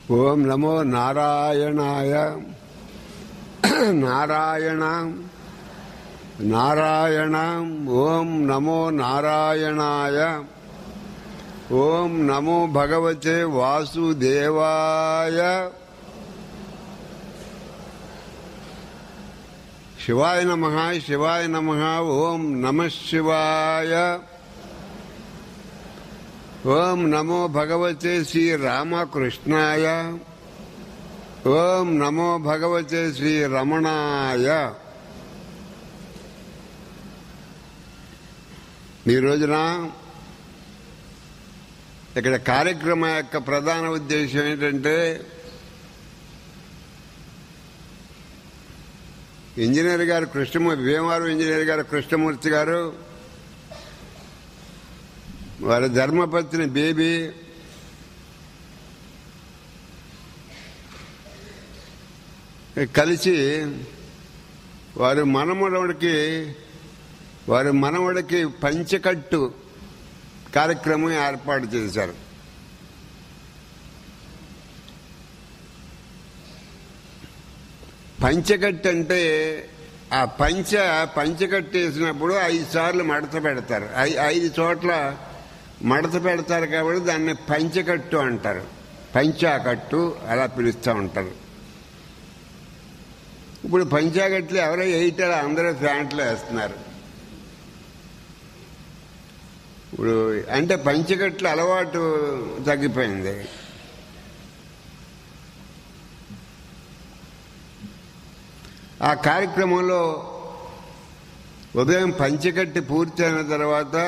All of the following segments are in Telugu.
ఓం నమో నారాయణాయ నారాయణ నారాయణ ఓం నమో నారాయణాయ ఓం నమో భగవతే వాసుదేవాయ శివాయ నమ శివాయ నమ ఓం నమ శివాయ ఓం నమో భగవతే శ్రీ రామకృష్ణాయ ఓం నమో భగవతే శ్రీ రమణాయ ఈ రోజున ఇక్కడ కార్యక్రమం యొక్క ప్రధాన ఉద్దేశం ఏంటంటే ఇంజనీర్ గారు కృష్ణమూర్తి భీమవరం ఇంజనీర్ గారు కృష్ణమూర్తి గారు వారి ధర్మపత్ని బేబీ కలిసి వారి మనమడుడికి వారి మనవడికి పంచకట్టు కార్యక్రమం ఏర్పాటు చేశారు పంచకట్టు అంటే ఆ పంచ పంచకట్టు వేసినప్పుడు ఐదు సార్లు మడత పెడతారు ఐ- ఐదు చోట్ల మడత పెడతారు కాబట్టి దాన్ని పంచకట్టు అంటారు పంచాకట్టు అలా పిలుస్తూ ఉంటారు ఇప్పుడు పంచాకట్లు ఎవరో వేయటారు అందరూ ప్యాంట్లు వేస్తున్నారు ఇప్పుడు అంటే పంచకట్లు అలవాటు తగ్గిపోయింది ఆ కార్యక్రమంలో ఉదయం పంచకట్టి పూర్తయిన తర్వాత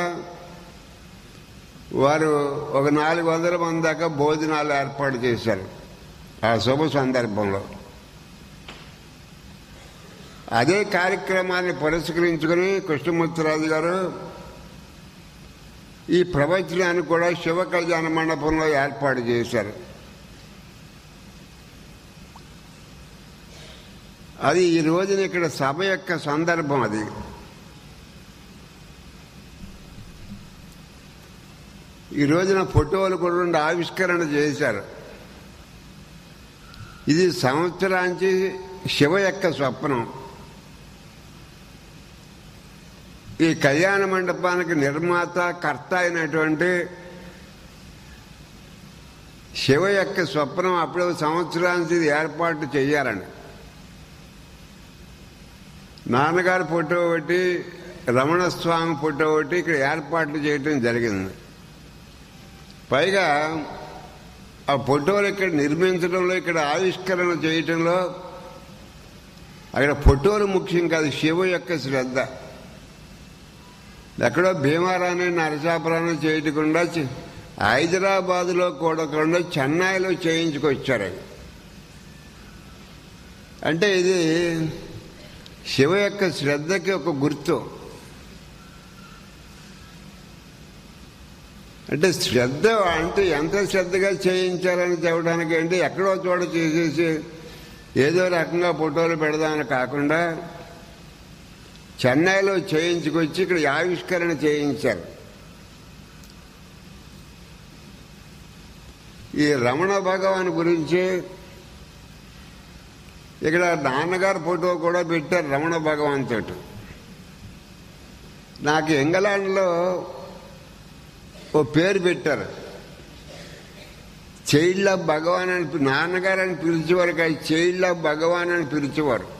వారు ఒక నాలుగు వందల మంది దాకా భోజనాలు ఏర్పాటు చేశారు ఆ శుభ సందర్భంలో అదే కార్యక్రమాన్ని పురస్కరించుకుని కృష్ణమూర్తిరాజు గారు ఈ ప్రవచనాన్ని కూడా శివ కళ్యాణ మండపంలో ఏర్పాటు చేశారు అది ఈ రోజున ఇక్కడ సభ యొక్క సందర్భం అది ఈ రోజున ఫోటోలు కూడా రెండు ఆవిష్కరణ చేశారు ఇది సంవత్సరానికి శివ యొక్క స్వప్నం ఈ కళ్యాణ మండపానికి నిర్మాత కర్త అయినటువంటి శివ యొక్క స్వప్నం అప్పుడు సంవత్సరానికి ఇది ఏర్పాటు చేయాలని నాన్నగారి ఫోటో ఒకటి రమణ స్వామి ఫోటో ఒకటి ఇక్కడ ఏర్పాట్లు చేయటం జరిగింది పైగా ఆ ఫోటోలు ఇక్కడ నిర్మించడంలో ఇక్కడ ఆవిష్కరణ చేయటంలో అక్కడ ఫోటోలు ముఖ్యం కాదు శివ యొక్క శ్రద్ధ ఎక్కడో భీమారాన్ని నరసాపురాన్ని చేయకుండా చి- హైదరాబాదులో కూడకుండా చెన్నైలో చేయించుకొచ్చారు అది అంటే ఇది శివ యొక్క శ్రద్ధకి ఒక గుర్తు అంటే శ్రద్ధ అంటే ఎంత శ్రద్ధగా చేయించాలని చెప్పడానికి అంటే ఎక్కడో చోట చేసేసి ఏదో రకంగా ఫోటోలు పెడదామని కాకుండా చెన్నైలో చేయించుకొచ్చి ఇక్కడ ఆవిష్కరణ చేయించారు ఈ రమణ భగవాన్ గురించి ఇక్కడ నాన్నగారు ఫోటో కూడా పెట్టారు రమణ భగవాన్ తోటి నాకు ఇంగ్లాండ్లో ఓ పేరు పెట్టారు చైల్డ్ ఆఫ్ భగవాన్ అని పి- నాన్నగారు అని పిలిచేవారు కాదు చైల్డ్ ఆఫ్ భగవాన్ అని పిలిచేవారు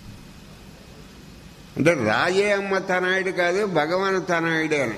అంటే రాజే అమ్మ తనాయుడు కాదు భగవాన్ తనాయుడే అని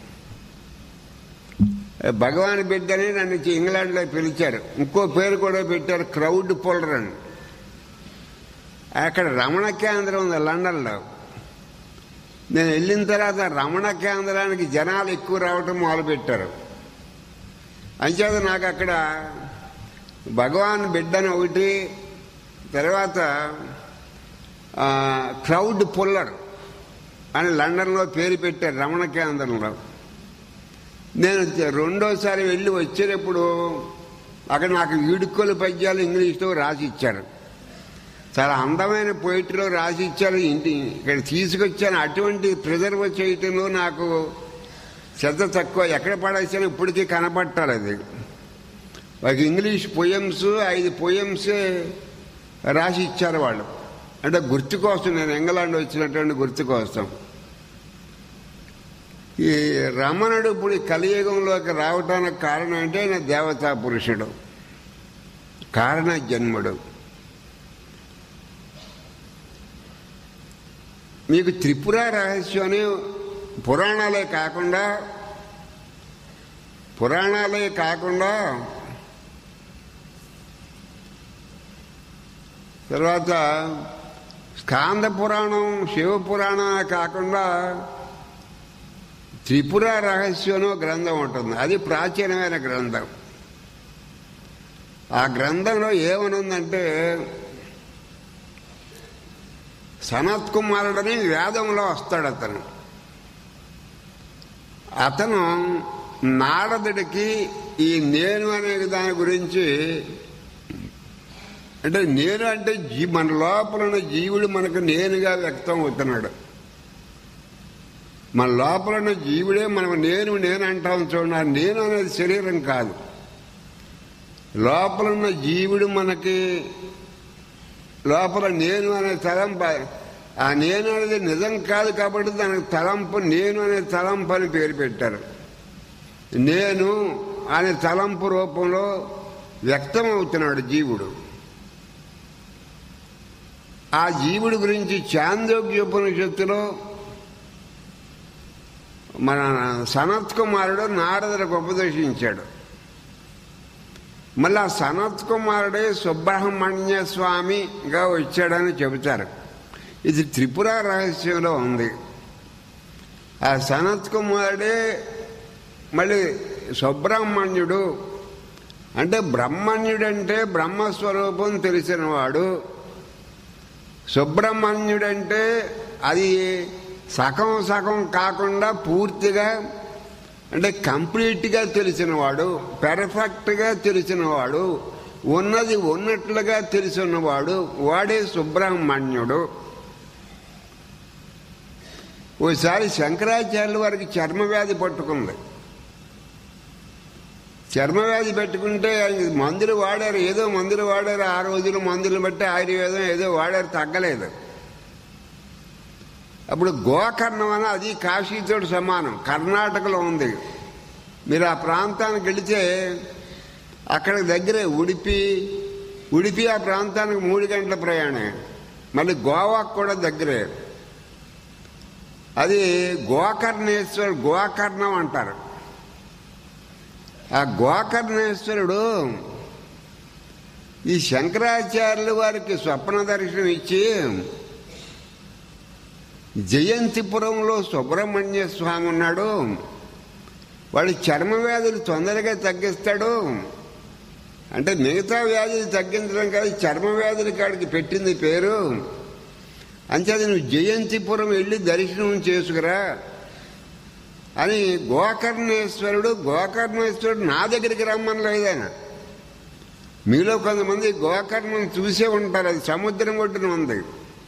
భగవాన్ బిడ్డని నన్ను చి- ఇంగ్లాండ్లో పిలిచారు ఇంకో పేరు కూడా పెట్టారు క్రౌడ్ పుల్లర్ అని అక్కడ రమణ కేంద్రం ఉంది లండన్లో నేను వెళ్ళిన తర్వాత రమణ కేంద్రానికి జనాలు ఎక్కువ రావటం మొదలుపెట్టారు అంచేత నాకు అక్కడ భగవాన్ బిడ్డని ఒకటి తర్వాత ఆ, క్రౌడ్ పుల్లర్ అని లండన్లో పేరు పెట్టారు రమణ కేంద్రంలో నేను రెండోసారి వెళ్ళి వచ్చేటప్పుడు అక్కడ నాకు ఈడుకోలు పద్యాలు ఇంగ్లీష్లో రాసి ఇచ్చారు చాలా అందమైన పోయిటరీలో రాసి ఇచ్చారు ఇంటి ఇక్కడ తీసుకొచ్చాను అటువంటి ప్రిజర్వ్ చేయటంలో నాకు శ్రద్ధ తక్కువ ఎక్కడ పడేసాను ఇప్పటికీ కనపట్టాలి అది ఒక ఇంగ్లీష్ పొయమ్స్ ఐదు పొయమ్స్ రాసి ఇచ్చారు వాళ్ళు అంటే గుర్తు కోసం నేను ఇంగ్లాండ్ వచ్చినటువంటి గుర్తు కోసం ఈ రమణుడు ఇప్పుడు ఈ కలియుగంలోకి రావటానికి కారణం అంటే ఆయన దేవతా పురుషుడు కారణ జన్ముడు మీకు త్రిపుర రహస్యం అని పురాణాలే కాకుండా పురాణాలే కాకుండా తర్వాత స్కాంద పురాణం శివ పురాణం కాకుండా త్రిపుర రహస్యం అని ఒక గ్రంథం ఉంటుంది అది ప్రాచీనమైన గ్రంథం ఆ గ్రంథంలో ఏమనుందంటే సనత్ కుమారుడని వేదంలో వస్తాడు అతను అతను నారదుడికి ఈ నేను అనే దాని గురించి అంటే నేను అంటే జీ మన లోపల ఉన్న జీవుడు మనకు నేనుగా వ్యక్తం అవుతున్నాడు మన లోపల ఉన్న జీవుడే మనం నేను నేను అంటాం చూడండి ఆ నేను అనేది శరీరం కాదు లోపల ఉన్న జీవుడు మనకి లోపల నేను అనే తలంపు ఆ నేను అనేది నిజం కాదు కాబట్టి దానికి తలంపు నేను అనే తలంపు అని పేరు పెట్టారు నేను అనే తలంపు రూపంలో వ్యక్తం అవుతున్నాడు జీవుడు ఆ జీవుడి గురించి చాందోగ్యోపనిషత్తులో మన సనత్ కుమారుడు నారదులకు ఉపదేశించాడు మళ్ళీ ఆ సనత్ కుమారుడే సుబ్రహ్మణ్య స్వామిగా వచ్చాడని చెబుతారు ఇది త్రిపుర రహస్యంలో ఉంది ఆ సనత్ కుమారుడే మళ్ళీ సుబ్రహ్మణ్యుడు అంటే బ్రహ్మణ్యుడంటే బ్రహ్మస్వరూపం తెలిసినవాడు సుబ్రహ్మణ్యుడంటే అది సగం సగం కాకుండా పూర్తిగా అంటే కంప్లీట్గా తెలిసినవాడు పెర్ఫెక్ట్గా తెలిసినవాడు ఉన్నది ఉన్నట్లుగా తెలిసినవాడు వాడే సుబ్రహ్మణ్యుడు ఓసారి శంకరాచార్యుల వారికి చర్మవ్యాధి పట్టుకుంది చర్మవ్యాధి పెట్టుకుంటే ఆయన మందులు వాడారు ఏదో మందులు వాడారు ఆ రోజులు మందులు బట్టి ఆయుర్వేదం ఏదో వాడారు తగ్గలేదు అప్పుడు గోకర్ణం అని అది కాశీతో సమానం కర్ణాటకలో ఉంది మీరు ఆ ప్రాంతానికి వెళితే అక్కడ దగ్గరే ఉడిపి ఉడిపి ఆ ప్రాంతానికి మూడు గంటల ప్రయాణం మళ్ళీ గోవాకు కూడా దగ్గరే అది గోకర్ణేశ్వర్ గోకర్ణం అంటారు ఆ గోకర్ణేశ్వరుడు ఈ శంకరాచార్యుల వారికి స్వప్న దర్శనం ఇచ్చి జయంతిపురంలో సుబ్రహ్మణ్య స్వామి ఉన్నాడు వాడి చర్మ వ్యాధులు తొందరగా తగ్గిస్తాడు అంటే మిగతా వ్యాధులు తగ్గించడం కాదు చర్మ వ్యాధుల కాడికి పెట్టింది పేరు అంచేది నువ్వు జయంతిపురం వెళ్ళి దర్శనం చేసుకురా అని గోకర్ణేశ్వరుడు గోకర్ణేశ్వరుడు నా దగ్గరికి రమ్మని లేదాయన మీలో కొంతమంది గోకర్ణం చూసే ఉంటారు అది సముద్రం ఒడ్డున ఉంది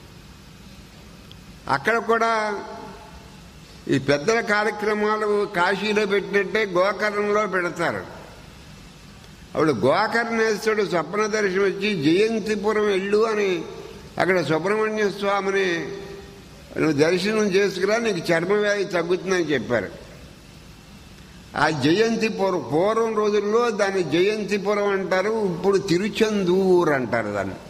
అక్కడ కూడా ఈ పెద్దల కార్యక్రమాలు కాశీలో పెట్టినట్టే గోకర్ణంలో పెడతారు అప్పుడు గోకర్ణేశ్వరుడు స్వప్న దర్శనం వచ్చి జయంతిపురం వెళ్ళు అని అక్కడ సుబ్రహ్మణ్య స్వామిని నువ్వు దర్శనం చేసుకురా నీకు చర్మవ్యాధి తగ్గుతుందని చెప్పారు ఆ జయంతిపురం పూర్వం రోజుల్లో దాన్ని జయంతిపురం అంటారు ఇప్పుడు తిరుచందూర్ అంటారు దాన్ని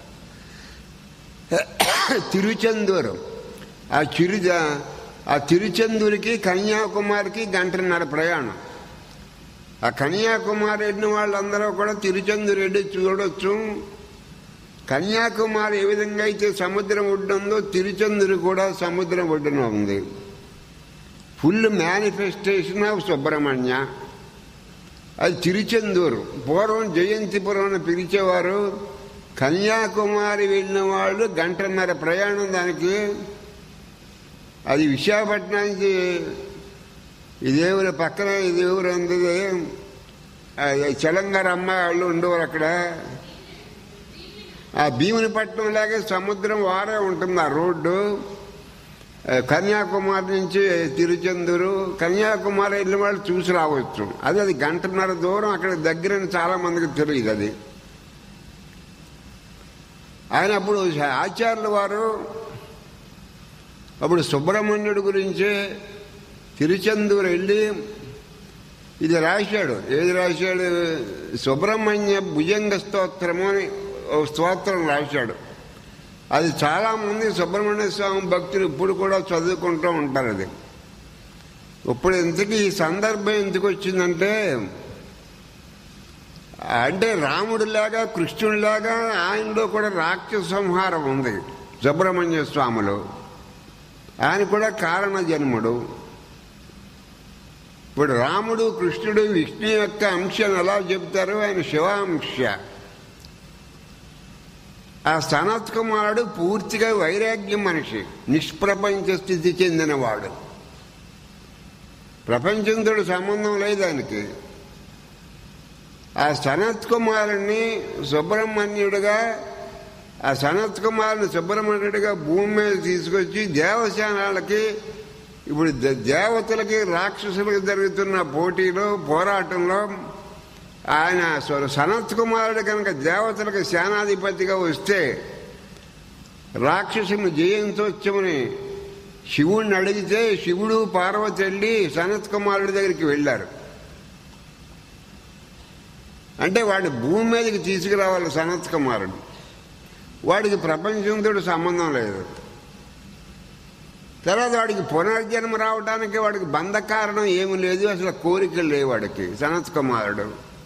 తిరుచందూరు ఆ చిరు ఆ తిరుచందూరికి కన్యాకుమారికి గంటన్నర ప్రయాణం ఆ కన్యాకుమారి వెళ్ళిన వాళ్ళందరూ కూడా తిరుచందూరు వెళ్ళి చూడొచ్చు కన్యాకుమారి ఏ విధంగా అయితే సముద్రం ఒడ్డుందో తిరుచందూరు కూడా సముద్రం ఒడ్డున ఉంది ఫుల్ మేనిఫెస్టేషన్ ఆఫ్ సుబ్రహ్మణ్య అది తిరుచందూరు పూర్వం జయంతిపురం అని పిలిచేవారు కన్యాకుమారి వెళ్ళిన వాళ్ళు గంటన్నర ప్రయాణం దానికి అది విశాఖపట్నానికి ఇదే ఊరు పక్కన ఇది ఊరు ఉంది చలంగారు అమ్మాయి వాళ్ళు ఉండేవారు అక్కడ ఆ భీమునిపట్నం లాగే సముద్రం వారే ఉంటుంది ఆ రోడ్డు ఆ, కన్యాకుమారి నుంచి తిరుచెందూరు కన్యాకుమారి వెళ్ళిన వాళ్ళు చూసి రావచ్చు అది అది గంటన్నర దూరం అక్కడ దగ్గర చాలా మందికి తెలియదు అది ఆయన అప్పుడు ఆచార్యుల వారు అప్పుడు సుబ్రహ్మణ్యుడి గురించి తిరుచెందూరు వెళ్ళి ఇది రాశాడు ఏది రాశాడు సుబ్రహ్మణ్య భుజంగ స్తోత్రము అని ఒక స్తోత్రం రాశాడు అది చాలా మంది సుబ్రహ్మణ్య స్వామి భక్తులు ఇప్పుడు కూడా చదువుకుంటూ ఉంటారు అది ఇప్పుడు ఇంతకీ ఈ సందర్భం ఎందుకు వచ్చిందంటే అంటే రాముడిలాగా కృష్ణుడిలాగా ఆయనలో కూడా రాక్షస సంహారం ఉంది సుబ్రహ్మణ్య స్వాములు ఆయన కూడా కారణ జన్ముడు ఇప్పుడు రాముడు కృష్ణుడు విష్ణు యొక్క అంశం ఎలా చెబుతారు ఆయన శివాంశ ఆ సనత్ కుమారుడు పూర్తిగా వైరాగ్యం మనిషి నిష్ప్రపంచ స్థితి చెందినవాడు ప్రపంచంతో సంబంధం లేదు ఆయనకి ఆ సనత్ కుమారుణ్ణి సుబ్రహ్మణ్యుడిగా ఆ సనత్ కుమారుని సుబ్రహ్మణ్యుడిగా భూమి మీద తీసుకొచ్చి దేవశానాలకి ఇప్పుడు ద- దేవతలకి రాక్షసులకు జరుగుతున్న పోటీలో పోరాటంలో ఆయన స్వ- సనత్ కుమారుడు కనుక దేవతలకు సేనాధిపతిగా వస్తే రాక్షసుని జయించవచ్చమని శివుణ్ణి అడిగితే శివుడు పార్వతి వెళ్ళి సనత్ కుమారుడి దగ్గరికి వెళ్ళారు అంటే వాడి భూమి మీదకి తీసుకురావాలి సనత్ కుమారుడు వాడికి ప్రపంచంతో సంబంధం లేదు తర్వాత వాడికి పునర్జన్మ రావడానికి వాడికి బంధకారణం ఏమి లేదు అసలు కోరికలు లేవు వాడికి సనత్ కుమారుడు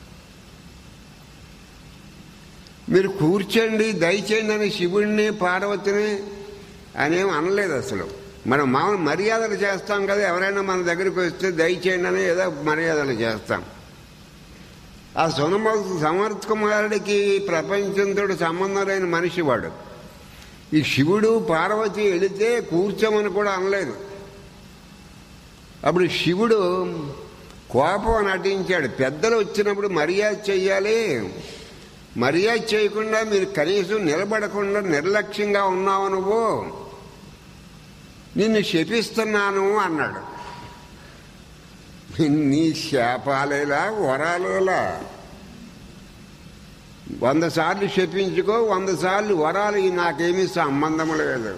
మీరు కూర్చోండి దయచేయండి అని శివుణ్ణి పార్వతిని అనేం అనలేదు అసలు మనం మామూలు మర్యాదలు చేస్తాం కదా ఎవరైనా మన దగ్గరికి వస్తే దయచేయండి అని ఏదో మర్యాదలు చేస్తాం ఆ సునమ సమర్థ కుమారుడికి ప్రపంచంతో సంబంధం లేని మనిషి వాడు ఈ శివుడు పార్వతి వెళితే కూర్చోమని కూడా అనలేదు అప్పుడు శివుడు కోపం నటించాడు పెద్దలు వచ్చినప్పుడు మర్యాద చెయ్యాలి మర్యాద చేయకుండా మీరు కనీసం నిలబడకుండా నిర్లక్ష్యంగా ఉన్నావు నువ్వు నిన్ను శపిస్తున్నాను అన్నాడు నీ శాపాలేలా వరాలేలా వంద సార్లు శపించుకో వంద సార్లు వరాలు ఈ నాకేమీ సంబంధం లేదు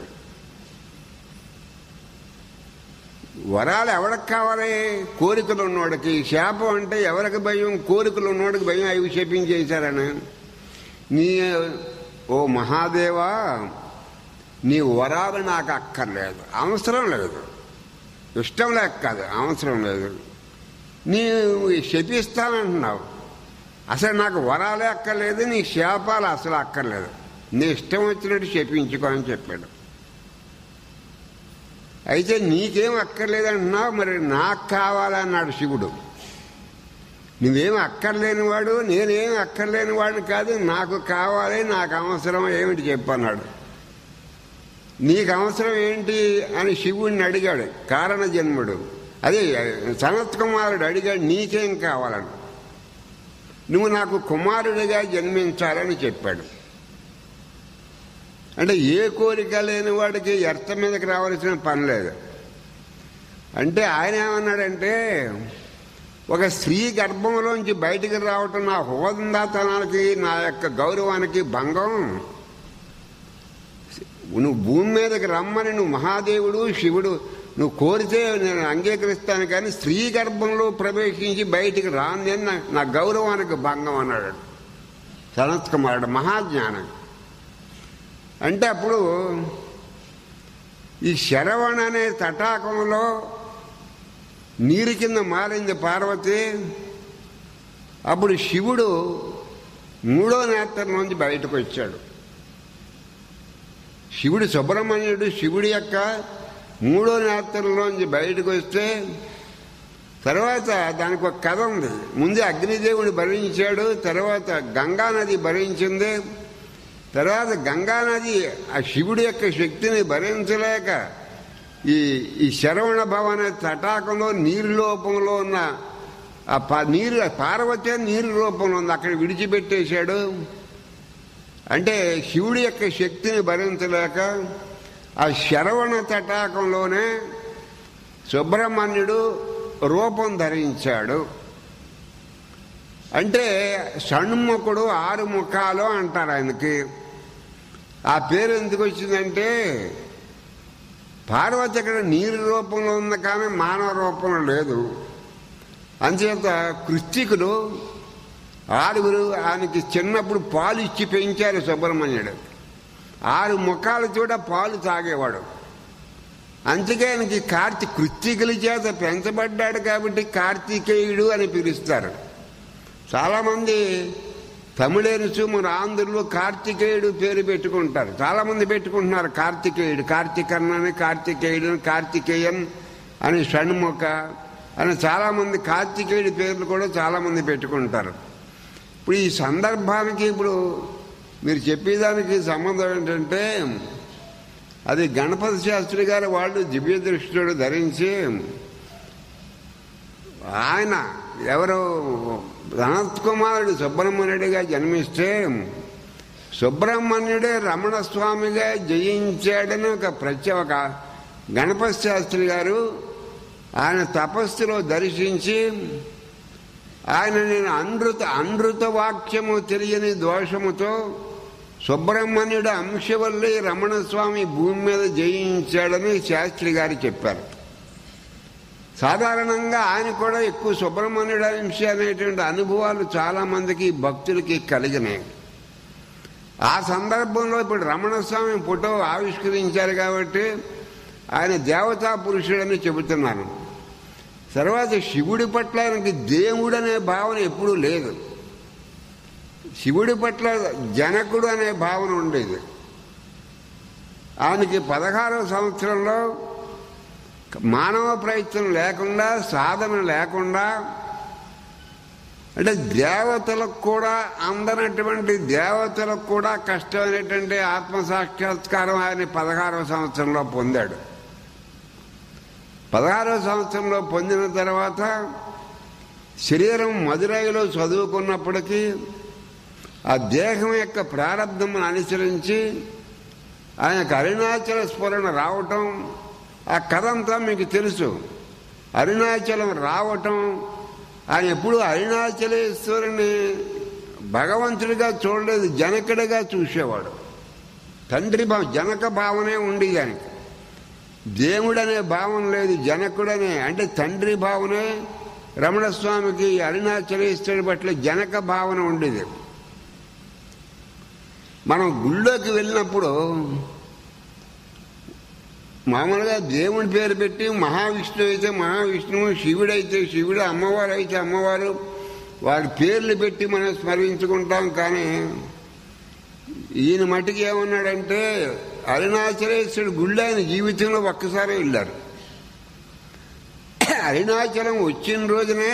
వరాలు ఎవరికి కావాలి కోరికలు ఉన్నోడికి శాపం అంటే ఎవరికి భయం కోరికలు ఉన్నోడికి భయం అవి శపించేశారని నీ ఓ మహాదేవా నీ వరాలు నాకు అక్కర్లేదు అవసరం లేదు ఇష్టం లేక కాదు అవసరం లేదు నీవు శపిస్తానంటున్నావు అసలు నాకు వరాలే అక్కర్లేదు నీ శాపాలు అసలు అక్కర్లేదు నీ ఇష్టం వచ్చినట్టు శపించుకో అని చెప్పాడు అయితే నీకేం అక్కర్లేదంటున్నావు మరి నాకు కావాలన్నాడు శివుడు నువ్వేం అక్కర్లేనివాడు నేనేం అక్కర్లేని వాడిని కాదు నాకు కావాలి నాకు అవసరం ఏమిటి చెప్పన్నాడు నీకు అవసరం ఏంటి అని శివుడిని అడిగాడు కారణ జన్ముడు అదే సనత్ కుమారుడు అడిగాడు నీకేం కావాలని నువ్వు నాకు కుమారుడిగా జన్మించాలని చెప్పాడు అంటే ఏ కోరిక లేని వాడికి ఎర్త మీదకి రావాల్సిన పని లేదు అంటే ఆయన ఏమన్నాడంటే ఒక స్త్రీ గర్భంలోంచి బయటికి రావటం నా హోదాతనానికి నా యొక్క గౌరవానికి భంగం నువ్వు భూమి మీదకి రమ్మని నువ్వు మహాదేవుడు శివుడు నువ్వు కోరితే నేను అంగీకరిస్తాను కానీ స్త్రీ గర్భంలో ప్రవేశించి బయటికి రాను నేను నా- నా గౌరవానికి భంగం అన్నాడు సనత్ కుమారుడు మహాజ్ఞానం అంటే అప్పుడు ఈ శరవణ అనే తటాకంలో నీరు కింద మారింది పార్వతి అప్పుడు శివుడు మూడో నేత్రంలోంచి బయటకు వచ్చాడు శివుడు సుబ్రహ్మణ్యుడు శివుడి యొక్క మూడో నేత్రంలోంచి బయటకు వస్తే తర్వాత దానికి ఒక కథ ఉంది ముందే అగ్నిదేవుడు భరించాడు తర్వాత గంగానది భరించింది తర్వాత గంగానది ఆ శివుడి యొక్క శక్తిని భరించలేక ఈ ఈ శరవణ భవన తటాకంలో నీరు లోపంలో ఉన్న ఆ ప- నీరు పార్వతి నీరు రూపంలో ఉంది అక్కడ విడిచిపెట్టేశాడు అంటే శివుడి యొక్క శక్తిని భరించలేక ఆ శరవణ తటాకంలోనే సుబ్రహ్మణ్యుడు రూపం ధరించాడు అంటే షణ్ముఖుడు ఆరు ముఖాలు అంటారు ఆయనకి ఆ పేరు ఎందుకు వచ్చిందంటే పార్వతి అక్కడ నీరు రూపంలో ఉంది కానీ మానవ రూపంలో లేదు అంచేత కృత్తికులు ఆరుగురు ఆయనకి చిన్నప్పుడు పాలు ఇచ్చి పెంచారు సుబ్రహ్మణ్యుడు ఆరు ముఖాలు కూడా పాలు తాగేవాడు అందుకే ఆయనకి కార్తీ కృత్తికుల చేత పెంచబడ్డాడు కాబట్టి కార్తికేయుడు అని పిలుస్తారు చాలామంది తమిళేరుసు మన ఆంధ్రులు కార్తికేయుడు పేరు పెట్టుకుంటారు చాలామంది పెట్టుకుంటున్నారు కార్తికేయుడు కార్తికర్ణని కార్తికేయుడు కార్తికేయన్ అని షణ్ముఖ అని చాలామంది కార్తికేయుడి పేర్లు కూడా చాలామంది పెట్టుకుంటారు ఇప్పుడు ఈ సందర్భానికి ఇప్పుడు మీరు చెప్పేదానికి సంబంధం ఏంటంటే అది గణపతి శాస్త్రి గారు వాళ్ళు దివ్య దృష్టిలో ధరించి ఆయన ఎవరు అనంత్ కుమారుడు సుబ్రహ్మణ్యుడిగా జన్మిస్తే సుబ్రహ్మణ్యుడే రమణ స్వామిగా జయించాడని ఒక ప్రత్యేక గణపతి శాస్త్రి గారు ఆయన తపస్సులో దర్శించి ఆయన నేను అనృత అనృత వాక్యము తెలియని దోషముతో సుబ్రహ్మణ్యుడు అంశవల్లి రమణస్వామి భూమి మీద జయించాడని శాస్త్రి గారు చెప్పారు సాధారణంగా ఆయన కూడా ఎక్కువ సుబ్రహ్మణ్యుడు అంశ అనేటువంటి అనుభవాలు చాలా మందికి భక్తులకి కలిగినాయి ఆ సందర్భంలో ఇప్పుడు రమణస్వామి ఫోటో ఆవిష్కరించారు కాబట్టి ఆయన దేవతా పురుషుడని చెబుతున్నాను తర్వాత శివుడి పట్ల ఆయనకి దేవుడు అనే భావన ఎప్పుడూ లేదు శివుడి పట్ల జనకుడు అనే భావన ఉండేది ఆయనకి పదహారవ సంవత్సరంలో మానవ ప్రయత్నం లేకుండా సాధన లేకుండా అంటే దేవతలకు కూడా అందనటువంటి దేవతలకు కూడా కష్టమైనటువంటి ఆత్మసాక్షాత్కారం ఆయన పదహారవ సంవత్సరంలో పొందాడు పదహారవ సంవత్సరంలో పొందిన తర్వాత శరీరం మదురైలో చదువుకున్నప్పటికీ ఆ దేహం యొక్క ప్రారంభమును అనుసరించి ఆయనకు అరుణాచల స్ఫురణ రావటం ఆ కథ అంతా మీకు తెలుసు అరుణాచలం రావటం ఆయన ఎప్పుడు అరుణాచలేశ్వరుని భగవంతుడిగా చూడలేదు జనకుడిగా చూసేవాడు తండ్రి భావం జనక భావనే ఉంది దానికి దేవుడనే భావం లేదు జనకుడనే అంటే తండ్రి భావనే రమణస్వామికి అరుణాచలేశ్వరుడి పట్ల జనక భావన ఉండేది మనం గుళ్ళోకి వెళ్ళినప్పుడు మామూలుగా దేవుని పేరు పెట్టి మహావిష్ణువు అయితే మహావిష్ణువు శివుడైతే శివుడు అమ్మవారు అయితే అమ్మవారు వారి పేర్లు పెట్టి మనం స్మరించుకుంటాం కానీ ఈయన మటుకు ఏమన్నాడంటే అరుణాచలేశ్వరుడు గుళ్ళు ఆయన జీవితంలో ఒక్కసారి వెళ్ళారు అరుణాచలం వచ్చిన రోజునే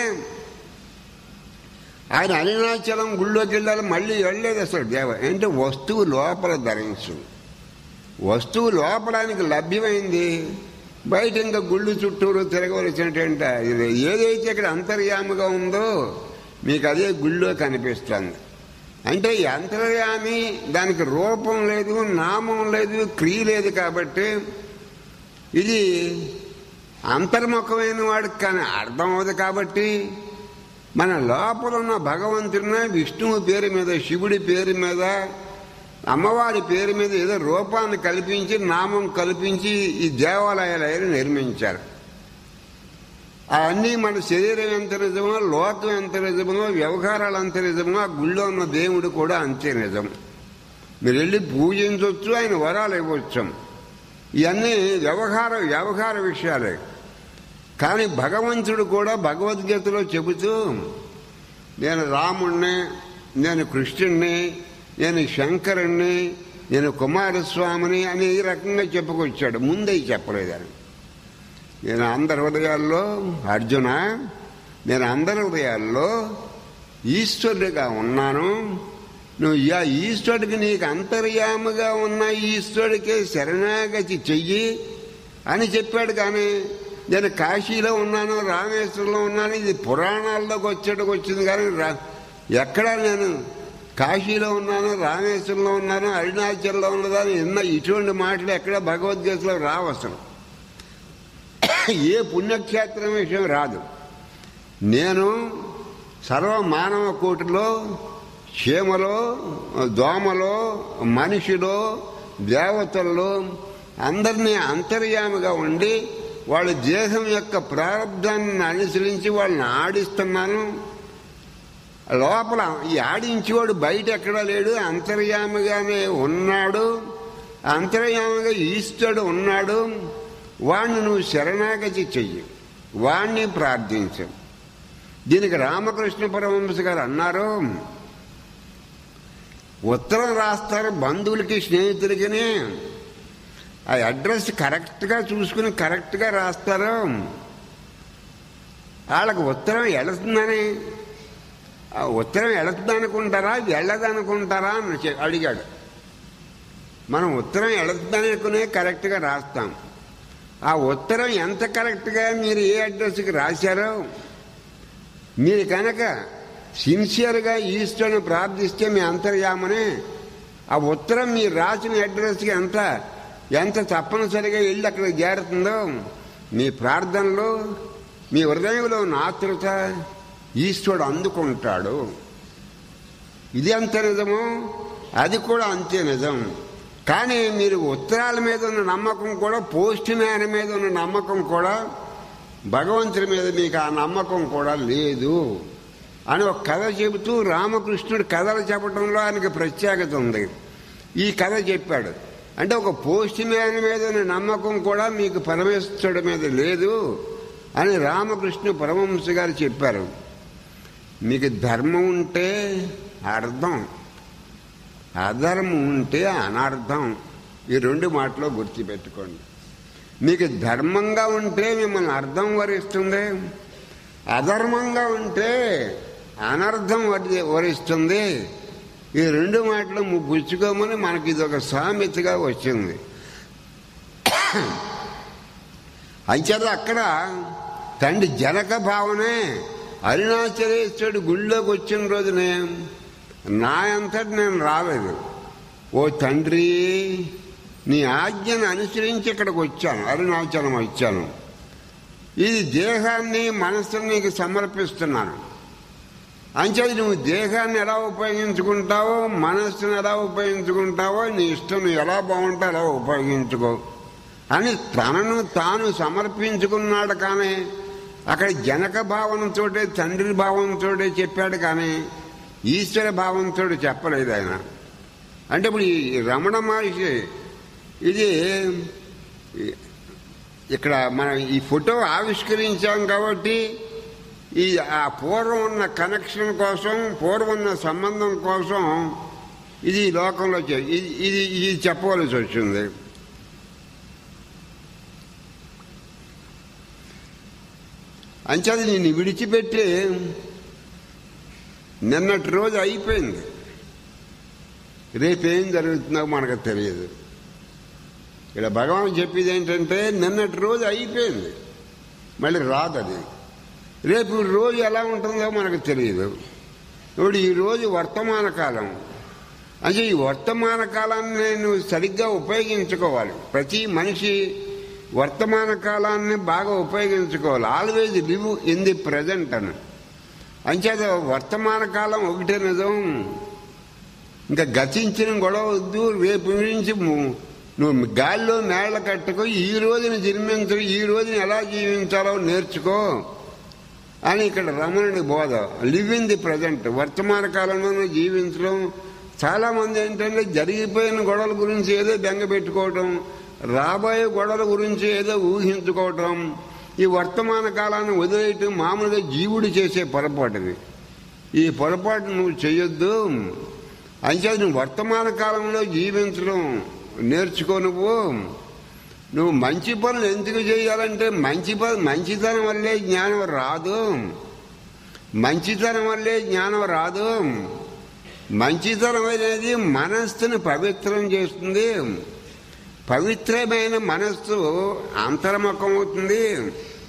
ఆయన అరుణాచలం గుళ్ళోకి వెళ్ళాలి మళ్ళీ వెళ్ళలేదు అసలు దేవ అంటే వస్తువు లోపల ధరించు వస్తువు లోపడానికి లభ్యమైంది బయట ఇంకా గుళ్ళు చుట్టూరు తిరగవలసినటువంటి ఇది ఏదైతే ఇక్కడ అంతర్యామిగా ఉందో మీకు అదే గుళ్ళో కనిపిస్తుంది అంటే ఈ అంతర్యామి దానికి రూపం లేదు నామం లేదు క్రియ లేదు కాబట్టి ఇది అంతర్ముఖమైన వాడికి కానీ అర్థం అవుతుంది కాబట్టి మన లోపల ఉన్న భగవంతుడిని విష్ణువు పేరు మీద శివుడి పేరు మీద అమ్మవారి పేరు మీద ఏదో రూపాన్ని కల్పించి నామం కల్పించి ఈ దేవాలయాలు నిర్మించారు అవన్నీ మన శరీరం ఎంత నిజమో లోకం ఎంత నిజమో వ్యవహారాలు ఎంత నిజమో ఆ గుళ్ళో ఉన్న దేవుడు కూడా అంతే నిజం మీరు వెళ్ళి పూజించవచ్చు ఆయన వరాలు ఇవ్వచ్చు ఇవన్నీ వ్యవహార వ్యవహార విషయాలే కానీ భగవంతుడు కూడా భగవద్గీతలో చెబుతూ నేను రాముణ్ణి నేను కృష్ణుణ్ణి నేను శంకరుణ్ణి నేను కుమారస్వామిని అని ఈ రకంగా చెప్పుకొచ్చాడు ముందే చెప్పలేదు ఆయన నేను అందరి హృదయాల్లో అర్జున నేను అందరి హృదయాల్లో ఈశ్వరుడిగా ఉన్నాను నువ్వు యా ఈశ్వరుడికి నీకు అంతర్యాముగా ఉన్న ఈశ్వరుడికే శరణాగతి చెయ్యి అని చెప్పాడు కానీ నేను కాశీలో ఉన్నాను రామేశ్వరంలో ఉన్నాను ఇది పురాణాల్లోకి వచ్చేటకు వచ్చింది కానీ రా- ఎక్కడా నేను కాశీలో ఉన్నాను రామేశ్వరంలో ఉన్నాను అరుణాచల్లో ఉన్నదాన్ని ఎన్న ఇటువంటి మాటలు ఎక్కడ భగవద్గీతలో రావు అసలు ఏ పుణ్యక్షేత్రం విషయం రాదు నేను సర్వ మానవ కోటిలో చీమలో దోమలో మనిషిలో దేవతల్లో అందరినీ అంతర్యామిగా ఉండి వాళ్ళ దేహం యొక్క ప్రారంధాన్ని అనుసరించి వాళ్ళని ఆడిస్తున్నాను లోపల ఈ ఆడించేవాడు బయట ఎక్కడా లేడు అంతర్యామిగానే ఉన్నాడు అంతర్యామిగా ఈశ్వరుడు ఉన్నాడు వాణ్ణి నువ్వు శరణాగతి చెయ్యి వాణ్ణి ప్రార్థించు దీనికి రామకృష్ణ పరమహంస గారు అన్నారు ఉత్తరం రాస్తారు బంధువులకి స్నేహితులకి ఆ అడ్రస్ కరెక్ట్గా చూసుకుని కరెక్ట్గా రాస్తారు వాళ్ళకి ఉత్తరం వెళుతుందని ఆ ఉత్తరం వెళుతుందనుకుంటారా వెళ్ళదనుకుంటారా అని చె- అడిగాడు మనం ఉత్తరం వెళుతుందనుకునే కరెక్ట్గా రాస్తాం ఆ ఉత్తరం ఎంత కరెక్ట్గా మీరు ఏ అడ్రస్కి రాశారో మీరు కనుక సిన్సియర్గా ఈశ్వరుని ప్రార్థిస్తే మీ అంతర్యామనే ఆ ఉత్తరం మీరు రాసిన అడ్రస్కి ఎంత ఎంత తప్పనిసరిగా వెళ్ళి అక్కడ చేరుతుందో మీ ప్రార్థనలో మీ హృదయంలో ఉన్న ఆతృత ఈశ్వరుడు అందుకుంటాడు ఇది అంత నిజమో అది కూడా అంతే నిజం కానీ మీరు ఉత్తరాల మీద ఉన్న నమ్మకం కూడా పోస్ట్ మ్యాన్ మీద ఉన్న నమ్మకం కూడా భగవంతుడి మీద మీకు ఆ నమ్మకం కూడా లేదు అని ఒక కథ చెబుతూ రామకృష్ణుడు కథలు చెప్పడంలో ఆయనకి ప్రత్యేకత ఉంది ఈ కథ చెప్పాడు అంటే ఒక పోస్ట్ మ్యాన్ మీద ఉన్న నమ్మకం కూడా మీకు పరమేశ్వరుడి మీద లేదు అని రామకృష్ణ పరమహంస గారు చెప్పారు మీకు ధర్మం ఉంటే అర్థం అధర్మం ఉంటే అనర్థం ఈ రెండు మాటలో గుర్తుపెట్టుకోండి మీకు ధర్మంగా ఉంటే మిమ్మల్ని అర్థం వరిస్తుంది అధర్మంగా ఉంటే అనర్థం వరి వరిస్తుంది ఈ రెండు మాటలు ము- పుచ్చుకోమని మనకి ఇది ఒక సామెతగా వచ్చింది అంచేత అక్కడ తండ్రి జనక భావనే అరుణాచలేశ్వరుడు గుళ్ళోకి వచ్చిన రోజునే నా అంతటి నేను రాలేదు ఓ తండ్రి నీ ఆజ్ఞను అనుసరించి ఇక్కడికి వచ్చాను అరుణాచలం వచ్చాను ఇది దేహాన్ని మనస్సుని నీకు సమర్పిస్తున్నాను అంచేది నువ్వు దేహాన్ని ఎలా ఉపయోగించుకుంటావో మనస్సును ఎలా ఉపయోగించుకుంటావో నీ ఇష్టం నువ్వు ఎలా బాగుంటే అలా ఉపయోగించుకో అని తనను తాను సమర్పించుకున్నాడు కానీ అక్కడ జనక భావనతో తండ్రి భావంతో చెప్పాడు కానీ ఈశ్వర భావంతో చెప్పలేదు ఆయన అంటే ఇప్పుడు ఈ రమణ మహర్షి ఇది ఇక్కడ మనం ఈ ఫోటో ఆవిష్కరించాం కాబట్టి ఈ ఆ పూర్వం ఉన్న కనెక్షన్ కోసం పూర్వం ఉన్న సంబంధం కోసం ఇది ఈ లోకంలో చే- ఇది ఇది ఇది చెప్పవలసి వచ్చింది అంచేది నిన్ను విడిచిపెట్టి నిన్నటి రోజు అయిపోయింది రేపేం జరుగుతుందో మనకు తెలియదు ఇక్కడ భగవాన్ చెప్పేది ఏంటంటే నిన్నటి రోజు అయిపోయింది మళ్ళీ రాదు అది రేపు రోజు ఎలా ఉంటుందో మనకు తెలియదు ఇప్పుడు ఈ రోజు వర్తమాన కాలం అంటే ఈ వర్తమాన కాలాన్ని నేను సరిగ్గా ఉపయోగించుకోవాలి ప్రతి మనిషి వర్తమాన కాలాన్ని బాగా ఉపయోగించుకోవాలి always live in the present అని అంచేత వర్తమాన కాలం ఒకటే నిజం ఇంకా గతించిన గొడవ వద్దు రేపు నుంచి ము- నువ్వు గాల్లో మేళ్ల కట్టుకో ఈ రోజుని జన్మించు ఈ రోజుని ఎలా జీవించాలో నేర్చుకో అని ఇక్కడ రమణుడి బోధ లివ్ ఇన్ ది ప్రజెంట్ వర్తమాన కాలంలోనే జీవించడం చాలా మంది ఏంటంటే జరిగిపోయిన గొడవల గురించి ఏదో బెంగ పెట్టుకోవటం రాబోయే గొడవల గురించి ఏదో ఊహించుకోవటం ఈ వర్తమాన కాలాన్ని వదిలేయటం మామూలుగా జీవుడు చేసే పొరపాటుది ఈ పొరపాటు నువ్వు చేయొద్దు అంచేది నువ్వు వర్తమాన కాలంలో జీవించడం నేర్చుకో నువ్వు నువ్వు మంచి పనులు ఎందుకు చేయాలంటే మంచి పని మంచితనం వల్లే జ్ఞానం రాదు మంచితనం వల్లే జ్ఞానం రాదు మంచితనం అనేది మనస్సును పవిత్రం చేస్తుంది పవిత్రమైన మనస్సు అంతర్ముఖం అవుతుంది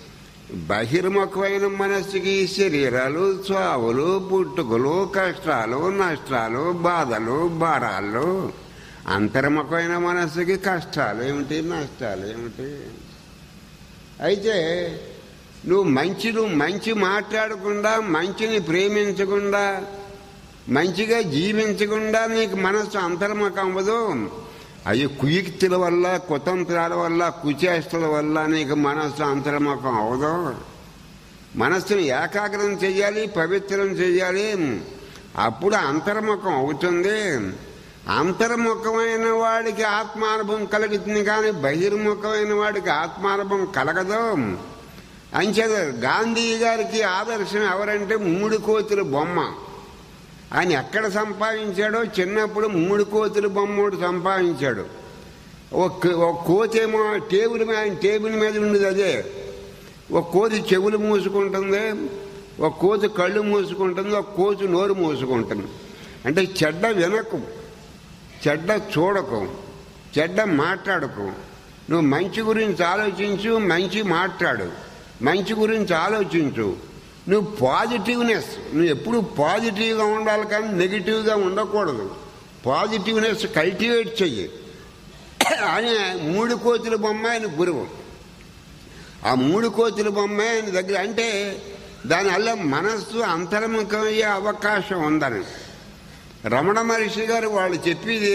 బహిర్ముఖమైన మనస్సుకి శరీరాలు చావులు పుట్టుకలు కష్టాలు నష్టాలు బాధలు భారాలు అంతర్ముఖమైన మనస్సుకి కష్టాలు ఏమిటి నష్టాలు ఏమిటి అయితే నువ్వు మంచి నువ్వు మంచి మాట్లాడకుండా మంచిని ప్రేమించకుండా మంచిగా జీవించకుండా నీకు మనస్సు అంతర్ముఖం అవ్వదు అవి కుయుక్తుల వల్ల కుతంత్రాల వల్ల కుచేష్టల వల్ల నీకు మనస్సు అంతర్ముఖం అవదు మనస్సును ఏకాగ్రం చేయాలి పవిత్రం చేయాలి అప్పుడు అంతర్ముఖం అవుతుంది అంతర్ముఖమైన వాడికి ఆత్మానుభవం కలుగుతుంది కానీ బహిర్ముఖమైన వాడికి ఆత్మానుభవం కలగదు అంచేత గాంధీ గారికి ఆదర్శం ఎవరంటే మూడు కోతుల బొమ్మ ఆయన ఎక్కడ సంపాదించాడో చిన్నప్పుడు మూడు కోతుల బొమ్మోడు సంపాదించాడు ఒక ఒక కోతేమో టేబుల్ మీద ఆయన టేబుల్ మీద ఉండేది అదే ఒక కోతి చెవులు మూసుకుంటుంది ఒక కోతి కళ్ళు మూసుకుంటుంది ఒక కోతి నోరు మూసుకుంటుంది అంటే చెడ్డ వినకు చెడ్డ చూడకు చెడ్డ మాట్లాడకు నువ్వు మంచి గురించి ఆలోచించు మంచి మాట్లాడు మంచి గురించి ఆలోచించు నువ్వు పాజిటివ్నెస్ నువ్వు ఎప్పుడు పాజిటివ్గా ఉండాలి కానీ నెగిటివ్గా ఉండకూడదు పాజిటివ్నెస్ కల్టివేట్ చెయ్యి అని మూడు కోతుల బొమ్మ ఆయన గురువు ఆ మూడు కోతుల బొమ్మ ఆయన దగ్గర అంటే దానివల్ల మనస్సు అంతర్ముఖమయ్యే అవకాశం ఉందని రమణ మహర్షి గారు వాళ్ళు చెప్పేది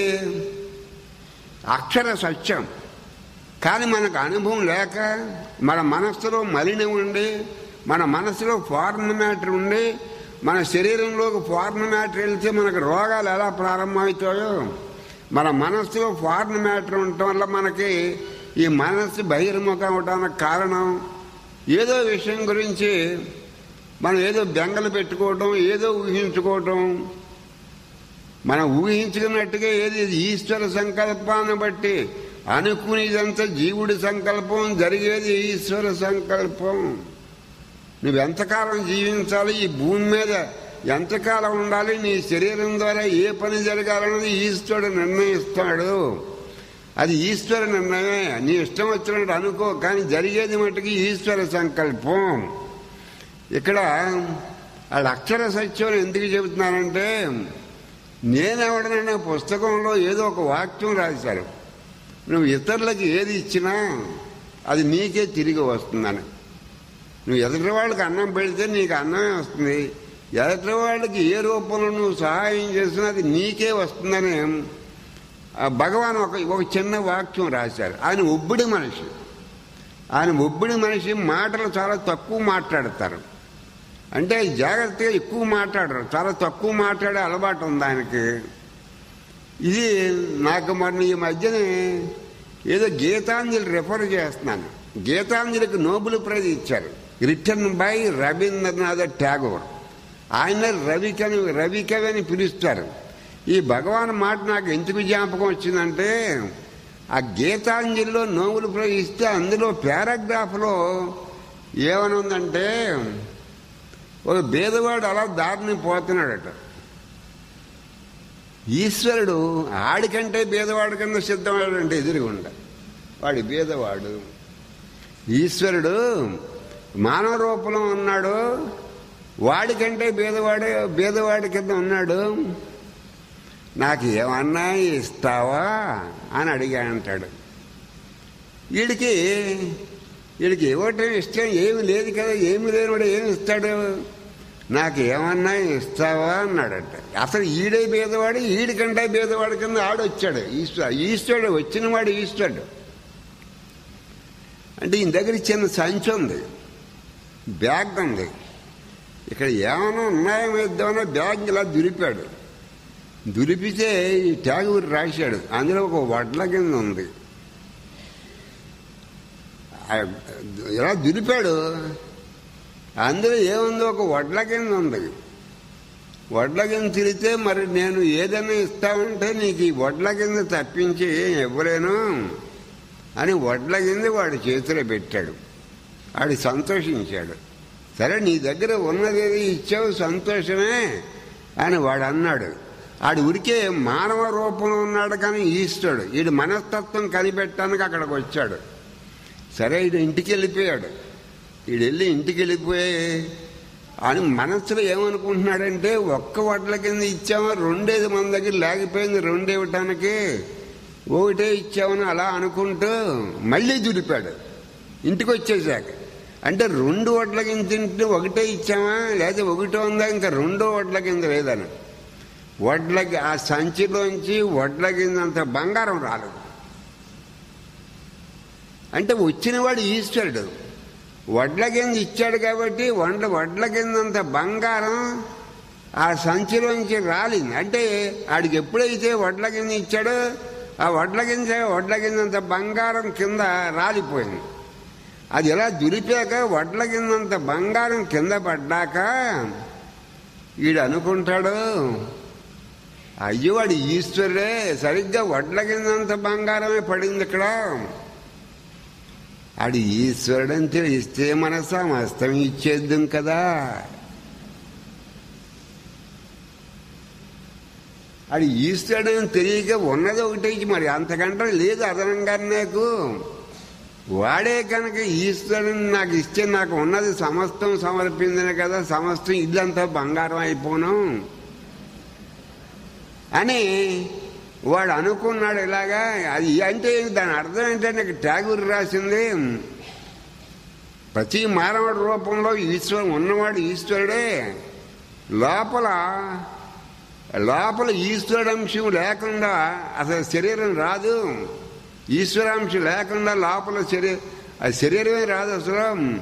అక్షర సత్యం కానీ మనకు అనుభవం లేక మన మనస్సులో మలినం ఉండి మన మనసులో ఫారెన్ మ్యాటర్ ఉండి మన శరీరంలోకి ఫారెన్ మ్యాటర్ వెళ్తే మనకు రోగాలు ఎలా ప్రారంభమవుతాయో మన మనస్సులో ఫారెన్ మ్యాటర్ ఉండటం వల్ల మనకి ఈ మనస్సు బహిర్ముఖం అవడానికి కారణం ఏదో విషయం గురించి మనం ఏదో బెంగలు పెట్టుకోవటం ఏదో ఊహించుకోవటం మనం ఊహించుకున్నట్టుగా ఏది ఈశ్వర సంకల్పాన్ని బట్టి అనుకునేదంతా జీవుడి సంకల్పం జరిగేది ఈశ్వర సంకల్పం నువ్వు ఎంతకాలం జీవించాలి ఈ భూమి మీద ఎంతకాలం ఉండాలి నీ శరీరం ద్వారా ఏ పని జరగాలన్నది ఈశ్వరుడు నిర్ణయిస్తాడు అది ఈశ్వర నిర్ణయమే నీ ఇష్టం వచ్చినట్టు అనుకో కానీ జరిగేది మటుకు ఈశ్వర సంకల్పం ఇక్కడ వాళ్ళ అక్షర సత్యం ఎందుకు చెబుతున్నానంటే నేనెవడనైనా పుస్తకంలో ఏదో ఒక వాక్యం రాశారు నువ్వు ఇతరులకు ఏది ఇచ్చినా అది నీకే తిరిగి వస్తుందని నువ్వు ఎదుటి వాళ్ళకి అన్నం పెడితే నీకు అన్నమే వస్తుంది ఎదుటి వాళ్ళకి ఏ రూపంలో నువ్వు సహాయం చేసినా అది నీకే వస్తుందని ఆ భగవాన్ ఒక ఒక చిన్న వాక్యం రాశారు ఆయన ఒబ్బిడి మనిషి ఆయన ఒబ్బిడి మనిషి మాటలు చాలా తక్కువ మాట్లాడతారు అంటే జాగ్రత్తగా ఎక్కువ మాట్లాడరు చాలా తక్కువ మాట్లాడే అలవాటు ఉంది ఆయనకి ఇది నాకు మొన్న ఈ మధ్యనే ఏదో గీతాంజలి రెఫర్ చేస్తున్నాను గీతాంజలికి నోబెల్ ప్రైజ్ ఇచ్చారు రిటర్న్ బై రవీంద్రనాథ్ ట్యాగోర్ ఆయన రవికని రవికవి అని పిలుస్తారు ఈ భగవాన్ మాట నాకు ఎందుకు జ్ఞాపకం వచ్చిందంటే ఆ గీతాంజలిలో నోబెల్ ప్రైజ్ ఇస్తే అందులో పారాగ్రాఫ్లో ఏమనుందంటే ఒక బేదవాడు అలా దారిని పోతున్నాడట ఈశ్వరుడు ఆడికంటే బేదవాడి కింద సిద్ధమయ్యాడంటే ఎదురుగుండ వాడి బేదవాడు ఈశ్వరుడు మానవ రూపంలో ఉన్నాడు వాడికంటే బేదవాడు బేదవాడి కింద ఉన్నాడు నాకు ఏమన్నా ఇస్తావా అని అడిగా అంటాడు వీడికి వీడికి ఇవ్వటం ఇష్టం ఏమి లేదు కదా ఏమి లేనివాడు ఏమి ఇస్తాడు నాకు ఏమన్నా ఇస్తావా అన్నాడట అసలు ఈడే బేదవాడు ఈడికంటే బేదవాడి కింద ఆడొచ్చాడు ఈశ్వరు ఈశ్వరుడు వచ్చిన వాడు ఈశ్వరుడు అంటే ఈయన దగ్గర చిన్న సంచి ఉంది బ్యాగ్ ఉంది ఇక్కడ ఏమైనా ఉన్నాయో ఇద్దామన్నా బ్యాగ్ ఇలా దులిపాడు దులిపితే ఈ ట్యాగూరు రాశాడు అందులో ఒక వడ్ల కింద ఉంది ఇలా దులిపాడు అందులో ఏముంది ఒక వడ్ల కింద ఉంది వడ్ల కింద తిరిగితే మరి నేను ఏదైనా ఇస్తామంటే నీకు ఈ వడ్ల కింద తప్పించి ఏం ఇవ్వలేను అని వడ్ల కింద వాడి చేతిలో పెట్టాడు వాడు సంతోషించాడు సరే నీ దగ్గర ఉన్నదేది ఇచ్చావు సంతోషమే అని వాడు అన్నాడు ఆడు ఉరికే మానవ రూపంలో ఉన్నాడు కానీ ఈస్తాడు వీడు మనస్తత్వం కనిపెట్టడానికి అక్కడికి వచ్చాడు సరే ఇది ఇంటికి వెళ్ళిపోయాడు వీడు వెళ్ళి ఇంటికి వెళ్ళిపోయి అని మనసులో ఏమనుకుంటున్నాడంటే ఒక్క వడ్ల కింద ఇచ్చామా రెండేది మన దగ్గర లేకపోయింది రెండు ఇవ్వటానికి ఒకటే ఇచ్చామని అలా అనుకుంటూ మళ్ళీ దులిపాడు ఇంటికి వచ్చేసాక అంటే రెండు వడ్ల కింద తింటే ఒకటే ఇచ్చామా లేదా ఒకటో ఉందా ఇంకా రెండో వడ్ల కింద లేదని వడ్లకి ఆ సంచిలోంచి వడ్ల కింద అంత బంగారం రాలేదు అంటే వచ్చినవాడు ఈశ్వరుడు వడ్ల కింద ఇచ్చాడు కాబట్టి వండ వడ్ల కిందంత బంగారం ఆ సంచిలోంచి రాలింది అంటే ఆడికి ఎప్పుడైతే వడ్ల కింద ఇచ్చాడో ఆ వడ్ల కింద వడ్ల కిందంత బంగారం కింద రాలిపోయింది అది ఎలా దులిపాక వడ్ల కిందంత బంగారం కింద పడ్డాక వీడు అనుకుంటాడు అయ్యో వాడు ఈశ్వరుడే సరిగ్గా వడ్ల కిందంత బంగారమే పడింది ఇక్కడ ఆడు ఈశ్వరుడని తెలిస్తే మన సమస్తం ఇచ్చేద్దాం కదా అది ఈశ్వరుడని తెలియక ఉన్నది ఒకటి మరి అంతకంటే లేదు అదనంగా నాకు వాడే కనుక ఈశ్వరుని నాకు ఇస్తే నాకు ఉన్నది సమస్తం సమర్పించిన కదా సమస్తం ఇల్లంతా బంగారం అయిపోను అని వాడు అనుకున్నాడు ఇలాగా అది అంటే దాని అర్థం ఏంటంటే ట్యాగూర్ రాసింది ప్రతి మానవుడి రూపంలో ఈశ్వరం ఉన్నవాడు ఈశ్వరుడే లోపల లోపల ఈశ్వరాంశం లేకుండా అసలు శరీరం రాదు ఈశ్వరాంశం లేకుండా లోపల శరీరం ఆ శరీరమే రాదు అసలు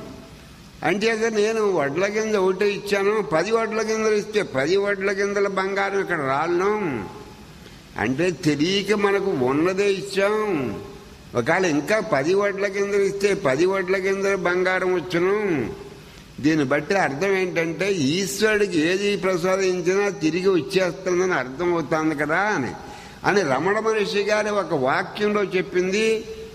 అంచేత నేను వడ్ల కింద ఒకటి ఇచ్చాను పది వడ్ల కిందలు ఇస్తే పది వడ్ల కిందల బంగారం ఇక్కడ రాలను అంటే తెలియక మనకు ఉన్నదే ఇచ్చాం ఒకవేళ ఇంకా పది వడ్ల కింద ఇస్తే పది వడ్ల కింద బంగారం వచ్చును దీన్ని బట్టి అర్థం ఏంటంటే ఈశ్వరుడికి ఏది ప్రసాదించినా తిరిగి వచ్చేస్తుందని అర్థం అవుతుంది కదా అని అని రమణ మహర్షి గారి ఒక వాక్యంలో చెప్పింది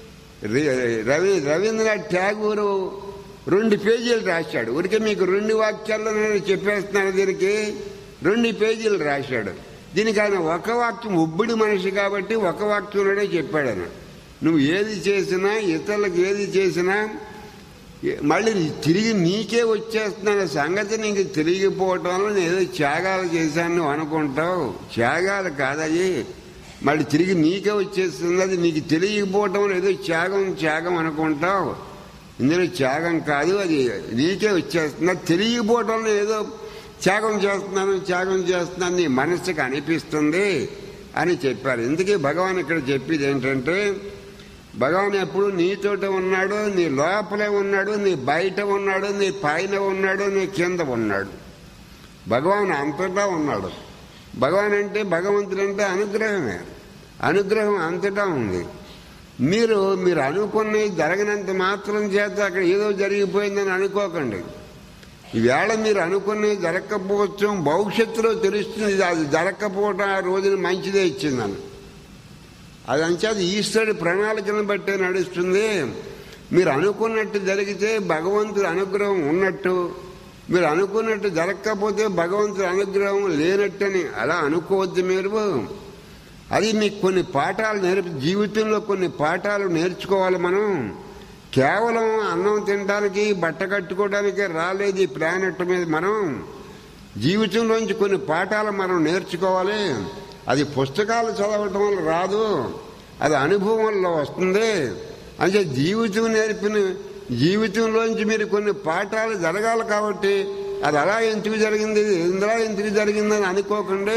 రవి రవీంద్రనాథ్ ట్యాగూరు రెండు పేజీలు రాశాడు ఊరికే మీకు రెండు వాక్యాల్లో నేను చెప్పేస్తున్నాను దీనికి రెండు పేజీలు రాశాడు దీనికి ఆయన ఒక వాక్యం ఒబ్బిడి మనిషి కాబట్టి ఒక వాక్యంలోనే చెప్పాడు ఆయన నువ్వు ఏది చేసినా ఇతరులకు ఏది చేసినా మళ్ళీ తిరిగి నీకే వచ్చేస్తున్న సంగతి నీకు తిరిగిపోవటం వల్ల నేను ఏదో త్యాగాలు చేశాను నువ్వు అనుకుంటావు త్యాగాలు కాదయ్యి మళ్ళీ తిరిగి నీకే వచ్చేస్తుంది అది నీకు తెలియకపోవటం వల్ల ఏదో త్యాగం త్యాగం అనుకుంటావు ఇందులో త్యాగం కాదు అది నీకే వచ్చేస్తుంది అది తెలియకపోవటం వల్ల ఏదో త్యాగం చేస్తున్నాను త్యాగం చేస్తున్నాను నీ మనసుకు అనిపిస్తుంది అని చెప్పారు ఇందుకే భగవాన్ ఇక్కడ చెప్పేది ఏంటంటే భగవాన్ ఎప్పుడు నీతోట ఉన్నాడు నీ లోపలే ఉన్నాడు నీ బయట ఉన్నాడు నీ పైన ఉన్నాడు నీ కింద ఉన్నాడు భగవాన్ అంతటా ఉన్నాడు భగవాన్ అంటే భగవంతుడు అంటే అనుగ్రహమే అనుగ్రహం అంతటా ఉంది మీరు మీరు అనుకున్నది జరగనంత మాత్రం చేత అక్కడ ఏదో జరిగిపోయిందని అనుకోకండి ఈవేళ మీరు అనుకున్నది జరగకపోవచ్చు భవిష్యత్తులో తెలుస్తుంది అది జరగకపోవటం ఆ రోజున మంచిదే ఇచ్చిందని అది అంచేది ఈశ్వరుడి ప్రణాళికను బట్టే నడుస్తుంది మీరు అనుకున్నట్టు జరిగితే భగవంతుడి అనుగ్రహం ఉన్నట్టు మీరు అనుకున్నట్టు జరగకపోతే భగవంతుడి అనుగ్రహం లేనట్టని అలా అనుకోవద్దు మీరు అది మీకు కొన్ని పాఠాలు నేర్పి జీవితంలో కొన్ని పాఠాలు నేర్చుకోవాలి మనం కేవలం అన్నం తినడానికి బట్ట కట్టుకోవడానికి రాలేదు ఈ ప్లానెట్ మీద మనం జీవితంలోంచి కొన్ని పాఠాలు మనం నేర్చుకోవాలి అది పుస్తకాలు చదవటం వల్ల రాదు అది అనుభవం వల్ల వస్తుంది అంటే జీవితం నేర్పిన జీవితంలోంచి మీరు కొన్ని పాఠాలు జరగాలి కాబట్టి అది అలా ఎందుకు జరిగింది ఇందులో ఎందుకు జరిగిందని అనుకోకండి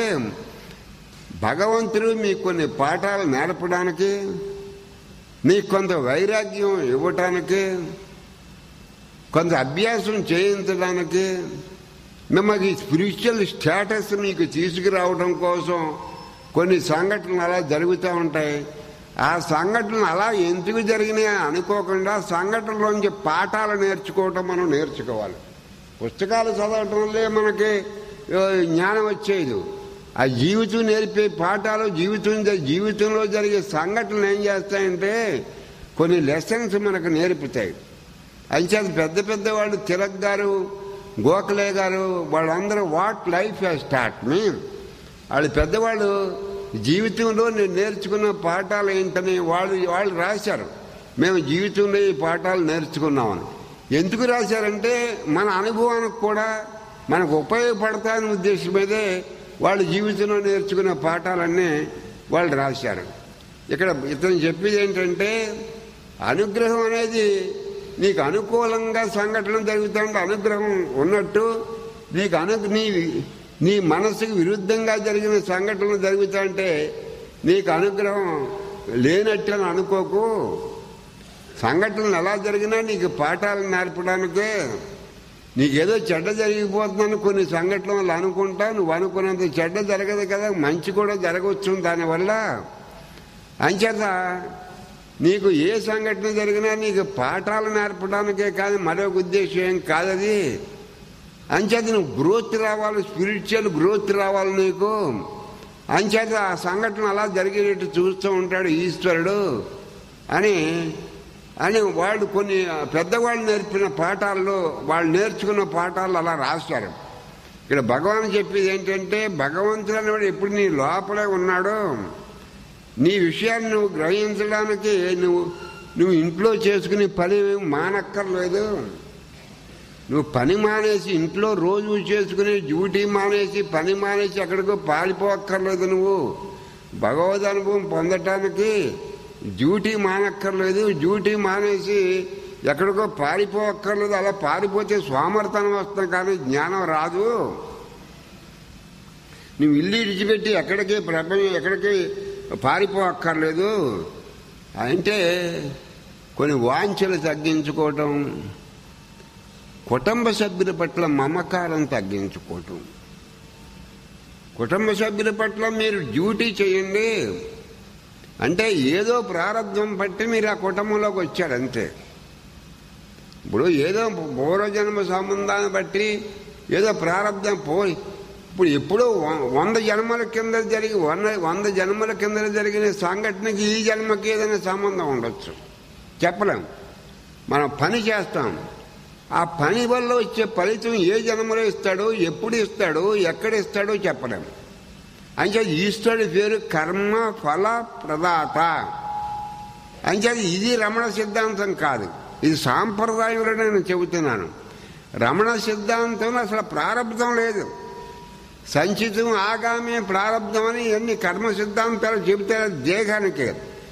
భగవంతుడు మీకు కొన్ని పాఠాలు నేర్పడానికి మీకు కొంత వైరాగ్యం ఇవ్వటానికి కొంత అభ్యాసం చేయించడానికి మిమ్మల్ని స్పిరిచువల్ స్టేటస్ మీకు తీసుకురావడం కోసం కొన్ని సంఘటనలు అలా జరుగుతూ ఉంటాయి ఆ సంఘటనలు అలా ఎందుకు జరిగినాయి అనుకోకుండా సంఘటనలోంచి పాఠాలు నేర్చుకోవటం మనం నేర్చుకోవాలి పుస్తకాలు చదవటం వల్లే మనకి జ్ఞానం వచ్చేది ఆ జీవితం నేర్పే పాఠాలు జీవితం జీవితంలో జరిగే సంఘటనలు ఏం చేస్తాయంటే కొన్ని లెసన్స్ మనకు నేర్పుతాయి అంచేత పెద్ద పెద్ద వాళ్ళు తిలక్ గారు గోఖలే గారు వాళ్ళందరూ వాట్ లైఫ్ స్టార్ట్ మీ వాళ్ళు పెద్దవాళ్ళు జీవితంలో నేను నేర్చుకున్న పాఠాలు ఏంటని వాళ్ళు వాళ్ళు రాశారు మేము జీవితంలో ఈ పాఠాలు నేర్చుకున్నామని ఎందుకు రాశారంటే మన అనుభవానికి కూడా మనకు ఉపయోగపడతాయని ఉద్దేశం మీదే వాళ్ళు జీవితంలో నేర్చుకున్న పాఠాలన్నీ వాళ్ళు రాశారు ఇక్కడ ఇతను చెప్పేది ఏంటంటే అనుగ్రహం అనేది నీకు అనుకూలంగా సంఘటనలు జరుగుతుంటే అనుగ్రహం ఉన్నట్టు నీకు అను నీ నీ మనసుకు విరుద్ధంగా జరిగిన సంఘటనలు జరుగుతుంటే నీకు అనుగ్రహం లేనట్టు అని అనుకోకు సంఘటనలు ఎలా జరిగినా నీకు పాఠాలు నేర్పడానికే నీకేదో చెడ్డ జరిగిపోతుందని కొన్ని సంఘటనలు అనుకుంటా నువ్వు అనుకున్నంత చెడ్డ జరగదు కదా మంచి కూడా జరగవచ్చు దానివల్ల అంచేత నీకు ఏ సంఘటన జరిగినా నీకు పాఠాలు నేర్పడానికే కాదు మరొక ఉద్దేశం ఏం కాదది అంచేత నువ్వు గ్రోత్ రావాలి స్పిరిచువల్ గ్రోత్ రావాలి నీకు అంచేత ఆ సంఘటన అలా జరిగేటట్టు చూస్తూ ఉంటాడు ఈశ్వరుడు అని అని వాళ్ళు కొన్ని పెద్దవాళ్ళు నేర్పిన పాఠాల్లో వాళ్ళు నేర్చుకున్న పాఠాలు అలా రాశారు ఇక్కడ భగవాన్ చెప్పేది ఏంటంటే భగవంతుడు అనేవాడు ఎప్పుడు నీ లోపలే ఉన్నాడో నీ విషయాన్ని నువ్వు గ్రహించడానికి నువ్వు నువ్వు ఇంట్లో చేసుకునే పని మానక్కర్లేదు నువ్వు పని మానేసి ఇంట్లో రోజు చేసుకునే డ్యూటీ మానేసి పని మానేసి ఎక్కడికో పారిపోక్కర్లేదు నువ్వు భగవద్ అనుభవం పొందటానికి డ్యూటీ మానక్కర్లేదు డ్యూటీ మానేసి ఎక్కడికో పారిపోక్కర్లేదు అలా పారిపోతే సోమర్తనం వస్తుంది కానీ జ్ఞానం రాదు నువ్వు ఇల్లు ఇడిచిపెట్టి ఎక్కడికి ప్రపంచం ఎక్కడికి పారిపోక్కర్లేదు అంటే కొన్ని వాంఛలు తగ్గించుకోవటం కుటుంబ సభ్యుల పట్ల మమకారం తగ్గించుకోవటం కుటుంబ సభ్యుల పట్ల మీరు డ్యూటీ చేయండి అంటే ఏదో ప్రారంభం బట్టి మీరు ఆ కుటుంబంలోకి వచ్చాడు అంతే ఇప్పుడు ఏదో పూర్వజన్మ సంబంధాన్ని బట్టి ఏదో ప్రారంభం పోయి ఇప్పుడు ఎప్పుడో వ- వంద జన్మల కింద జరిగి వంద వంద జన్మల కింద జరిగిన సంఘటనకి ఈ జన్మకి ఏదైనా సంబంధం ఉండొచ్చు చెప్పలేం మనం పని చేస్తాం ఆ పని వల్ల వచ్చే ఫలితం ఏ జన్మలో ఇస్తాడో ఎప్పుడు ఇస్తాడో ఎక్కడ ఇస్తాడో చెప్పలేం అంటే ఈశ్వరుడి పేరు కర్మ ఫల ప్రదాత అంచేది ఇది రమణ సిద్ధాంతం కాదు ఇది సాంప్రదాయంలో నేను చెబుతున్నాను రమణ సిద్ధాంతంలో అసలు ప్రారంభం లేదు సంచితం ఆగామి ప్రారంభం అని ఎన్ని కర్మ సిద్ధాంతాలు చెబుతారు దేహానికి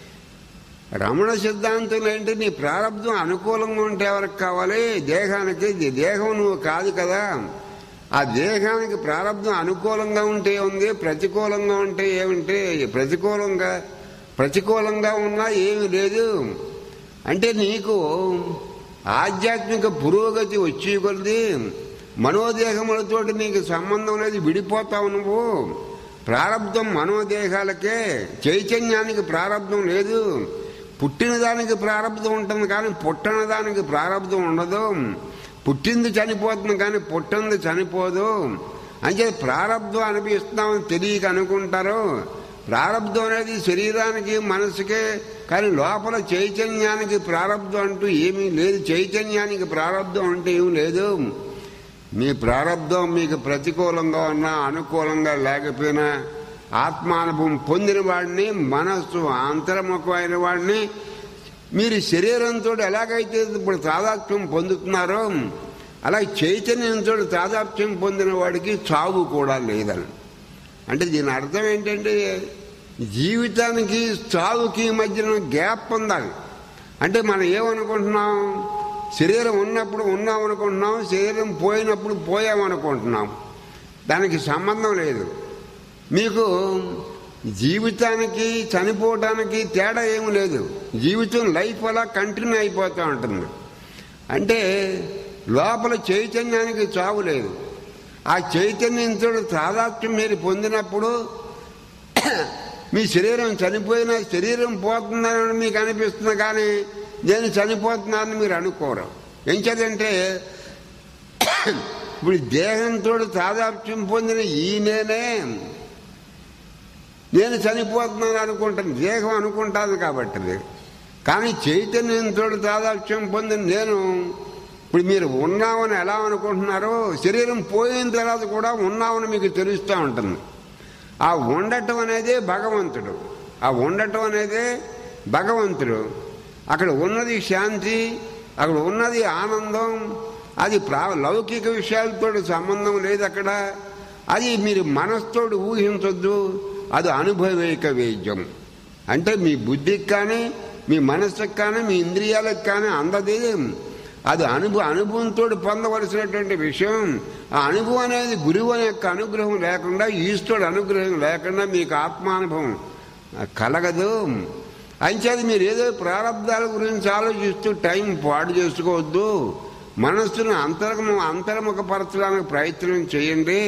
రమణ సిద్ధాంతం ఏంటి నీ ప్రారంభం అనుకూలంగా ఉంటే ఎవరికి కావాలి దేహానికి ఇది దేహం నువ్వు కాదు కదా ఆ దేహానికి ప్రారంభం అనుకూలంగా ఉంటే ఉంది ప్రతికూలంగా ఉంటే ఏమిటి ప్రతికూలంగా ప్రతికూలంగా ఉన్నా ఏమి లేదు అంటే నీకు ఆధ్యాత్మిక పురోగతి వచ్చి కొద్ది మనోదేహములతోటి నీకు సంబంధం లేదు విడిపోతావు నువ్వు ప్రారంధం మనోదేహాలకే చైతన్యానికి ప్రారంధం లేదు పుట్టిన దానికి ప్రారంధం ఉంటుంది కానీ పుట్టిన దానికి ప్రారంధం ఉండదు పుట్టింది చనిపోతుంది కానీ పుట్టింది చనిపోదు అంటే ప్రారంధం అనిపిస్తున్నామని తెలియక అనుకుంటారు ప్రారంధం అనేది శరీరానికి మనసుకే కానీ లోపల చైతన్యానికి ప్రారంధం అంటూ ఏమీ లేదు చైతన్యానికి ప్రారంధం అంటే ఏమీ లేదు మీ ప్రారంధం మీకు ప్రతికూలంగా ఉన్నా అనుకూలంగా లేకపోయినా ఆత్మానుభవం పొందిన వాడిని మనస్సు అంతర్ముఖమైన వాడిని మీరు శరీరంతో ఎలాగైతే ఇప్పుడు తాదాత్మ్యం పొందుతున్నారో అలా చైతన్యంతో తాదాత్మ్యం పొందిన వాడికి చావు కూడా లేదని అంటే దీని అర్థం ఏంటంటే జీవితానికి చావుకి మధ్యన గ్యాప్ ఉండాలి అంటే మనం ఏమనుకుంటున్నాం శరీరం ఉన్నప్పుడు ఉన్నాం అనుకుంటున్నాం శరీరం పోయినప్పుడు పోయామనుకుంటున్నాం దానికి సంబంధం లేదు మీకు జీవితానికి చనిపోవటానికి తేడా ఏమి లేదు జీవితం లైఫ్ అలా కంటిన్యూ అయిపోతూ ఉంటుంది అంటే లోపల చైతన్యానికి చావు లేదు ఆ చైతన్యంతో తాదాత్మ్యం మీరు పొందినప్పుడు మీ శరీరం చనిపోయినా శరీరం పోతుందని మీకు అనిపిస్తుంది కానీ నేను చనిపోతున్నానని మీరు అనుకోరు ఏం చదంటే ఇప్పుడు దేహంతో తాదాప్యం పొందిన ఈ నేనే నేను చనిపోతున్నాను అనుకుంటాను దేహం అనుకుంటాను కాబట్టి అది. కానీ చైతన్యంతో తాదాప్యం పొందిన నేను ఇప్పుడు మీరు ఉన్నామని ఎలా అనుకుంటున్నారో శరీరం పోయిన తర్వాత కూడా ఉన్నామని మీకు తెలుస్తూ ఉంటుంది ఆ ఉండటం అనేది భగవంతుడు ఆ ఉండటం అనేది భగవంతుడు అక్కడ ఉన్నది శాంతి అక్కడ ఉన్నది ఆనందం అది ప్రా లౌకిక విషయాలతో సంబంధం లేదు అక్కడ అది మీరు మనస్తోడు ఊహించొద్దు అది అనుభవైక వేద్యం అంటే మీ బుద్ధికి కానీ మీ మనస్సుకి కానీ మీ ఇంద్రియాలకు కానీ అందది అది అనుభవ అనుభవంతో పొందవలసినటువంటి విషయం ఆ అనుభవం అనేది గురువు యొక్క అనుగ్రహం లేకుండా ఈశ్వరుడు అనుగ్రహం లేకుండా మీకు ఆత్మానుభవం కలగదు అంచేది మీరు ఏదో ప్రారంధాల గురించి ఆలోచిస్తూ టైం పాడు చేసుకోవద్దు మనస్సును అంతర్ము అంతర్ముఖపరచడానికి ప్రయత్నం చేయండి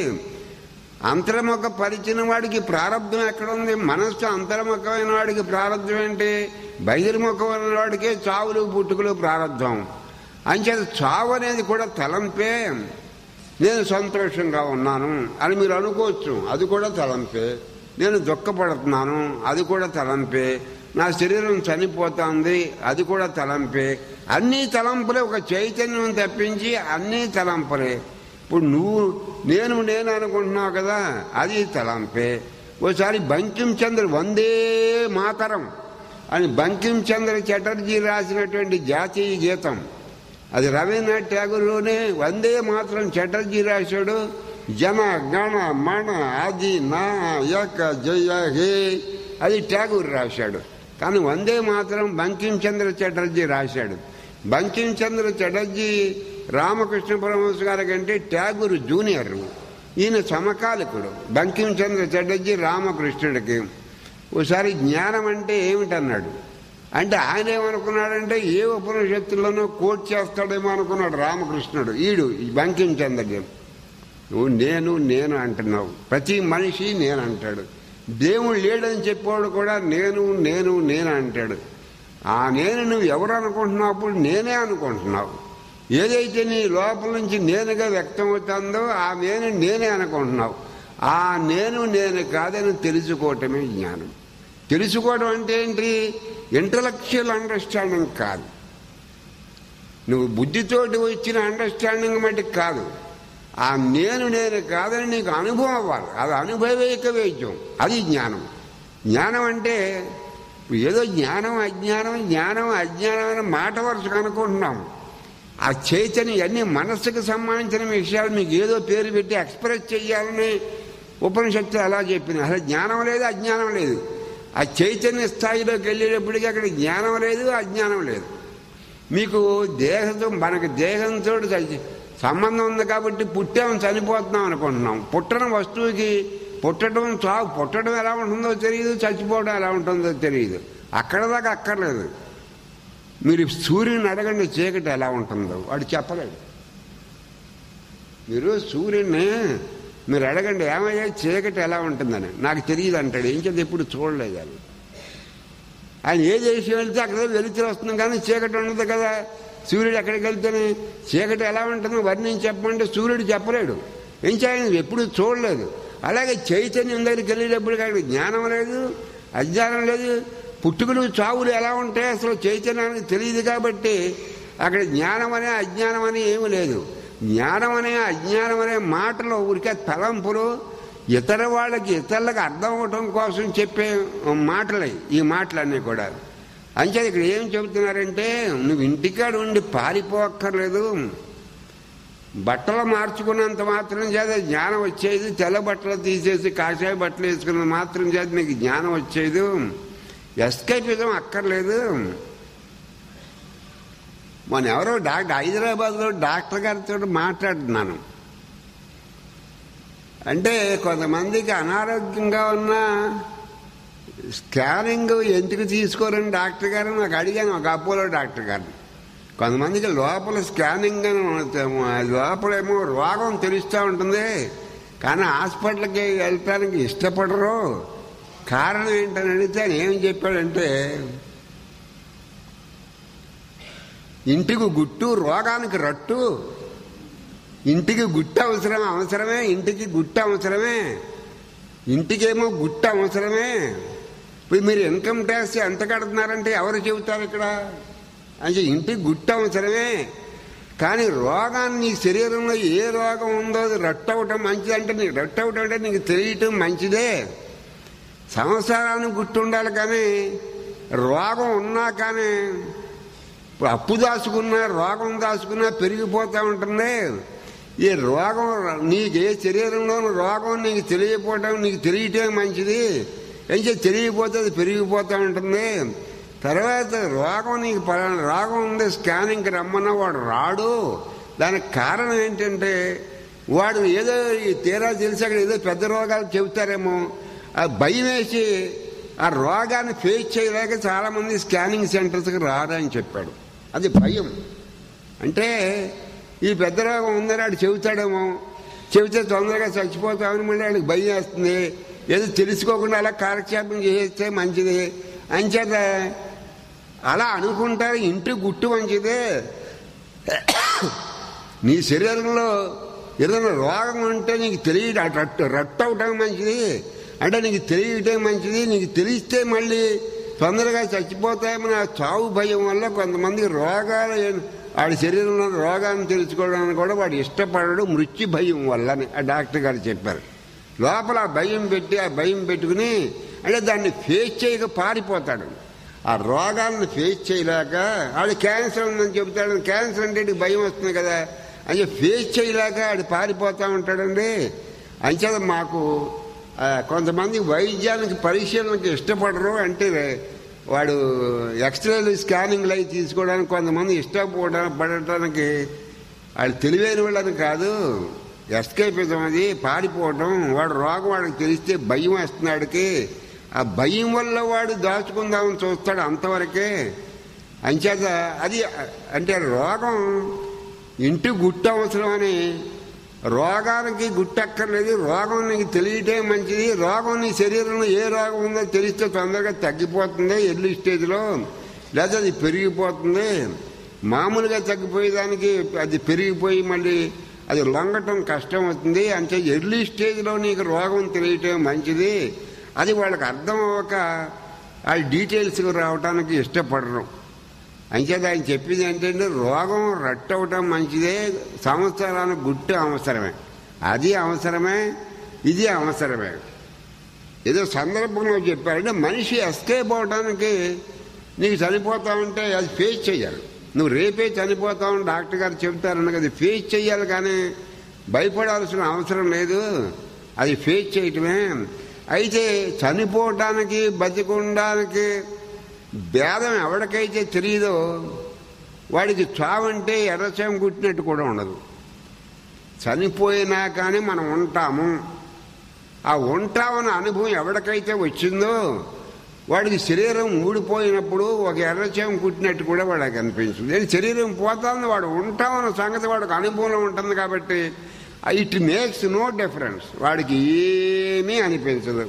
అంతర్ముఖ పరిచిన వాడికి ప్రారంభం ఎక్కడుంది మనస్సు అంతర్ముఖమైన వాడికి ప్రారంభం ఏంటి బహిర్ముఖమైన వాడికే చావులు పుట్టుకలు ప్రారంభం అంచేత చావు అనేది కూడా తలంపే నేను సంతోషంగా ఉన్నాను అని మీరు అనుకోవచ్చు అది కూడా తలంపే నేను దుఃఖపడుతున్నాను అది కూడా తలంపే నా శరీరం చనిపోతుంది అది కూడా తలంపే అన్నీ తలంపులే ఒక చైతన్యం తప్పించి అన్నీ తలంపులే ఇప్పుడు నువ్వు నేను నేను అనుకుంటున్నావు కదా అది తలంపే ఓసారి బంకిం చంద్ర వందే మాతరం అని బంకిం చంద్ర చటర్జీ రాసినటువంటి జాతీయ గీతం అది రవీంద్రనాథ్ ట్యాగూర్లోనే వందే మాత్రం చటర్జీ రాశాడు జన గణ మణ అది నా యక జయ హే అది ట్యాగూర్ రాశాడు కానీ వందే మాత్రం బంకిం చంద్ర చటర్జీ రాశాడు బంకిం చంద్ర చటర్జీ రామకృష్ణ పరమహంస గారి కంటే ట్యాగూర్ జూనియర్ ఈయన సమకాలికుడు బంకిం చంద్ర చటర్జీ రామకృష్ణుడికి ఓసారి జ్ఞానం అంటే ఏమిటన్నాడు అంటే ఆయన ఏమనుకున్నాడంటే ఏ ఉపనిషత్తుల్లోనో కోట్ చేస్తాడేమో అనుకున్నాడు రామకృష్ణుడు ఈడు ఈ బంకిం చంద్రుడు నువ్వు నేను నేను అంటున్నావు ప్రతి మనిషి నేను అంటాడు దేవుడు లేడని చెప్పేవాడు కూడా నేను నేను నేను అంటాడు ఆ నేను నువ్వు ఎవరు అనుకుంటున్నావు అప్పుడు నేనే అనుకుంటున్నావు ఏదైతే నీ లోపల నుంచి నేనుగా వ్యక్తం అవుతుందో ఆ నేను నేనే అనుకుంటున్నావు ఆ నేను నేను కాదని తెలుసుకోవటమే జ్ఞానం తెలుసుకోవడం అంటే ఏంటి ఇంటలెక్చువల్ అండర్స్టాండింగ్ కాదు నువ్వు బుద్ధితోటి వచ్చిన అండర్స్టాండింగ్ మటుకు కాదు ఆ నేను నేను కాదని నీకు అనుభవం అవ్వాలి అది అనుభవైక వేద్యం అది జ్ఞానం జ్ఞానం అంటే ఏదో జ్ఞానం అజ్ఞానం జ్ఞానం అజ్ఞానం అనే మాట వరుసగా అనుకుంటున్నాం ఆ చైతన్యం అన్ని మనస్సుకు సంబంధించిన విషయాలు మీకు ఏదో పేరు పెట్టి ఎక్స్ప్రెస్ చేయాలని ఉపనిషత్తు అలా చెప్పింది అసలు జ్ఞానం లేదు అజ్ఞానం లేదు ఆ చైతన్య స్థాయిలోకి వెళ్ళేటప్పటికీ అక్కడ జ్ఞానం లేదు అజ్ఞానం లేదు మీకు దేహంతో మనకు దేహంతో సంబంధం ఉంది కాబట్టి పుట్టాం చనిపోతున్నాం అనుకుంటున్నాం పుట్టడం వస్తువుకి పుట్టడం చావు పుట్టడం ఎలా ఉంటుందో తెలియదు చచ్చిపోవడం ఎలా ఉంటుందో తెలియదు అక్కడ దాకా అక్కర్లేదు మీరు సూర్యుని అడగండి చీకటి ఎలా ఉంటుందో వాడు చెప్పలేడు మీరు సూర్యుడిని మీరు అడగండి ఏమయ్యా చీకటి ఎలా ఉంటుందని నాకు తెలియదు అంటాడు ఏం చేత ఎప్పుడు చూడలేదు అని ఆయన ఏ దేశం వెళ్తే అక్కడ వెలుతురు వస్తుంది కానీ చీకటి ఉండదు కదా సూర్యుడు ఎక్కడికి వెళ్తేనే చీకటి ఎలా ఉంటుందో వర్ణించి చెప్పమంటే సూర్యుడు చెప్పలేడు ఏం చేయాలి ఎప్పుడు చూడలేదు అలాగే చైతన్యం దగ్గరికి వెళ్ళేటప్పుడు అక్కడ జ్ఞానం లేదు అజ్ఞానం లేదు పుట్టుకలు చావులు ఎలా ఉంటాయి అసలు చైతన్యానికి తెలియదు కాబట్టి అక్కడ జ్ఞానం అనే అజ్ఞానం అని ఏమీ లేదు జ్ఞానం అనే అజ్ఞానం అనే మాటలు ఊరికే తలంపులు ఇతర వాళ్ళకి ఇతరులకు అర్థం అవటం కోసం చెప్పే మాటలే ఈ మాటలన్నీ కూడా అంతే ఇక్కడ ఏం చెబుతున్నారంటే నువ్వు ఇంటికాడ ఉండి పారిపోక్కర్లేదు బట్టలు మార్చుకున్నంత మాత్రం చేత జ్ఞానం వచ్చేది తెల్ల బట్టలు తీసేసి కాషాయ బట్టలు వేసుకున్నంత మాత్రం చేత నీకు జ్ఞానం వచ్చేది ఎస్కేపిజం అక్కర్లేదు మొన్న ఎవరో డాక్టర్ హైదరాబాద్లో డాక్టర్ గారితో మాట్లాడుతున్నాను అంటే కొంతమందికి అనారోగ్యంగా ఉన్న స్కానింగ్ ఎందుకు తీసుకోరని డాక్టర్ గారు నాకు అడిగాను ఒక అపోలో డాక్టర్ గారిని కొంతమందికి లోపల స్కానింగ్ అని లోపలేమో రోగం తెలుస్తూ ఉంటుంది కానీ హాస్పిటల్కి వెళ్ళటానికి ఇష్టపడరు కారణం ఏంటని అడిగితే ఆయన ఏం చెప్పాడంటే ఇంటికి గుట్టు రోగానికి రట్టు ఇంటికి గుట్ట అవసరం అవసరమే ఇంటికి గుట్ట అవసరమే ఇంటికేమో గుట్ట అవసరమే ఇప్పుడు మీరు ఇన్కమ్ ట్యాక్స్ ఎంత కడుతున్నారంటే ఎవరు చెబుతారు ఇక్కడ అంటే ఇంటికి గుట్ట అవసరమే కానీ రోగాన్ని నీ శరీరంలో ఏ రోగం ఉందో అది రట్టవటం మంచిదంటే నీకు రట్టవటం అంటే నీకు తెలియటం మంచిదే సంవత్సరానికి గుర్తు ఉండాలి కానీ రోగం ఉన్నా కానీ ఇప్పుడు అప్పు దాచుకున్నా రోగం దాచుకున్నా పెరిగిపోతూ ఉంటుంది ఈ రోగం నీకు ఏ శరీరంలోని రోగం నీకు తెలియపోవటం నీకు తెలియటం మంచిది అయితే తెలియపోతే అది పెరిగిపోతూ ఉంటుంది తర్వాత రోగం నీకు పలానా రోగం ఉంది స్కానింగ్కి రమ్మన్నా వాడు రాడు దానికి కారణం ఏంటంటే వాడు ఏదో ఈ తీరా తెలిసి అక్కడ ఏదో పెద్ద రోగాలు చెబుతారేమో ఆ భయం వేసి ఆ రోగాన్ని ఫేస్ చేయలేక చాలామంది స్కానింగ్ సెంటర్స్కి రారని చెప్పాడు అది భయం అంటే ఈ పెద్ద రోగం ఉందని వాడు చెబుతాడేమో చెబితే తొందరగా చచ్చిపోతామని మళ్ళీ వాడికి భయం వేస్తుంది ఏదో తెలుసుకోకుండా అలా కాలక్షేపం చేస్తే మంచిది అంచేత అలా అనుకుంటారు ఇంటి గుట్టు మంచిదే నీ శరీరంలో ఏదైనా రోగం ఉంటే నీకు తెలియదు రట్టు రట్టు అవటం మంచిది అంటే నీకు తెలియటం మంచిది నీకు తెలిస్తే మళ్ళీ తొందరగా చచ్చిపోతామని ఆ చావు భయం వల్ల కొంతమంది రోగాలు వాడి శరీరంలో రోగాన్ని తెలుసుకోవడానికి కూడా వాడు ఇష్టపడడు మృత్యు భయం వల్లని ఆ డాక్టర్ గారు చెప్పారు లోపల ఆ భయం పెట్టి ఆ భయం పెట్టుకుని అంటే దాన్ని ఫేస్ చేయక పారిపోతాడు ఆ రోగాలను ఫేస్ చేయలేక ఆడు క్యాన్సర్ ఉందని చెబుతాడు క్యాన్సర్ అంటే ఈడికి భయం వస్తుంది కదా అని ఫేస్ చేయలేక ఆడు పారిపోతూ ఉంటాడండి అంచేత మాకు ఆ, కొంతమంది వైద్యానికి పరిశీలనకి ఇష్టపడరు అంటే వాడు ఎక్స్రేలు స్కానింగ్లు అవి తీసుకోవడానికి కొంతమంది ఇష్టపడడానికి పడటానికి వాళ్ళు తెలివైన వాళ్ళని కాదు ఎస్కేపిజం అది పారిపోవటం వాడు రోగం వాడికి తెలిస్తే భయం వేస్తున్నాడికి ఆ భయం వల్ల వాడు దాచుకుందామని చూస్తాడు అంతవరకే అంచేత అది అంటే రోగం ఇంటి గుట్టు అవసరమని రోగానికి గుట్టక్కర్లేదు రోగం నీకు తెలియటం మంచిది రోగం నీ శరీరంలో ఏ రోగం ఉందో తెలిస్తే తొందరగా తగ్గిపోతుంది ఎర్లీ స్టేజ్లో లేదా అది పెరిగిపోతుంది మామూలుగా తగ్గిపోయేదానికి అది పెరిగిపోయి మళ్ళీ అది లొంగటం కష్టం అవుతుంది అంటే ఎర్లీ స్టేజ్లో నీకు రోగం తెలియటం మంచిది అది వాళ్ళకి అర్థం అవ్వక ఆ డీటెయిల్స్ రావడానికి ఇష్టపడరు అంచేది ఆయన చెప్పింది ఏంటంటే రోగం రట్టవటం మంచిదే సంవత్సరానికి గుట్టు అవసరమే అది అవసరమే ఇది అవసరమే ఏదో సందర్భంలో చెప్పారంటే మనిషి ఎస్కేప్ అవడానికి నీకు చనిపోతా ఉంటే అది ఫేస్ చేయాలి నువ్వు రేపే చనిపోతావని డాక్టర్ గారు చెబుతారన్న అది ఫేస్ చేయాలి కానీ భయపడాల్సిన అవసరం లేదు అది ఫేస్ చేయటమే అయితే చనిపోవటానికి బతికుండానికి భేదం ఎవరికైతే తెలియదో వాడికి చావంటే ఎర్రచేమ కుట్టినట్టు కూడా ఉండదు చనిపోయినా కానీ మనం ఉంటాము ఆ ఉంటామన్న అనుభవం ఎవరికైతే వచ్చిందో వాడికి శరీరం ఊడిపోయినప్పుడు ఒక ఎర్రచేమ కుట్టినట్టు కూడా వాడికి అనిపించింది నేను శరీరం పోతాను వాడు ఉంటామన్న సంగతి వాడికి అనుభవంలో ఉంటుంది కాబట్టి ఇట్ మేక్స్ నో డిఫరెన్స్ వాడికి ఏమీ అనిపించదు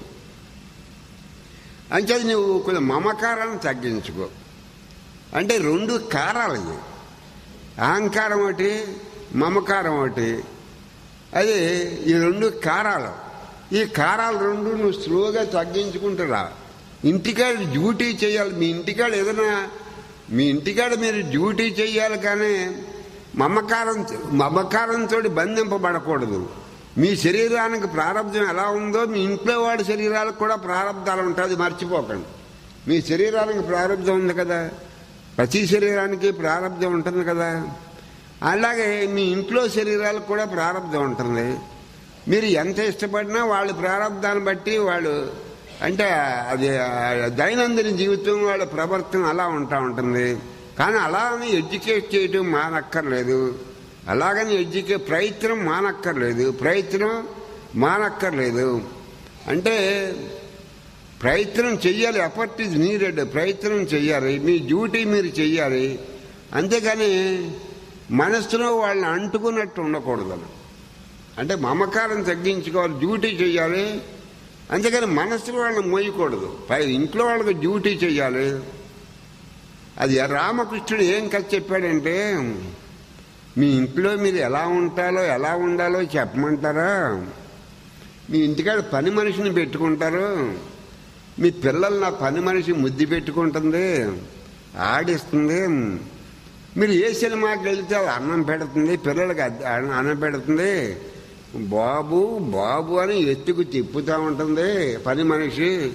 అంచేది నువ్వు కొంచెం మమకారాన్ని తగ్గించుకో అంటే రెండు కారాలు ఇవి అహంకారం ఒకటి మమకారం ఒకటి అది ఈ రెండు కారాలు ఈ కారాలు రెండు నువ్వు స్లోగా తగ్గించుకుంటూ రా ఇంటికాడ డ్యూటీ చేయాలి మీ ఇంటికాడ ఏదైనా మీ ఇంటికాడ మీరు డ్యూటీ చేయాలి కానీ మమకారం మమకారంతో బంధింపబడకూడదు మీ శరీరానికి ప్రారంభం ఎలా ఉందో మీ ఇంట్లో వాడి శరీరాలకు కూడా ప్రారంధాలు ఉంటుంది మర్చిపోకండి మీ శరీరానికి ప్రారంభం ఉంది కదా ప్రతి శరీరానికి ప్రారంధం ఉంటుంది కదా అలాగే మీ ఇంట్లో శరీరాలకు కూడా ప్రారంధం ఉంటుంది మీరు ఎంత ఇష్టపడినా వాళ్ళ ప్రారంధాన్ని బట్టి వాళ్ళు అంటే అది ఆ, దైనందిన జీవితం వాళ్ళ ప్రవర్తన అలా ఉంటా ఉంటుంది కానీ అలా అని ఎడ్యుకేట్ చేయడం మానక్కర్లేదు అలాగని ఎడ్యుకే ప్రయత్నం మానక్కర్లేదు ప్రయత్నం మానక్కర్లేదు అంటే ప్రయత్నం చెయ్యాలి ఎఫర్ట్ ఇస్ నీడెడ్ ప్రయత్నం చెయ్యాలి మీ డ్యూటీ మీరు చెయ్యాలి అంతేగాని మనస్సులో వాళ్ళని అంటుకున్నట్టు ఉండకూడదు అంటే మమకారం తగ్గించుకోవాలి డ్యూటీ చెయ్యాలి అంతేగాని మనస్సులో వాళ్ళని మోయకూడదు పై ఇంట్లో వాళ్ళకి డ్యూటీ చెయ్యాలి అది రామకృష్ణుడు ఏం కథ చెప్పాడంటే మీ ఇంట్లో మీరు ఎలా ఉంటారో ఎలా ఉండాలో చెప్పమంటారా మీ ఇంటికాడ పని మనిషిని పెట్టుకుంటారు మీ పిల్లలు నా పని మనిషి ముద్దు పెట్టుకుంటుంది ఆడిస్తుంది మీరు ఏ సినిమాకి వెళ్తే అది అన్నం పెడుతుంది పిల్లలకి అద్- అన్నం పెడుతుంది బాబు బాబు అని ఎత్తుకు తిప్పుతూ ఉంటుంది పని మనిషి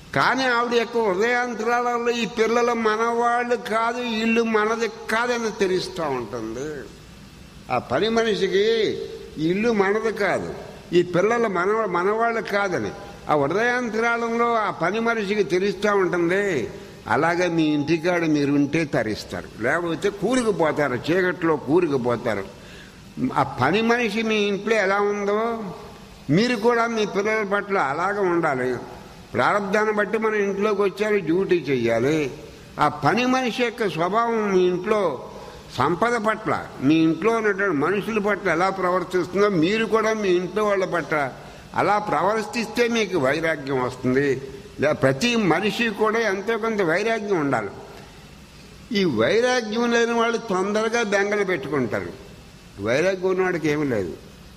కానీ ఆవిడ యొక్క హృదయాంతరాలలో ఈ పిల్లలు మనవాళ్ళు కాదు ఇల్లు మనది కాదని తెలుస్తూ ఉంటుంది ఆ పని మనిషికి ఈ ఇల్లు మనది కాదు ఈ పిల్లలు మన మనవాళ్ళు కాదని ఆ హృదయాంతరాలంలో ఆ పని మనిషికి తెలుస్తూ ఉంటుంది అలాగే మీ ఇంటికాడ మీరు ఉంటే తరిస్తారు లేకపోతే కూరుకుపోతారు చీకట్లో కూరుకుపోతారు ఆ పని మనిషి మీ ఇంట్లో ఎలా ఉందో మీరు కూడా మీ పిల్లల పట్ల అలాగే ఉండాలి ప్రారంధాన్ని బట్టి మన ఇంట్లోకి వచ్చారు డ్యూటీ చెయ్యాలి ఆ పని మనిషి యొక్క స్వభావం మీ ఇంట్లో సంపద పట్ల మీ ఇంట్లో ఉన్నటువంటి మనుషుల పట్ల ఎలా ప్రవర్తిస్తుందో మీరు కూడా మీ ఇంట్లో వాళ్ళ పట్ల అలా ప్రవర్తిస్తే మీకు వైరాగ్యం వస్తుంది లే ప్రతి మనిషి కూడా ఎంతో కొంత వైరాగ్యం ఉండాలి ఈ వైరాగ్యం లేని వాళ్ళు తొందరగా బెంగలు పెట్టుకుంటారు వైరాగ్యం ఉన్నవాడికి ఏమీ లేదు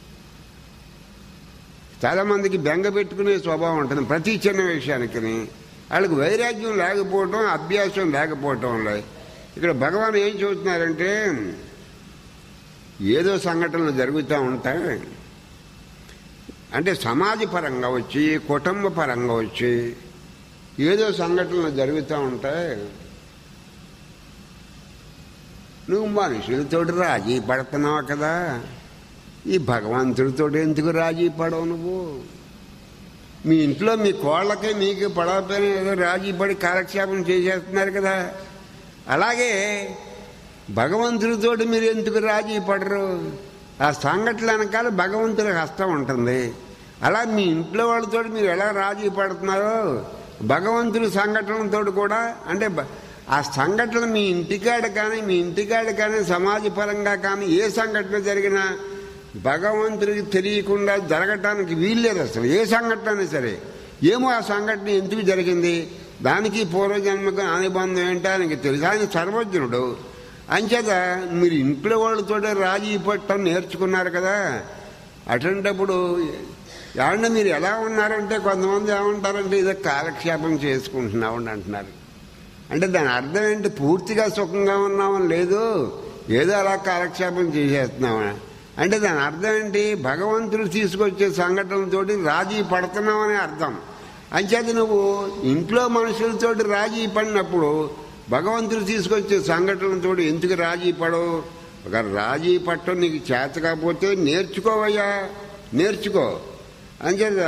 చాలా మందికి బెంగ పెట్టుకునే స్వభావం ఉంటుంది ప్రతి చిన్న విషయానికి వాళ్ళకి వైరాగ్యం లేకపోవటం అభ్యాసం లేకపోవటం వల్ల ఇక్కడ భగవాన్ ఏం చూస్తున్నారంటే ఏదో సంఘటనలు జరుగుతూ ఉంటాయి అంటే సమాజ పరంగా వచ్చి కుటుంబ పరంగా వచ్చి ఏదో సంఘటనలు జరుగుతూ ఉంటాయి నువ్వు మనుషులతోటి రాజీ పడుతున్నావు కదా ఈ భగవంతుడితో ఎందుకు రాజీ పడవు నువ్వు మీ ఇంట్లో మీ కోళ్ళకి మీకు పడకపోయినా ఏదో రాజీ పడి కాలక్షేపం చేసేస్తున్నారు కదా అలాగే భగవంతుడితోటి మీరు ఎందుకు రాజీ పడరు ఆ సంఘటన వెనకాల భగవంతుడి హస్తం ఉంటుంది అలా మీ ఇంట్లో వాళ్ళతో మీరు ఎలా రాజీ పడుతున్నారో భగవంతుడి సంఘటనలతో కూడా అంటే బ- ఆ సంఘటన మీ ఇంటికాడ కానీ మీ ఇంటికాడ కానీ సమాజపరంగా కానీ ఏ సంఘటన జరిగినా భగవంతుడికి తెలియకుండా జరగటానికి వీల్లేదు అసలు ఏ సంఘటన అయినా సరే ఏమో ఆ సంఘటన ఎందుకు జరిగింది దానికి పూర్వజన్మకు అనుబంధం ఏంటో ఆయనకి తెలుసు ఆయన సర్వజ్ఞుడు అంచేత మీరు ఇంట్లో వాళ్ళతో రాజీ పట్టం నేర్చుకున్నారు కదా అటువంటప్పుడు ఏమన్నా మీరు ఎలా ఉన్నారంటే కొంతమంది ఏమంటారంటే ఇదో కాలక్షేపం చేసుకుంటున్నావు అని అంటున్నారు అంటే దాని అర్థం ఏంటి పూర్తిగా సుఖంగా ఉన్నామని లేదు ఏదో అలా కాలక్షేపం చేసేస్తున్నామని అంటే దాని అర్థం ఏంటి భగవంతుడు తీసుకొచ్చే సంఘటనలతోటి రాజీ పడుతున్నామని అర్థం అంచేత నువ్వు ఇంట్లో మనుషులతోటి రాజీ పడినప్పుడు భగవంతుడు తీసుకొచ్చే సంఘటనలతో ఎందుకు రాజీ పడవు ఒక రాజీ పట్టం నీకు చేత కాకపోతే నేర్చుకోవయ్యా నేర్చుకో అంచేత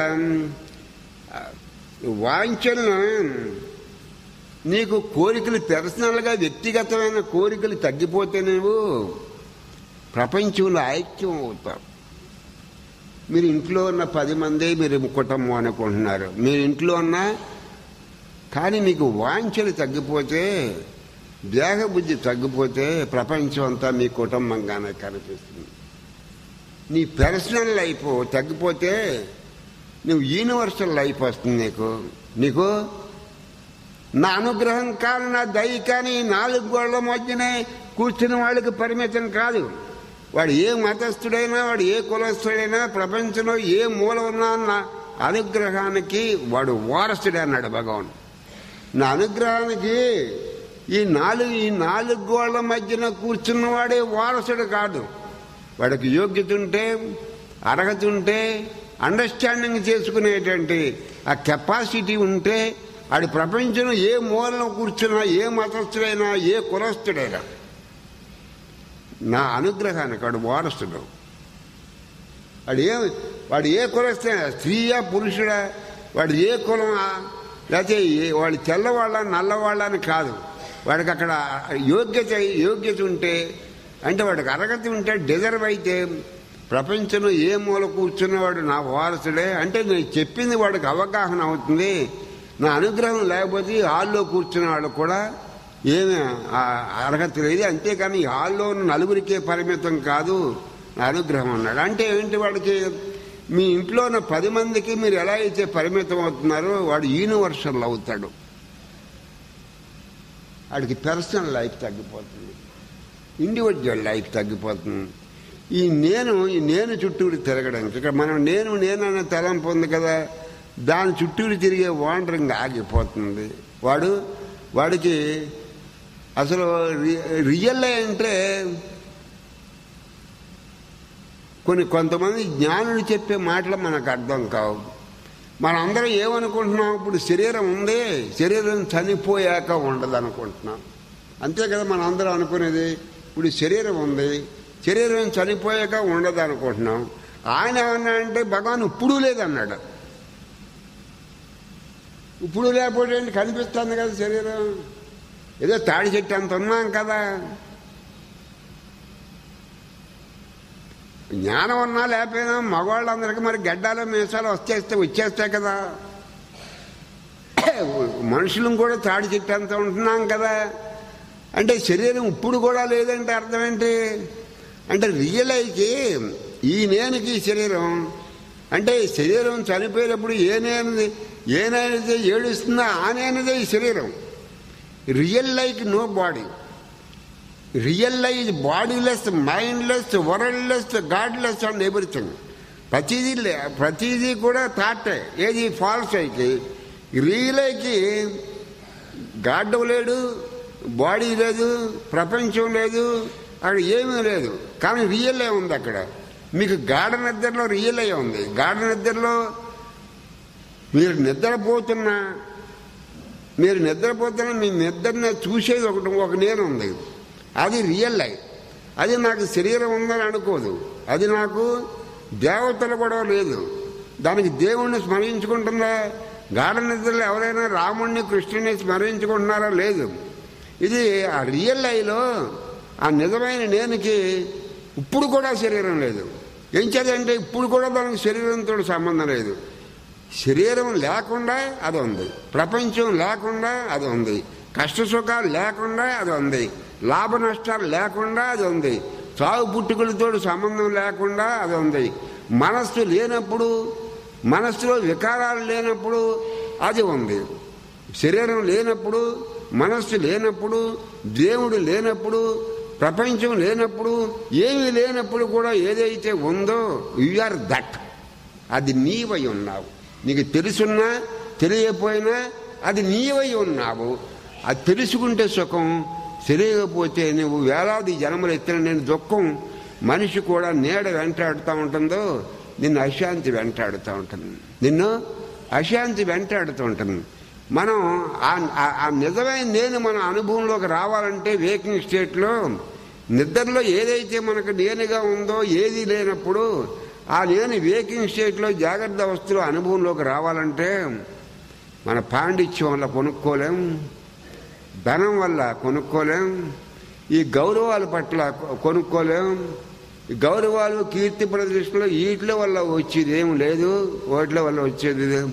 వాంఛలను నీకు కోరికలు పర్సనల్గా వ్యక్తిగతమైన కోరికలు తగ్గిపోతే నువ్వు ప్రపంచంలో ఐక్యం అవుతావు మీరు ఇంట్లో ఉన్న పది మంది మీరు కుటుంబం అనుకుంటున్నారు మీరు ఇంట్లో ఉన్న కానీ మీకు వాంఛలు తగ్గిపోతే దేహబుద్ధి తగ్గిపోతే ప్రపంచం అంతా మీ కుటుంబంగానే కనిపిస్తుంది నీ పర్సనల్ లైఫ్ తగ్గిపోతే నువ్వు యూనివర్సల్ లైఫ్ వస్తుంది నీకు నీకు నా అనుగ్రహం కానీ నా దయ కానీ ఈ నాలుగు గోళ్ల మధ్యనే కూర్చున్న వాళ్ళకి పరిమితం కాదు వాడు ఏ మతస్థుడైనా వాడు ఏ కులస్థుడైనా ప్రపంచంలో ఏ మూల ఉన్నా నా అనుగ్రహానికి వాడు వారసుడే అన్నాడు భగవాన్ నా అనుగ్రహానికి ఈ నాలుగు ఈ నాలుగు గోళ్ల మధ్యన కూర్చున్నవాడే వారసుడు కాదు వాడికి యోగ్యత ఉంటే అర్హత ఉంటే అండర్స్టాండింగ్ చేసుకునేటువంటి ఆ కెపాసిటీ ఉంటే ఆడి ప్రపంచంలో ఏ మూలలో కూర్చున్నా ఏ మతస్థుడైనా ఏ కులస్థుడైనా నా అనుగ్రహానికి వాడు వారసుడు వాడు ఏ వాడు ఏ కులస్థైనా స్త్రీయా పురుషుడా వాడు ఏ కులమా లేకపోతే ఏ- వాడు తెల్లవాళ్ళ నల్లవాళ్ళ అని కాదు వాడికి అక్కడ యోగ్యత యోగ్యత ఉంటే అంటే వాడికి అర్హత ఉంటే డిజర్వ్ అయితే ప్రపంచంలో ఏ మూల కూర్చున్నవాడు నా వారసుడే అంటే నేను చెప్పింది వాడికి అవగాహన అవుతుంది నా అనుగ్రహం లేకపోతే ఈ హాల్లో కూర్చున్న వాళ్ళు కూడా ఏమి ఆ అర్హత లేదు అంతేకాని ఈ హాల్లో ఉన్న నలుగురికే పరిమితం కాదు నా అనుగ్రహం అన్నాడు అంటే ఏంటి వాడికి మీ ఇంట్లో ఉన్న పది మందికి మీరు ఎలా అయితే పరిమితం అవుతున్నారో వాడు యూనివర్సల్ అవుతాడు వాడికి పర్సనల్ లైఫ్ తగ్గిపోతుంది ఇండివిజువల్ లైఫ్ తగ్గిపోతుంది ఈ నేను ఈ నేను చుట్టూరు తిరగడానికి ఇక్కడ మనం నేను నేను అనే తలంపు ఉంది కదా దాని చుట్టూరు తిరిగే వాండరింగ్ ఆగిపోతుంది వాడు వాడికి అసలు రి- రియల్ అంటే కొన్ని కొంతమంది జ్ఞానులు చెప్పే మాటలు మనకు అర్థం కావు మనందరం ఏమనుకుంటున్నాం ఇప్పుడు శరీరం ఉంది శరీరం చనిపోయాక ఉండదు అనుకుంటున్నాం అంతే కదా మనం అందరం అనుకునేది ఇప్పుడు శరీరం ఉంది శరీరం చనిపోయాక ఉండదు అనుకుంటున్నాం ఆయన ఏమన్నా అంటే భగవాన్ ఇప్పుడు లేదన్నాడు ఇప్పుడు లేకపోతే ఏంటి కనిపిస్తుంది కదా శరీరం ఏదో తాడి చెట్టు అంత ఉన్నాం కదా జ్ఞానం ఉన్నా లేకపోయినా మగవాళ్ళందరికీ మరి గడ్డాలు మీసాలు వచ్చేస్తే వచ్చేస్తాయి కదా మనుషులను కూడా తాడి చెట్టు అంత ఉంటున్నాం కదా అంటే శరీరం ఇప్పుడు కూడా లేదంటే అర్థం ఏంటి అంటే రియల్ అయితే ఈ నేనుకి ఈ శరీరం అంటే శరీరం చనిపోయినప్పుడు ఏ నేనది ఏ నేనది ఏడుస్తుందో ఆ నేనదే ఈ శరీరం realize no body realize bodiless mindless worldless godless and everything ప్రతిదీ లే- ప్రతిదీ కూడా థాటే ఏది ఫాల్స్ అయితే రియల్ అయితే గాడ్ లేడు బాడీ లేదు ప్రపంచం లేదు అక్కడ ఏమీ లేదు కానీ రియల్ ఉంది అక్కడ మీకు గాఢ నిద్రలో రియల్ అయ్యే ఉంది గాఢ నిద్రలో మీరు నిద్రపోతున్నా మీరు నిద్రపోతున్నా మీ నిద్రని చూసేది ఒకటి ఒక నేను ఉంది అది రియల్ లైఫ్ అది నాకు శరీరం ఉందని అనుకోదు అది నాకు దేవతలు కూడా లేదు దానికి దేవుణ్ణి స్మరించుకుంటుందా గాఢ నిద్రలో ఎవరైనా రాముణ్ణి కృష్ణుని స్మరించుకుంటున్నారా లేదు ఇది ఆ రియల్ లైఫ్లో ఆ నిజమైన నేనుకి ఇప్పుడు కూడా శరీరం లేదు ఏం చేదంటే ఇప్పుడు కూడా దానికి శరీరంతో సంబంధం లేదు శరీరం లేకుండా అది ఉంది ప్రపంచం లేకుండా అది ఉంది కష్ట సుఖాలు లేకుండా అది ఉంది లాభ నష్టాలు లేకుండా అది ఉంది చావు పుట్టుకలతో సంబంధం లేకుండా అది ఉంది మనస్సు లేనప్పుడు మనస్సులో వికారాలు లేనప్పుడు అది ఉంది శరీరం లేనప్పుడు మనస్సు లేనప్పుడు దేవుడు లేనప్పుడు ప్రపంచం లేనప్పుడు ఏమీ లేనప్పుడు కూడా ఏదైతే ఉందో ఆర్ దట్ అది నీవై ఉన్నావు నీకు తెలుసున్నా తెలియకపోయినా అది నీవై ఉన్నావు అది తెలుసుకుంటే సుఖం తెలియకపోతే నువ్వు వేలాది జన్మలు ఎత్తిన నేను దుఃఖం మనిషి కూడా నీడ వెంటాడుతూ ఉంటుందో నిన్ను అశాంతి వెంటాడుతూ ఉంటుంది నిన్ను అశాంతి వెంటాడుతూ ఉంటుంది మనం ఆ- ఆ- ఆ నిజమైన నేను మన అనుభవంలోకి రావాలంటే వేకింగ్ స్టేట్లో నిద్రలో ఏదైతే మనకు నేనుగా ఉందో ఏది లేనప్పుడు ఆ నేను వేకింగ్ స్టేట్లో జాగ్రత్త అవస్థలో అనుభవంలోకి రావాలంటే మన పాండిత్యం వల్ల కొనుక్కోలేం ధనం వల్ల కొనుక్కోలేం ఈ గౌరవాల పట్ల కొ- కొనుక్కోలేం ఈ గౌరవాలు కీర్తి ప్రదర్శనలు వీటి వల్ల వచ్చేది ఏం లేదు వాటిల వల్ల వచ్చేది ఇదే.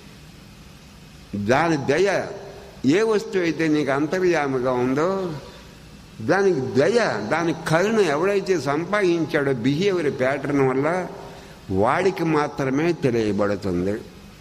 దాని దయ ఏ వస్తువు అయితే నీకు అంతర్యామిగా ఉందో దానికి దయ దాని కరుణ ఎవడైతే సంపాదించాడో బిహేవియర్ ప్యాటర్న్ వల్ల వాడికి మాత్రమే తెలియబడుతుంది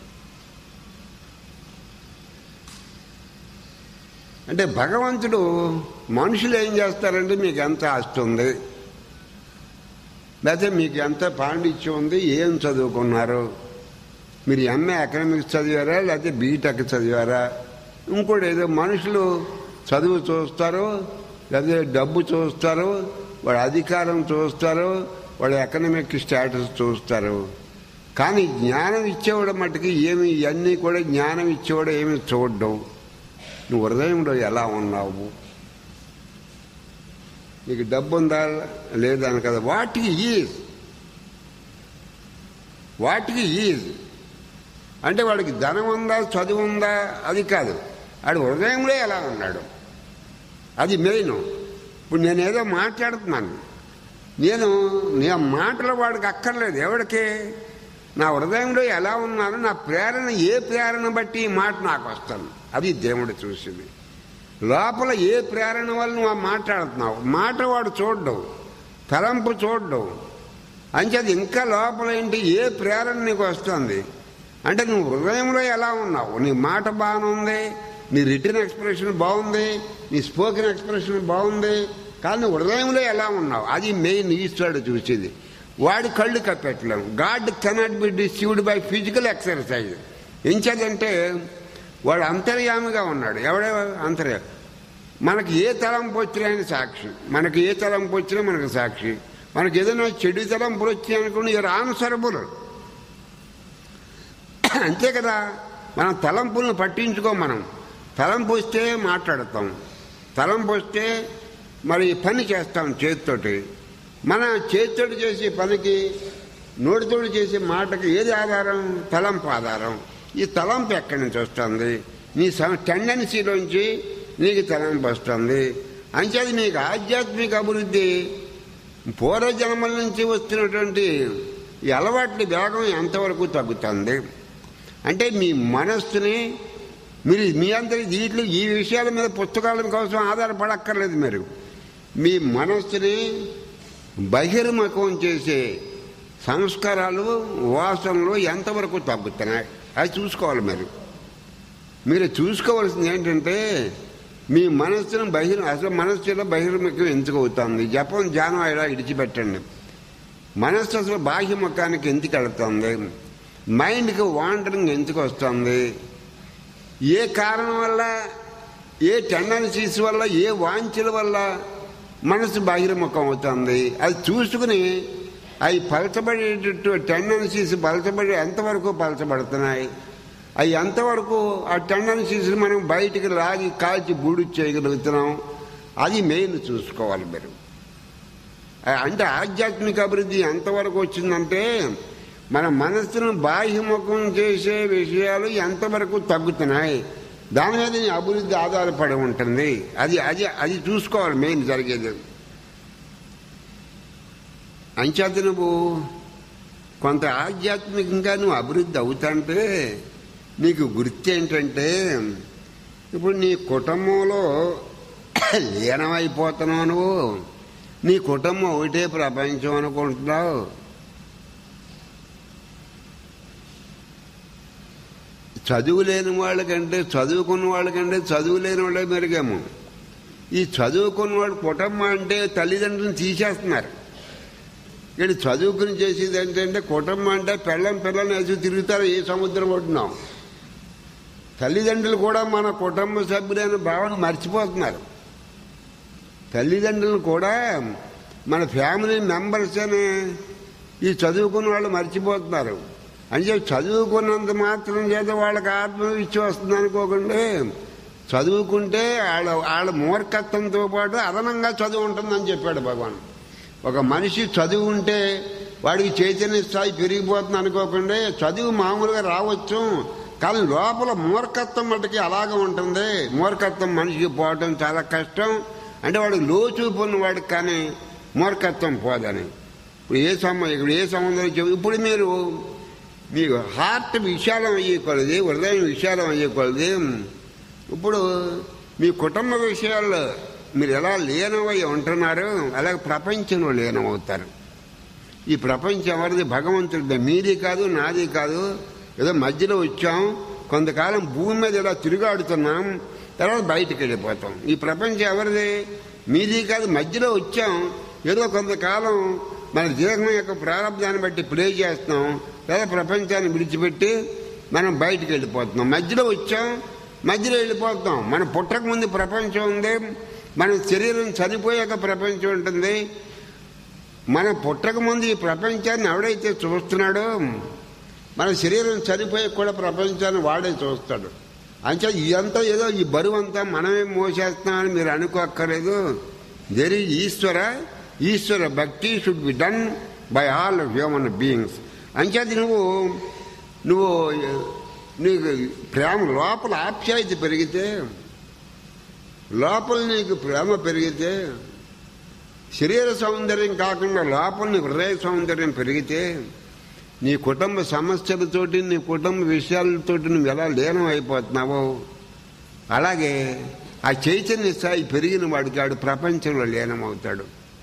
అంటే భగవంతుడు మనుషులు ఏం చేస్తారంటే మీకు ఎంత ఆస్తి ఉంది లేకపోతే మీకు ఎంత పాండిత్యం ఉంది ఏం చదువుకున్నారు మీరు ఎంఏ ఎకనామిక్స్ చదివారా లేకపోతే బీటెక్ చదివారా ఇంకోటి ఏదో మనుషులు చదువు చూస్తారు లేకపోతే డబ్బు చూస్తారు వాడి అధికారం చూస్తారు వాడి ఎకనామిక్ స్టేటస్ చూస్తారు కానీ జ్ఞానం ఇచ్చేవాడు మట్టుకి ఏమి ఇవన్నీ కూడా జ్ఞానం ఇచ్చేవాడు ఏమి చూడడం నువ్వు హృదయంలో ఎలా ఉన్నావు నీకు డబ్బు ఉందా లేదని కదా వాటికి ఈజ్ వాటికి ఈజ్ అంటే వాడికి ధనం ఉందా చదువు ఉందా అది కాదు వాడు హృదయంలో ఎలా ఉన్నాడు అది మెయిన్ ఇప్పుడు నేను ఏదో మాట్లాడుతున్నాను నేను నీ మాటలు వాడికి అక్కర్లేదు ఎవడికి నా హృదయంలో ఎలా ఉన్నాను నా ప్రేరణ ఏ ప్రేరణ బట్టి ఈ మాట నాకు వస్తాను అది దేవుడు చూసింది లోపల ఏ ప్రేరణ వల్ల నువ్వు ఆ మాట్లాడుతున్నావు మాట వాడు చూడడం తలంపు చూడడం అంచేది ఇంకా లోపల ఏంటి ఏ ప్రేరణ నీకు వస్తుంది అంటే నువ్వు హృదయంలో ఎలా ఉన్నావు నీ మాట బాగుంది నీ రిటర్న్ ఎక్స్ప్రెషన్ బాగుంది నీ స్పోకెన్ ఎక్స్ప్రెషన్ బాగుంది కానీ నువ్వు హృదయంలో ఎలా ఉన్నావు అది మెయిన్ ఈశ్వరుడు చూసేది వాడి కళ్ళు కప్పెట్టలేము God cannot be deceived by physical exercise ఎంచేదంటే వాడు అంతర్యామిగా ఉన్నాడు ఎవడే అంతర్యా మనకి ఏ తలంపు వచ్చినా ఆయన సాక్షి మనకి ఏ తలంపు వచ్చినా మనకు సాక్షి మనకి ఏదైనా చెడు తలంపులు వచ్చాయనుకోండి ఇయర్ ఆన్సరబుల్ అంతే కదా మనం తలంపులను పట్టించుకోం మనం తలంపు వస్తే మాట్లాడతాం తలంపు వస్తే మరి పని చేస్తాం చేతితోటి మన చేతితోటి చేసే పనికి నోటితోటి చేసే మాటకి ఏది ఆధారం తలంపు ఆధారం ఈ తలంపు ఎక్కడి నుంచి వస్తుంది నీ టెండెన్సీలోంచి నీకు తలంపు వస్తుంది అంచేది నీకు ఆధ్యాత్మిక అభివృద్ధి పూర్వజన్మల నుంచి వస్తున్నటువంటి ఈ అలవాట్ల వేగం ఎంతవరకు తగ్గుతుంది అంటే మీ మనస్సుని మీరు మీ అందరి దీంట్లో ఈ విషయాల మీద పుస్తకాల కోసం ఆధారపడక్కర్లేదు మీరు మీ మనస్సుని బహిర్ముఖం చేసే సంస్కారాలు వాసనలు ఎంతవరకు తగ్గుతున్నాయి అది చూసుకోవాలి మీరు మీరు చూసుకోవాల్సింది ఏంటంటే మీ మనస్సును బహిర్ అసలు మనస్సులో బహిర్ముఖం ఎందుకు అవుతుంది జపం ధ్యానం ఇలా ఇడిచిపెట్టండి మనస్సు అసలు బాహ్యముఖానికి ఎందుకు వెళుతుంది మైండ్కి వాండరింగ్ ఎందుకు వస్తుంది ఏ కారణం వల్ల ఏ టెండెన్సీస్ వల్ల ఏ వాంఛల వల్ల మనసు బహిర్ముఖం అవుతుంది అది చూసుకుని అవి పలచబడేటట్టు టెండెన్సీస్ పలచబడి ఎంతవరకు పలచబడుతున్నాయి అవి ఎంతవరకు ఆ టెండెన్సీస్ మనం బయటికి లాగి కాల్చి బూడి చేయగలుగుతున్నాం అది మెయిన్ చూసుకోవాలి మీరు అంటే ఆధ్యాత్మిక అభివృద్ధి ఎంతవరకు వచ్చిందంటే మన మనస్సును బాహ్యముఖం చేసే విషయాలు ఎంతవరకు తగ్గుతున్నాయి దాని మీద నీ అభివృద్ధి ఆధారపడి ఉంటుంది అది అది అది చూసుకోవాలి మెయిన్ జరిగేది అంచేత నువ్వు కొంత ఆధ్యాత్మికంగా నువ్వు అభివృద్ధి అవుతాంటే నీకు గుర్తు ఏంటంటే ఇప్పుడు నీ కుటుంబంలో లీనమైపోతున్నావు నువ్వు నీ కుటుంబం ఒకటే ప్రపంచం అనుకుంటున్నావు చదువు లేని వాళ్ళకంటే చదువుకున్న వాళ్ళకంటే చదువు లేని వాళ్ళే మెరుగేమో ఈ చదువుకున్న వాళ్ళు కుటుంబం అంటే తల్లిదండ్రులను తీసేస్తున్నారు ఇక్కడ చదువుకుని చేసేది ఏంటంటే కుటుంబం అంటే పెళ్ళం పిల్లల్ని వేసి తిరుగుతారు ఏ సముద్రం ఒడ్డున్నాం తల్లిదండ్రులు కూడా మన కుటుంబ సభ్యులైన భావన మర్చిపోతున్నారు తల్లిదండ్రులు కూడా మన ఫ్యామిలీ మెంబర్స్ అని ఈ చదువుకున్న వాళ్ళు మర్చిపోతున్నారు అంటే చదువుకున్నంత మాత్రం చేత వాళ్ళకి ఆత్మవిశ్వాసం వస్తుంది అనుకోకుండా చదువుకుంటే వాళ్ళ వాళ్ళ మూర్ఖత్వంతో పాటు అదనంగా చదువు ఉంటుందని చెప్పాడు భగవాన్ ఒక మనిషి చదువు ఉంటే వాడికి చైతన్య స్థాయి పెరిగిపోతుంది అనుకోకుండా చదువు మామూలుగా రావచ్చు కానీ లోపల మూర్ఖత్వం మటుకి అలాగే ఉంటుంది మూర్ఖత్వం మనిషికి పోవటం చాలా కష్టం అంటే వాడు లోచూపు ఉన్నవాడికి కానీ మూర్ఖత్వం పోదని ఇప్పుడు ఏ సంబంధం ఇప్పుడు ఏ సంబంధం చెప్పు ఇప్పుడు మీరు మీకు హార్ట్ విశాలం అయ్యేకొలది హృదయం విశాలం అయ్యేకొలది ఇప్పుడు మీ కుటుంబ విషయాల్లో మీరు ఎలా లీనమై ఉంటున్నారు అలాగే ప్రపంచంలో లీనమవుతారు ఈ ప్రపంచం ఎవరిది భగవంతుడిది మీది కాదు నాది కాదు ఏదో మధ్యలో వచ్చాం కొంతకాలం భూమి మీద ఇలా తిరుగాడుతున్నాం తర్వాత బయటికి వెళ్ళిపోతాం ఈ ప్రపంచం ఎవరిది మీది కాదు మధ్యలో వచ్చాం ఏదో కొంతకాలం మన జీవనం యొక్క ప్రారంభాన్ని బట్టి ప్లే చేస్తున్నాం లేదా ప్రపంచాన్ని విడిచిపెట్టి మనం బయటికి వెళ్ళిపోతున్నాం మధ్యలో వచ్చాం మధ్యలో వెళ్ళిపోతాం మన పుట్టక ముందు ప్రపంచం ఉంది మన శరీరం చనిపోయాక ప్రపంచం ఉంటుంది మన పుట్టక ముందు ఈ ప్రపంచాన్ని ఎవడైతే చూస్తున్నాడో మన శరీరం చనిపోయాక కూడా ప్రపంచాన్ని వాడే చూస్తాడు అంటే ఇదంతా ఏదో ఈ బరువు అంతా మనమే మోసేస్తున్నామని మీరు అనుకోక్కర్లేదు దేర్ ఈజ్ ఈశ్వర ఈశ్వర భక్తి should be done by all human beings అంచేది నువ్వు నువ్వు నీకు ప్రేమ లోపల ఆప్యాయత పెరిగితే లోపల నీకు ప్రేమ పెరిగితే శరీర సౌందర్యం కాకుండా లోపల నీ హృదయ సౌందర్యం పెరిగితే నీ కుటుంబ సమస్యలతోటి నీ కుటుంబ విషయాలతోటి నువ్వు ఎలా లీనం అయిపోతున్నావో అలాగే ఆ చైతన్య స్థాయి పెరిగిన వాడికి వాడు ప్రపంచంలో లీనమవుతాడు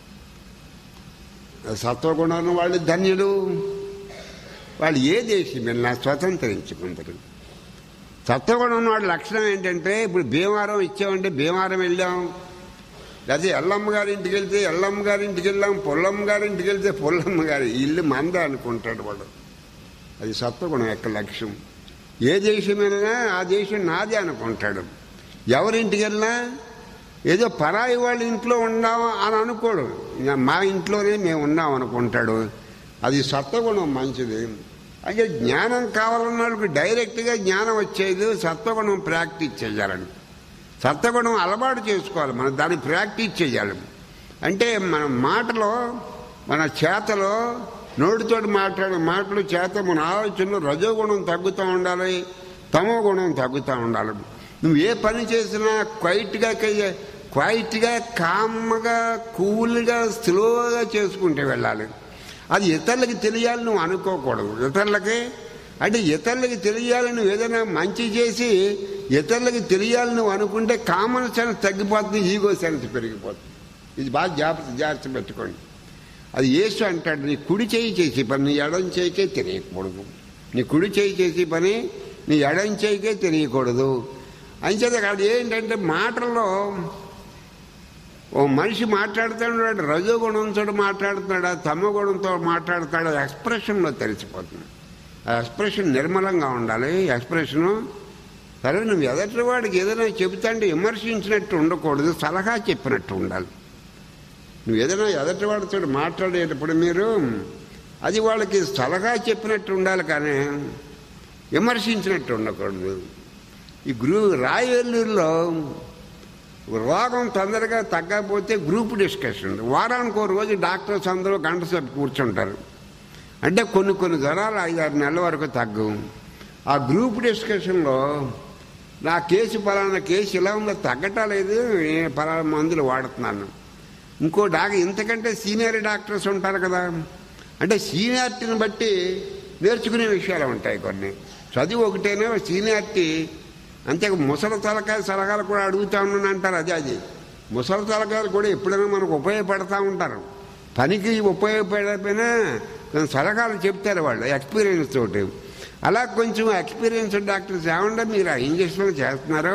సత్వగుణం వాళ్ళు ధన్యులు వాళ్ళు ఏ దేశం వెళ్ళినా స్వతంత్రించుకుంటారు సత్వగుణం ఉన్న వాడి లక్షణం ఏంటంటే ఇప్పుడు భీమవరం ఇచ్చామంటే భీమవరం వెళ్ళాం లేకపోతే ఎల్లమ్మ గారి ఇంటికి వెళ్తే ఎల్లమ్మ గారి ఇంటికి వెళ్ళాం పొల్లమ్మ గారి ఇంటికి వెళ్తే పొల్లమ్మ గారి ఇల్లు మంద అనుకుంటాడు వాడు అది సత్వగుణం యొక్క లక్ష్యం ఏ దేశం వెళ్ళినా ఆ దేశం నాదే అనుకుంటాడు ఎవరింటికి వెళ్ళినా ఏదో పరాయి వాళ్ళ ఇంట్లో ఉన్నాము అని అనుకోడు మా ఇంట్లోనే మేము ఉన్నాం అనుకుంటాడు అది సత్వగుణం మంచిది అంటే జ్ఞానం కావాలన్న వాళ్ళకి డైరెక్ట్గా జ్ఞానం వచ్చేది సత్వగుణం ప్రాక్టీస్ చేయాలని సత్వగుణం అలవాటు చేసుకోవాలి మనం దాన్ని ప్రాక్టీస్ చేయాలి అంటే మన మాటలో మన చేతలో నోటితోటి మాట్లాడే మాటలు చేత మన ఆలోచనలు రజోగుణం తగ్గుతూ ఉండాలి తమో గుణం తగ్గుతూ ఉండాలి నువ్వు ఏ పని చేసినా క్వైట్గా క్వైట్గా కామ్గా కూల్గా స్లోగా చేసుకుంటూ వెళ్ళాలి అది ఇతరులకి తెలియాలి నువ్వు అనుకోకూడదు ఇతరులకి అంటే ఇతరులకి తెలియాలి నువ్వు ఏదైనా మంచి చేసి ఇతరులకి తెలియాలి నువ్వు అనుకుంటే కామన్ సెన్స్ తగ్గిపోతుంది ఈగో సెన్స్ పెరిగిపోతుంది ఇది బాగా జాగ్రత్త జాగ్రత్త పెట్టుకోండి అది యేసు అంటాడు నీ కుడి చేయి చేసి పని నీ ఎడం చేయికే తెలియకూడదు నీ కుడి చేయి చేసి పని నీ ఎడం చేయికే తెలియకూడదు అంచేత కాదు ఏంటంటే మాటల్లో ఓ మనిషి మాట్లాడుతున్నాడు రజోగుణంతో మాట్లాడుతున్నాడా తమ గుణంతో మాట్లాడుతాడా ఎక్స్ప్రెషన్లో తెలిసిపోతుంది ఆ ఎక్స్ప్రెషన్ నిర్మలంగా ఉండాలి ఎక్స్ప్రెషను సరే నువ్వు ఎదటి వాడికి ఏదైనా చెబుతాంటే విమర్శించినట్టు ఉండకూడదు సలహా చెప్పినట్టు ఉండాలి నువ్వు ఏదైనా ఎదటి వాడితో మాట్లాడేటప్పుడు మీరు అది వాళ్ళకి సలహా చెప్పినట్టు ఉండాలి కానీ విమర్శించినట్టు ఉండకూడదు ఈ గ్రూ రాయవెల్లూరులో రోగం తొందరగా తగ్గకపోతే గ్రూప్ డిస్కషన్ వారానికి ఒక రోజు డాక్టర్స్ అందరూ గంట సేపు కూర్చుంటారు అంటే కొన్ని కొన్ని జ్వరాలు ఐదారు నెలల వరకు తగ్గవు ఆ గ్రూప్ డిస్కషన్లో నా కేసు పలానా కేసు ఇలా ఉందో తగ్గటం లేదు నేను పలానా మందులు వాడుతున్నాను ఇంకో డాక్టర్ ఇంతకంటే సీనియర్ డాక్టర్స్ ఉంటారు కదా అంటే సీనియారిటీని బట్టి నేర్చుకునే విషయాలు ఉంటాయి కొన్ని చదువు ఒకటేనే సీనియారిటీ అంతే ముసలి తలకాయ సలహాలు కూడా అడుగుతా ఉన్నాను అంటారు అదే అది ముసలి తలకాయలు కూడా ఎప్పుడైనా మనకు ఉపయోగపడతా ఉంటారు పనికి ఉపయోగపడకపోయినా కొంచెం సలహాలు చెప్తారు వాళ్ళు ఎక్స్పీరియన్స్ తోటి అలా కొంచెం ఎక్స్పీరియన్స్ డాక్టర్స్ ఏమన్నా మీరు ఆ ఇంజక్షన్లు చేస్తున్నారు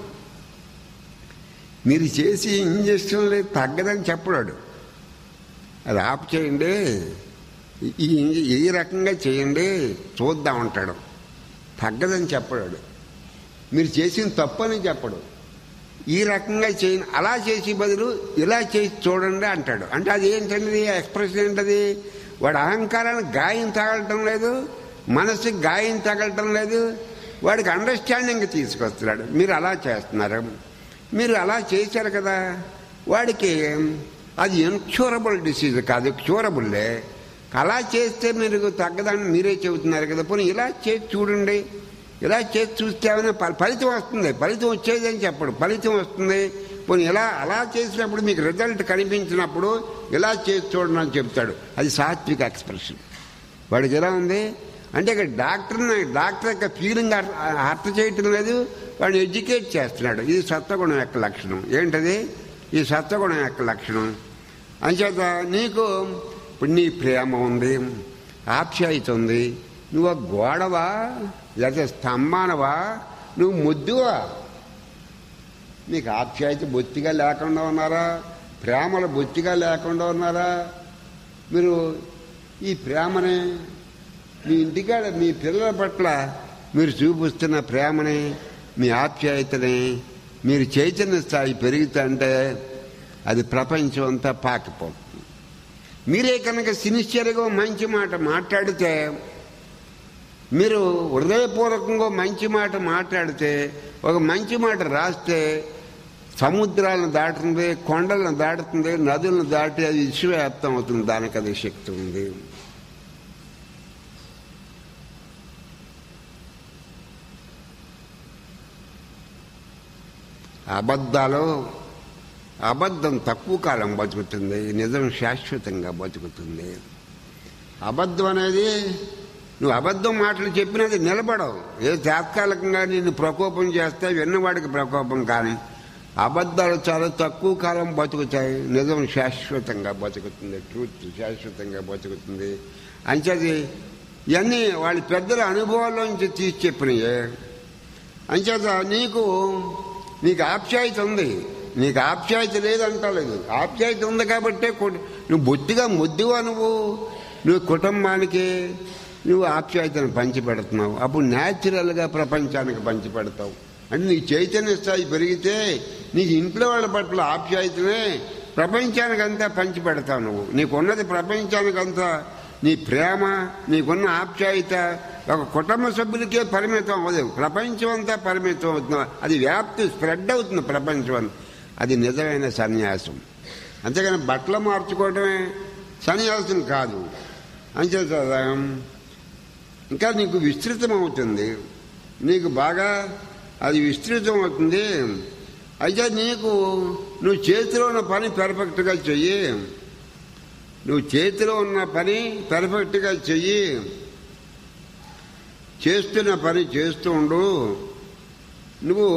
మీరు చేసి ఇంజక్షన్లు తగ్గదని చెప్పడాడు అది ఆప్ చేయండి ఈ ఇంజ- ఈ రకంగా చేయండి చూద్దాం అంటాడు తగ్గదని చెప్పడాడు మీరు చేసిన తప్పని చెప్పడు ఈ రకంగా చేయ అలా చేసి బదులు ఇలా చేసి చూడండి అంటాడు అంటే అది ఏంటండి ఎక్స్ప్రెషన్ ఏంటది వాడు అహంకారానికి గాయం తగలటం లేదు మనసుకి గాయం తగలటం లేదు వాడికి అండర్స్టాండింగ్ తీసుకొస్తున్నాడు మీరు అలా చేస్తున్నారు మీరు అలా చేశారు కదా వాడికి అది ఇన్క్యూరబుల్ డిసీజ్ కాదు క్యూరబుల్లే అలా చేస్తే మీరు తగ్గదని మీరే చెబుతున్నారు కదా పోనీ ఇలా చేసి చూడండి ఇలా చేసి చూస్తే ఏమైనా ఫ- ఫలితం వస్తుంది ఫలితం వచ్చేదని చెప్పడు ఫలితం వస్తుంది పోనీ ఇలా అలా చేసినప్పుడు మీకు రిజల్ట్ కనిపించినప్పుడు ఇలా చేసి చూడండి అని చెప్తాడు అది సాత్విక ఎక్స్ప్రెషన్ వాడికి ఎలా ఉంది అంటే ఇక్కడ డాక్టర్ని డాక్టర్ యొక్క ఫీలింగ్ అర్థం చేయటం లేదు వాడిని ఎడ్యుకేట్ చేస్తున్నాడు ఇది సత్వగుణం యొక్క లక్షణం ఏంటది ఈ సత్వగుణం యొక్క లక్షణం అంచేత నీకు ఇప్పుడు నీ ప్రేమ ఉంది ఆప్యాయత ఉంది నువ్వు ఒక గోడవా లేకపోతే స్తంభానవా నువ్వు ముద్దువా నీకు ఆప్యాయత బొత్తిగా లేకుండా ఉన్నారా ప్రేమలు బొత్తిగా లేకుండా ఉన్నారా మీరు ఈ ప్రేమని మీ ఇంటికాడ మీ పిల్లల పట్ల మీరు చూపిస్తున్న ప్రేమని మీ ఆప్యాయతని మీరు చైతన్య స్థాయి పెరుగుతుంటే అది ప్రపంచం అంతా పాకిపోతుంది మీరే కనుక సిన్సియర్గా మంచి మాట మాట్లాడితే మీరు హృదయపూర్వకంగా మంచి మాట మాట్లాడితే ఒక మంచి మాట రాస్తే సముద్రాలను దాటుతుంది కొండలను దాటుతుంది నదులను దాటి అది విశ్వవ్యాప్తం అవుతుంది దానికి అది శక్తి ఉంది అబద్ధాలు అబద్ధం తక్కువ కాలం బతుకుతుంది నిజం శాశ్వతంగా బతుకుతుంది అబద్ధం అనేది నువ్వు అబద్ధం మాటలు చెప్పినది నిలబడవు ఏ తాత్కాలికంగా నిన్ను ప్రకోపం చేస్తే విన్నవాడికి ప్రకోపం కానీ అబద్ధాలు చాలా తక్కువ కాలం బతుకుతాయి నిజం శాశ్వతంగా బతుకుతుంది ట్రూత్ శాశ్వతంగా బతుకుతుంది అంచేది ఇవన్నీ వాళ్ళ పెద్దల అనుభవాల్లోంచి తీసి చెప్పినయే అంచేత నీకు నీకు ఆప్యాయత ఉంది నీకు ఆప్యాయత లేదంటలేదు ఆప్యాయత ఉంది కాబట్టే కు- నువ్వు బొత్తిగా ముద్దువా నువ్వు నువ్వు కుటుంబానికి నువ్వు ఆప్యాయతను పంచిపెడుతున్నావు అప్పుడు న్యాచురల్గా ప్రపంచానికి పంచిపెడతావు అంటే నీ చైతన్య స్థాయి పెరిగితే నీకు ఇంట్లో వాళ్ళ పట్ల ఆప్యాయతనే ప్రపంచానికి అంతా పంచిపెడతావు నువ్వు నీకున్నది ప్రపంచానికి అంతా నీ ప్రేమ నీకున్న ఆప్యాయత ఒక కుటుంబ సభ్యులకే పరిమితం అవ్వదు ప్రపంచం అంతా పరిమితం అవుతుంది అది వ్యాప్తి స్ప్రెడ్ అవుతుంది ప్రపంచం అంతా అది నిజమైన సన్యాసం అంతేగాని బట్టలు మార్చుకోవడమే సన్యాసం కాదు అంచేత ఇంకా నీకు విస్తృతం అవుతుంది నీకు బాగా అది విస్తృతం అవుతుంది అయితే నీకు నువ్వు చేతిలో ఉన్న పని పెర్ఫెక్ట్గా చెయ్యి నువ్వు చేతిలో ఉన్న పని పెర్ఫెక్ట్గా చెయ్యి చేస్తున్న పని చేస్తూ ఉండు నువ్వు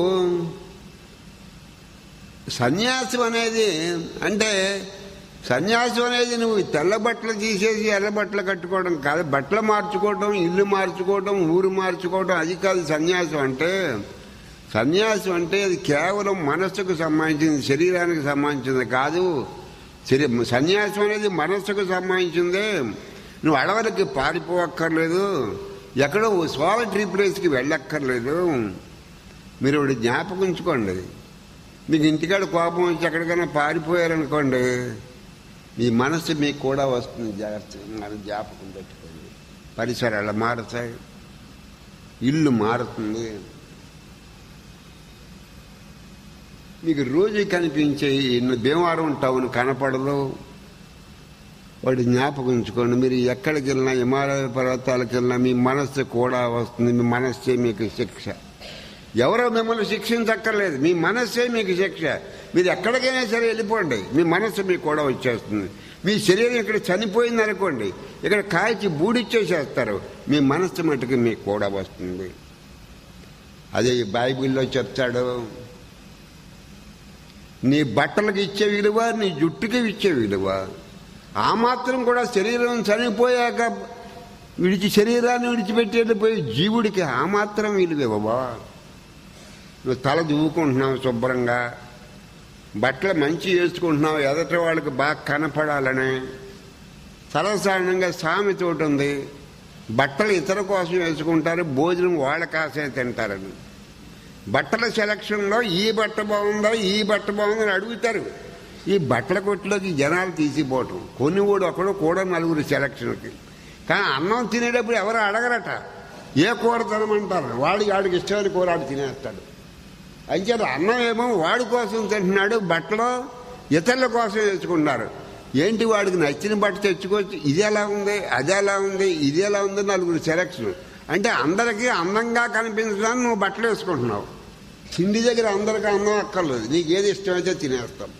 సన్యాసం అనేది అంటే సన్యాసం అనేది నువ్వు తెల్ల బట్టలు తీసేసి ఎర్ర బట్టలు కట్టుకోవడం కాదు బట్టలు మార్చుకోవడం ఇల్లు మార్చుకోవడం ఊరు మార్చుకోవడం అది కాదు సన్యాసం అంటే సన్యాసం అంటే అది కేవలం మనస్సుకు సంబంధించింది శరీరానికి సంబంధించింది కాదు శరీ సన్యాసం అనేది మనస్సుకు సంబంధించిందే నువ్వు అడవులకి పారిపోవక్కర్లేదు ఎక్కడో సోలటరీ ప్లేస్కి వెళ్ళక్కర్లేదు మీరు ఒకటి జ్ఞాపకం ఉంచుకోండి మీకు ఇంటికాడ కోపం వచ్చి ఎక్కడికైనా పారిపోయారనుకోండి మీ మనసు మీకు కూడా వస్తుంది జాగ్రత్త మన జ్ఞాపకం పెట్టుకోండి పరిసరాలు మారుతాయి ఇల్లు మారుతుంది మీకు రోజు కనిపించే ఇన్ని భీమవరం టౌన్ కనపడదు వాడి జ్ఞాపకం ఉంచుకోండి మీరు ఎక్కడికి వెళ్ళినా హిమాలయ పర్వతాలకు వెళ్ళినా మీ మనస్సు కూడా వస్తుంది మీ మనస్సే మీకు శిక్ష ఎవరో మిమ్మల్ని శిక్షించక్కర్లేదు మీ మనస్సే మీకు శిక్ష మీరు ఎక్కడికైనా సరే వెళ్ళిపోండి మీ మనస్సు మీకు కూడా వచ్చేస్తుంది మీ శరీరం ఇక్కడ చనిపోయింది అనుకోండి ఇక్కడ కాల్చి బూడిచ్చేసేస్తారు మీ మనస్సు మటుకు మీకు కూడా వస్తుంది అదే ఈ బైబిల్లో చెప్తాడు నీ బట్టలకు ఇచ్చే విలువ నీ జుట్టుకి ఇచ్చే విలువ ఆ మాత్రం కూడా శరీరం చనిపోయాక విడిచి శరీరాన్ని విడిచిపెట్టి వెళ్ళిపోయి జీవుడికి ఆ మాత్రం విలువ ఇవ్వవా నువ్వు తల దువ్వుకుంటున్నావు శుభ్రంగా బట్టలు మంచి వేసుకుంటున్నావు ఎదటి వాళ్ళకి బాగా కనపడాలని సర్వసాధారణంగా సామెత ఒకటి ఉంది బట్టలు ఇతర కోసం వేసుకుంటారు భోజనం వాళ్ళ కాసే తింటారని బట్టల సెలక్షన్లో ఈ బట్ట బాగుందా ఈ బట్ట బాగుందా అని అడుగుతారు ఈ బట్టల కొట్టులోకి జనాలు తీసిపోవటం కొన్ని కూడా ఒకడు కూడా నలుగురు సెలక్షన్కి కానీ అన్నం తినేటప్పుడు ఎవరు అడగరట ఏ కూర తినమంటారు వాడికి వాడికి ఇష్టమైన కూర ఆడు తినేస్తాడు అంచేత అన్నం ఏమో వాడి కోసం తింటున్నాడు బట్టలు ఇతరుల కోసం తెచ్చుకుంటున్నారు ఏంటి వాడికి నచ్చిన బట్ట తెచ్చుకోవచ్చు ఇది ఎలా ఉంది అది ఎలా ఉంది ఇది ఎలా ఉంది నలుగురు సెలక్షన్ అంటే అందరికీ అందంగా కనిపించడానికి నువ్వు బట్టలు వేసుకుంటున్నావు తిండి దగ్గర అందరికీ అందం అక్కర్లేదు నీకు ఏది ఇష్టమైతే తినేస్తాం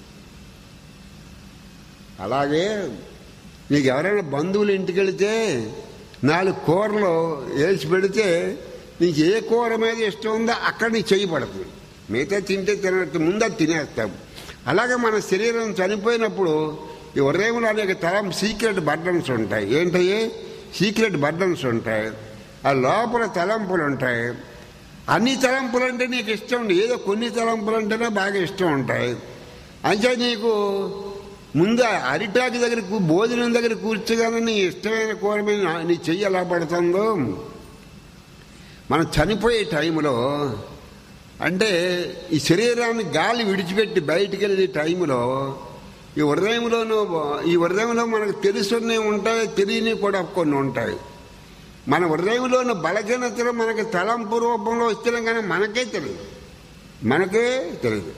అలాగే నీకు ఎవరైనా బంధువులు ఇంటికి వెళితే నాలుగు కూరలు వేసి పెడితే నీకు ఏ కూర మీద ఇష్టం ఉందో అక్కడ నీ చెయ్యి పడుతుంది మిగతా తింటే తినట్టు ముందు అది తినేస్తాం అలాగే మన శరీరం చనిపోయినప్పుడు ఈ ఉదయంలో అనేక తరం సీక్రెట్ బర్డన్స్ ఉంటాయి ఏంటయ్యి సీక్రెట్ బర్డన్స్ ఉంటాయి ఆ లోపల తలంపులు ఉంటాయి అన్ని తలంపులు అంటే నీకు ఇష్టం ఉండదు ఏదో కొన్ని తలంపులు అంటేనే బాగా ఇష్టం ఉంటాయి అంటే నీకు ముందు అరిటాకు దగ్గర కూ- భోజనం దగ్గర కూర్చోగానే నీ ఇష్టమైన కూర మీద నా- నీ చెయ్యి ఎలా పడుతుందో మనం చనిపోయే టైంలో అంటే ఈ శరీరాన్ని గాలి విడిచిపెట్టి బయటికి వెళ్ళే టైంలో ఈ హృదయంలోనూ ఈ హృదయంలో మనకు తెలుసున్నవి ఉంటాయి తెలియని కూడా కొన్ని ఉంటాయి మన హృదయంలోని బలహీనతలు మనకి తలంపు రూపంలో వస్తున్నాం కానీ మనకే తెలియదు మనకే తెలియదు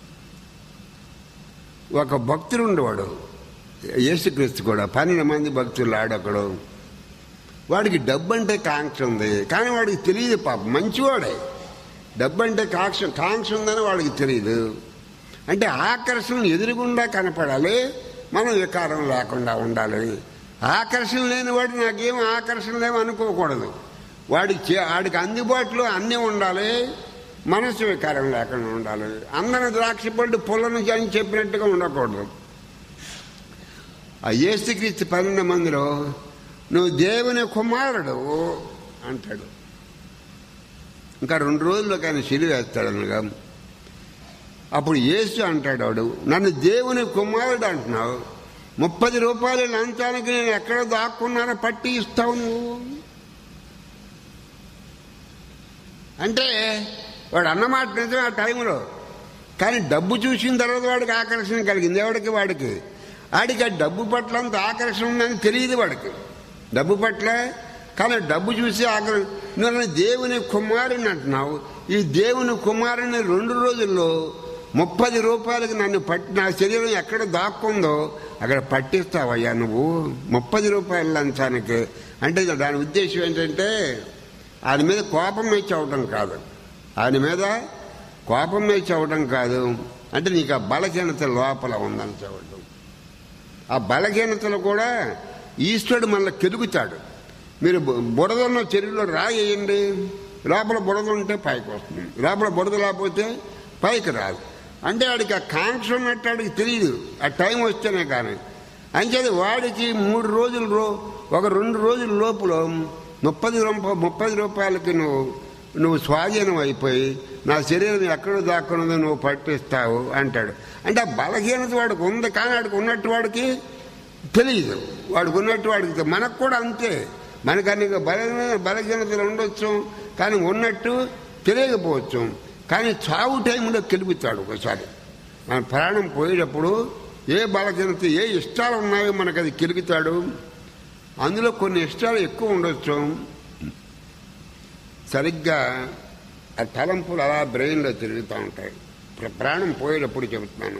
ఒక భక్తుడు ఉండేవాడు యేసుక్రీస్తు కూడా పన్నెండు మంది భక్తులు ఆడొకడు వాడికి డబ్బు అంటే కాంక్ష ఉంది కానీ వాడికి తెలియదు పాప మంచివాడే డబ్బు అంటే కాంక్ష కాంక్ష ఉందని వాడికి తెలియదు అంటే ఆకర్షణ ఎదురుగుండా కనపడాలి మనం వికారం లేకుండా ఉండాలి ఆకర్షణ లేని వాడు నాకేం ఆకర్షణ లేవు అనుకోకూడదు వాడికి చే- వాడికి అందుబాటులో అన్నీ ఉండాలి మనసు వికారం లేకుండా ఉండాలి అందరి ద్రాక్ష పళ్ళు పుల్లను అని చెప్పినట్టుగా ఉండకూడదు ఆ ఏసుక్రీస్తు పన్నెండు మందిలో నువ్వు దేవుని కుమారుడు అంటాడు ఇంకా రెండు రోజుల్లో కానీ సిలువ వేస్తాడు అనగా అప్పుడు యేసు అంటాడు వాడు నన్ను దేవుని కుమారుడు అంటున్నావు ముప్పది రూపాయల లంచానికి నేను ఎక్కడ దాక్కున్నానో పట్టి ఇస్తావు నువ్వు అంటే వాడు అన్నమాట నిజమే ఆ టైంలో కానీ డబ్బు చూసిన తర్వాత వాడికి ఆకర్షణ కలిగింది ఎవడికి వాడికి వాడికి ఆ డబ్బు పట్ల అంత ఆకర్షణ ఉందని తెలియదు వాడికి డబ్బు పట్ల కానీ డబ్బు చూసి ఆగ్రహం నువ్వు నన్ను దేవుని కుమారుని అంటున్నావు ఈ దేవుని కుమారుని రెండు రోజుల్లో ముప్పది రూపాయలకి నన్ను పట్టి నా శరీరం ఎక్కడ దాక్కుందో అక్కడ పట్టిస్తావయ్యా నువ్వు ముప్పది రూపాయల లంచానికి అంటే దాని ఉద్దేశం ఏంటంటే ఆయన మీద కోపం వచ్చి అవటం కాదు ఆయన మీద కోపం వచ్చి అవటం కాదు అంటే నీకు ఆ బలహీనత లోపల ఉందని చెప్పడం ఆ బలహీనతలు కూడా ఈశ్వరుడు మనల్ని కెలుగుతాడు మీరు బు- బురద ఉన్న చెరువులో రాయేయండి లోపల బురద ఉంటే పైకి వస్తుంది లోపల బురద లేకపోతే పైకి రాదు అంటే వాడికి ఆ కాంక్ష ఉన్నట్టు వాడికి తెలియదు ఆ టైం వస్తేనే కానీ అంచేది వాడికి మూడు రోజులు రో ఒక రెండు రోజుల లోపల ముప్పది రూప ముప్పది రూపాయలకి నువ్వు నువ్వు స్వాధీనం అయిపోయి నా శరీరం ఎక్కడ దాక్కున్నదో నువ్వు పట్టిస్తావు అంటాడు అంటే ఆ బలహీనత వాడికి ఉంది కానీ వాడికి ఉన్నట్టు వాడికి తెలియదు వాడికి ఉన్నట్టు వాడికి తె- మనకు కూడా అంతే మనకు అన్ని బలహీన బలహీనతలు ఉండొచ్చు కానీ ఉన్నట్టు తెలియకపోవచ్చు కానీ చావు టైంలో గెలుపుతాడు ఒకసారి మన ప్రాణం పోయేటప్పుడు ఏ బలహీనత ఏ ఇష్టాలు ఉన్నాయో మనకు అది కెలుగుతాడు అందులో కొన్ని ఇష్టాలు ఎక్కువ ఉండొచ్చు సరిగ్గా ఆ తలంపులు అలా బ్రెయిన్లో తిరుగుతూ ఉంటాయి ప్ర- ప్రాణం పోయేటప్పుడు చెబుతున్నాను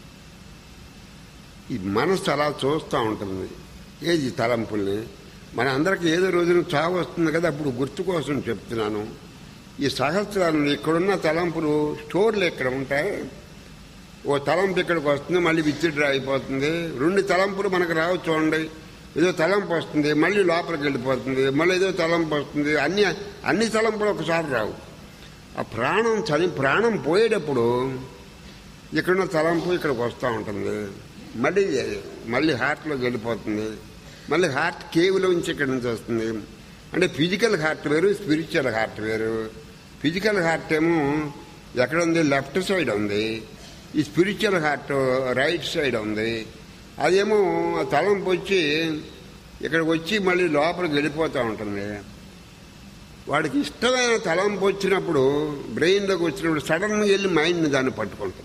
ఈ మనసు అలా చూస్తూ ఉంటుంది ఏది తలంపుల్ని మన అందరికి ఏదో రోజున చావు వస్తుంది కదా అప్పుడు గుర్తు కోసం చెప్తున్నాను ఈ సహస్రాలు ఇక్కడున్న తలంపులు స్టోర్లు ఇక్కడ ఉంటాయి ఓ తలంపు ఇక్కడికి వస్తుంది మళ్ళీ విత్డ్రా అయిపోతుంది రెండు తలంపులు మనకు రావు చూడండి ఏదో తలంపు వస్తుంది మళ్ళీ లోపలికి వెళ్ళిపోతుంది మళ్ళీ ఏదో తలంపు వస్తుంది అన్ని అన్ని తలంపులు ఒకసారి రావు ఆ ప్రాణం చని ప్రాణం పోయేటప్పుడు ఇక్కడున్న తలంపు ఇక్కడికి వస్తూ ఉంటుంది మళ్ళీ మళ్ళీ హార్ట్లోకి వెళ్ళిపోతుంది మళ్ళీ హార్ట్ కేవ్లోంచి ఇక్కడి నుంచి వస్తుంది అంటే ఫిజికల్ హార్ట్ వేరు స్పిరిచువల్ హార్ట్ వేరు ఫిజికల్ హార్ట్ ఏమో ఎక్కడ ఉంది లెఫ్ట్ సైడ్ ఉంది ఈ స్పిరిచువల్ హార్ట్ రైట్ సైడ్ ఉంది అదేమో ఆ తలంపు వచ్చి ఇక్కడికి వచ్చి మళ్ళీ లోపలికి వెళ్ళిపోతూ ఉంటుంది వాడికి ఇష్టమైన తలంపు వచ్చినప్పుడు బ్రెయిన్లోకి వచ్చినప్పుడు సడన్గా వెళ్ళి మైండ్ని దాన్ని పట్టుకుంటుంది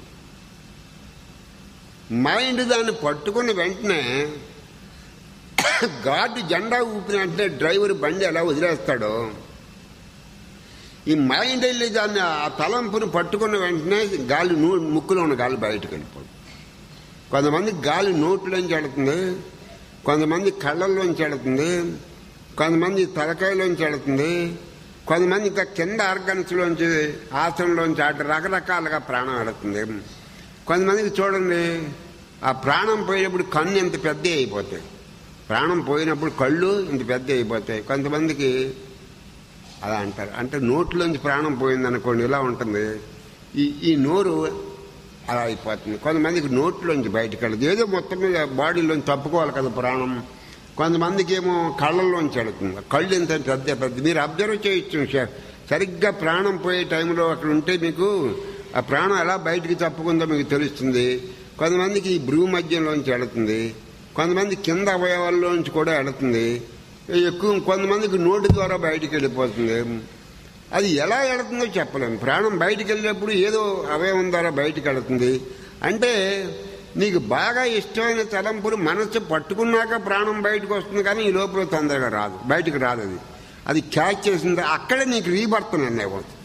మైండ్ దాన్ని పట్టుకున్న వెంటనే గాడ్ జెండా ఊపిన వెంటనే డ్రైవర్ బండి ఎలా వదిలేస్తాడో ఈ మైండ్ వెళ్ళి దాన్ని ఆ తలంపుని పట్టుకున్న వెంటనే గాలి నూ ముక్కులో ఉన్న గాలి బయటకు వెళ్ళిపోదు కొంతమంది గాలి నోట్లోంచి వెళుతుంది కొంతమంది కళ్ళల్లోంచి వెళుతుంది కొంతమంది తలకాయలోంచి వెళుతుంది కొంతమంది ఇంకా కింద ఆర్గన్స్లోంచి ఆసనంలోంచి అటు రకరకాలుగా ప్రాణం వెళుతుంది కొంతమందికి చూడండి ఆ ప్రాణం పోయినప్పుడు కన్ను ఇంత పెద్ద అయిపోతాయి ప్రాణం పోయినప్పుడు కళ్ళు ఇంత పెద్ద అయిపోతాయి కొంతమందికి అలా అంటారు అంటే నోట్లోంచి ప్రాణం పోయింది అనుకోండి ఇలా ఉంటుంది ఈ ఈ నోరు అలా అయిపోతుంది కొంతమందికి నోట్లోంచి బయటకు వెళ్ళదు ఏదో మొత్తం మీద బాడీలోంచి తప్పుకోవాలి కదా ప్రాణం కొంతమందికి ఏమో కళ్ళల్లోంచి వెళుతుంది కళ్ళు ఎంత పెద్ద పెద్ద మీరు అబ్జర్వ్ చేయొచ్చు సార్ సరిగ్గా ప్రాణం పోయే టైంలో అక్కడ ఉంటే మీకు ఆ ప్రాణం ఎలా బయటికి తప్పుకుందో మీకు తెలుస్తుంది కొంతమందికి ఈ భ్రూ మధ్యంలోంచి వెళుతుంది కొంతమంది కింద అవయవాల్లోంచి కూడా వెళుతుంది ఎక్కువ కొంతమందికి నోటి ద్వారా బయటికి వెళ్ళిపోతుంది అది ఎలా వెళుతుందో చెప్పలేము ప్రాణం బయటికి వెళ్ళినప్పుడు ఏదో అవయవం ద్వారా బయటికి వెళుతుంది అంటే నీకు బాగా ఇష్టమైన తలంపులు మనసు పట్టుకున్నాక ప్రాణం బయటకు వస్తుంది కానీ ఈ లోపల తొందరగా రాదు బయటికి రాదు అది అది క్యాచ్ చేసింది అక్కడే నీకు రీబర్త్ నిర్ణయం అవుతుంది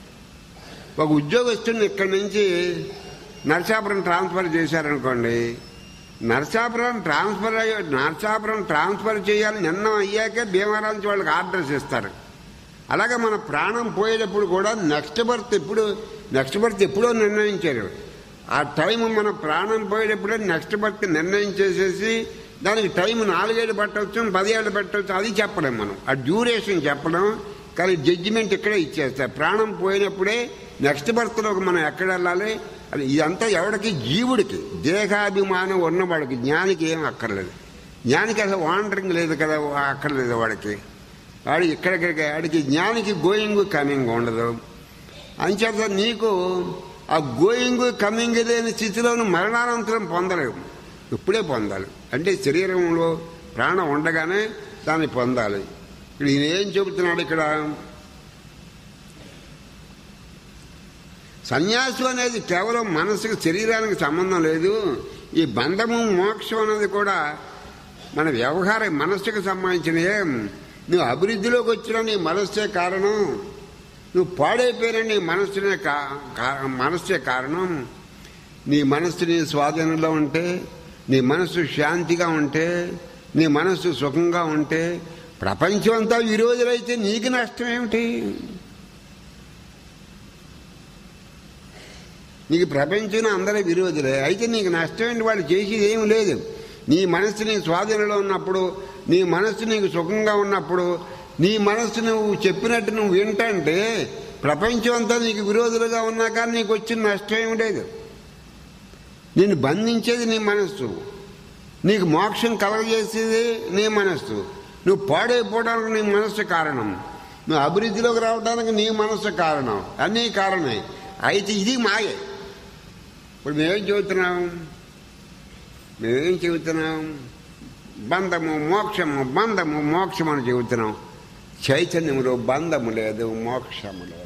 ఒక ఉద్యోగస్తుని ఇక్కడి నుంచి నరసాపురం ట్రాన్స్ఫర్ చేశారనుకోండి నరసాపురం ట్రాన్స్ఫర్ అయ్యే నరసాపురం ట్రాన్స్ఫర్ చేయాలి నిన్న అయ్యాకే భీమవరం నుంచి వాళ్ళకి ఆర్డర్స్ ఇస్తారు అలాగే మన ప్రాణం పోయేటప్పుడు కూడా నెక్స్ట్ బర్త్ ఎప్పుడు నెక్స్ట్ బర్త్ ఎప్పుడో నిర్ణయించారు ఆ టైం మన ప్రాణం పోయేటప్పుడే నెక్స్ట్ బర్త్ నిర్ణయం చేసేసి దానికి టైం నాలుగేళ్ళు పట్టవచ్చు పదేళ్ళు పెట్టవచ్చు అది చెప్పలేం మనం ఆ డ్యూరేషన్ చెప్పడం కానీ జడ్జిమెంట్ ఇక్కడే ఇచ్చేస్తారు ప్రాణం పోయినప్పుడే నెక్స్ట్ బర్త్లోకి మనం ఎక్కడ వెళ్ళాలి అది ఇదంతా ఎవడికి జీవుడికి దేహాభిమానం ఉన్నవాడికి జ్ఞానికి ఏం అక్కర్లేదు జ్ఞానికి అసలు వాండరింగ్ లేదు కదా అక్కర్లేదు వాడికి వాడు ఇక్కడికి వాడికి జ్ఞానికి గోయింగ్ కమింగ్ ఉండదు అంచేత నీకు ఆ గోయింగ్ కమింగ్ లేని స్థితిలోను మరణానంతరం పొందలేవు ఇప్పుడే పొందాలి అంటే శరీరంలో ప్రాణం ఉండగానే దాన్ని పొందాలి ఇప్పుడు ఈయన ఏం చెబుతున్నాడు ఇక్కడ సన్యాసం అనేది కేవలం మనసుకు శరీరానికి సంబంధం లేదు ఈ బంధము మోక్షం అనేది కూడా మన వ్యవహార మనస్సుకు సంబంధించిన నువ్వు అభివృద్ధిలోకి వచ్చినా నీ మనస్సే కారణం నువ్వు పాడైపోయినా నీ మనస్సునే కా- కా- మనస్సే కారణం నీ మనస్సు నీ స్వాధీనంలో ఉంటే నీ మనస్సు శాంతిగా ఉంటే నీ మనస్సు సుఖంగా ఉంటే ప్రపంచం అంతా విరోధులైతే నీకు నష్టం ఏమిటి నీకు ప్రపంచంలో అందరూ విరోధులే అయితే నీకు నష్టం ఏంటి వాళ్ళు చేసేది ఏం లేదు నీ మనస్సు నీ స్వాధీనంలో ఉన్నప్పుడు నీ మనస్సు నీకు సుఖంగా ఉన్నప్పుడు నీ మనస్సు నువ్వు చెప్పినట్టు నువ్వు వింటంటే ప్రపంచం అంతా నీకు విరోధులుగా ఉన్నా కానీ నీకు వచ్చిన నష్టం ఏం లేదు నిన్ను బంధించేది నీ మనస్సు నీకు మోక్షం కలగజేసేది నీ మనస్సు నువ్వు పాడైపోవడానికి నీ మనస్సు కారణం నువ్వు అభివృద్ధిలోకి రావడానికి నీ మనస్సు కారణం అన్నీ కారణమే అయితే ఇది మాయే ఇప్పుడు మేమేం చెబుతున్నాం మేమేం చెబుతున్నాం బంధము మోక్షము బంధము మోక్షము అని చెబుతున్నాం చైతన్యములో బంధము లేదు మోక్షము లేదు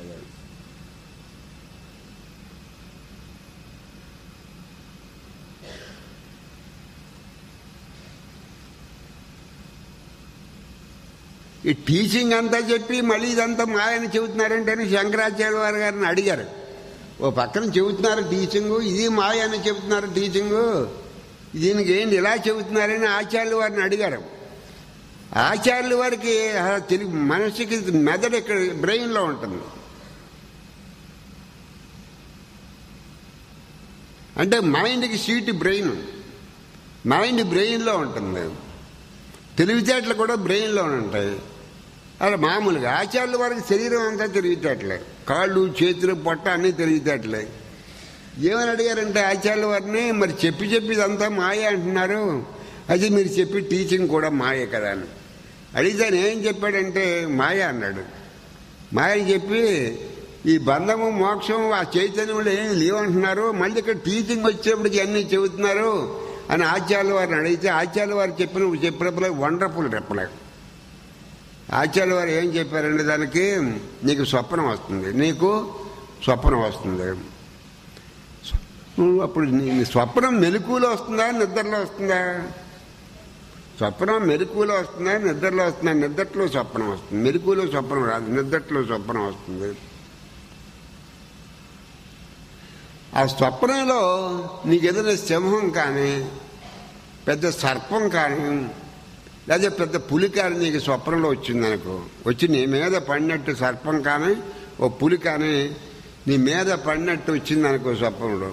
ఈ టీచింగ్ అంతా చెప్పి మళ్ళీ ఇదంతా మాయని చెబుతున్నారంటే శంకరాచార్య వారి గారిని అడిగారు ఓ పక్కన చెబుతున్నారు టీచింగు ఇది మాయ అని చెబుతున్నారు టీచింగు దీనికి ఏంటి ఇలా చెబుతున్నారని ఆచార్యుల వారిని అడిగారు ఆచార్యుల వారికి ఆ తెలుగు మనిషికి మెదడు ఇక్కడ బ్రెయిన్లో ఉంటుంది అంటే మైండ్కి సీట్ బ్రెయిన్ మైండ్ బ్రెయిన్లో ఉంటుంది తెలివితేటలు కూడా బ్రెయిన్లో ఉంటాయి అలా మామూలుగా ఆచార్యుల వారికి శరీరం అంతా తెలివితేటలే కాళ్ళు చేతులు పొట్ట అన్నీ తెలివితేటలే ఏమని అడిగారంటే ఆచార్యుల వారిని మరి చెప్పి చెప్పి ఇదంతా మాయ అంటున్నారు అది మీరు చెప్పి టీచింగ్ కూడా మాయే కదా అని అడిగితే ఆయన ఏం చెప్పాడంటే మాయ అన్నాడు మాయ అని చెప్పి ఈ బంధము మోక్షం ఆ చైతన్యంలో ఏం లేవంటున్నారు మళ్ళీ ఇక్కడ టీచింగ్ వచ్చేప్పటికి అన్నీ చెబుతున్నారు అని ఆచార్యుల వారిని అడిగితే ఆచార్యుల వారు చెప్పిన చెప్పినప్పుడు వండర్ఫుల్ రెప్పలే ఆచార్యుల వారు ఏం చెప్పారంటే దానికి నీకు స్వప్నం వస్తుంది నీకు స్వప్నం వస్తుంది నువ్వు అప్పుడు నీ నీ స్వప్నం మెలకువలో వస్తుందా నిద్రలో వస్తుందా స్వప్నం మెలకువలో వస్తుందా నిద్రలో వస్తుందా నిద్రలో స్వప్నం వస్తుంది మెలకువలో స్వప్నం రాదు నిద్రలో స్వప్నం వస్తుంది ఆ స్వప్నంలో నీకు ఏదైనా సింహం కానీ పెద్ద సర్పం కానీ లేదా పెద్ద పులి కానీ నీకు స్వప్నంలో వచ్చింది అనుకో వచ్చి నీ మీద పడినట్టు సర్పం కానీ ఓ పులి కానీ నీ మీద పడినట్టు వచ్చింది అనుకో స్వప్నంలో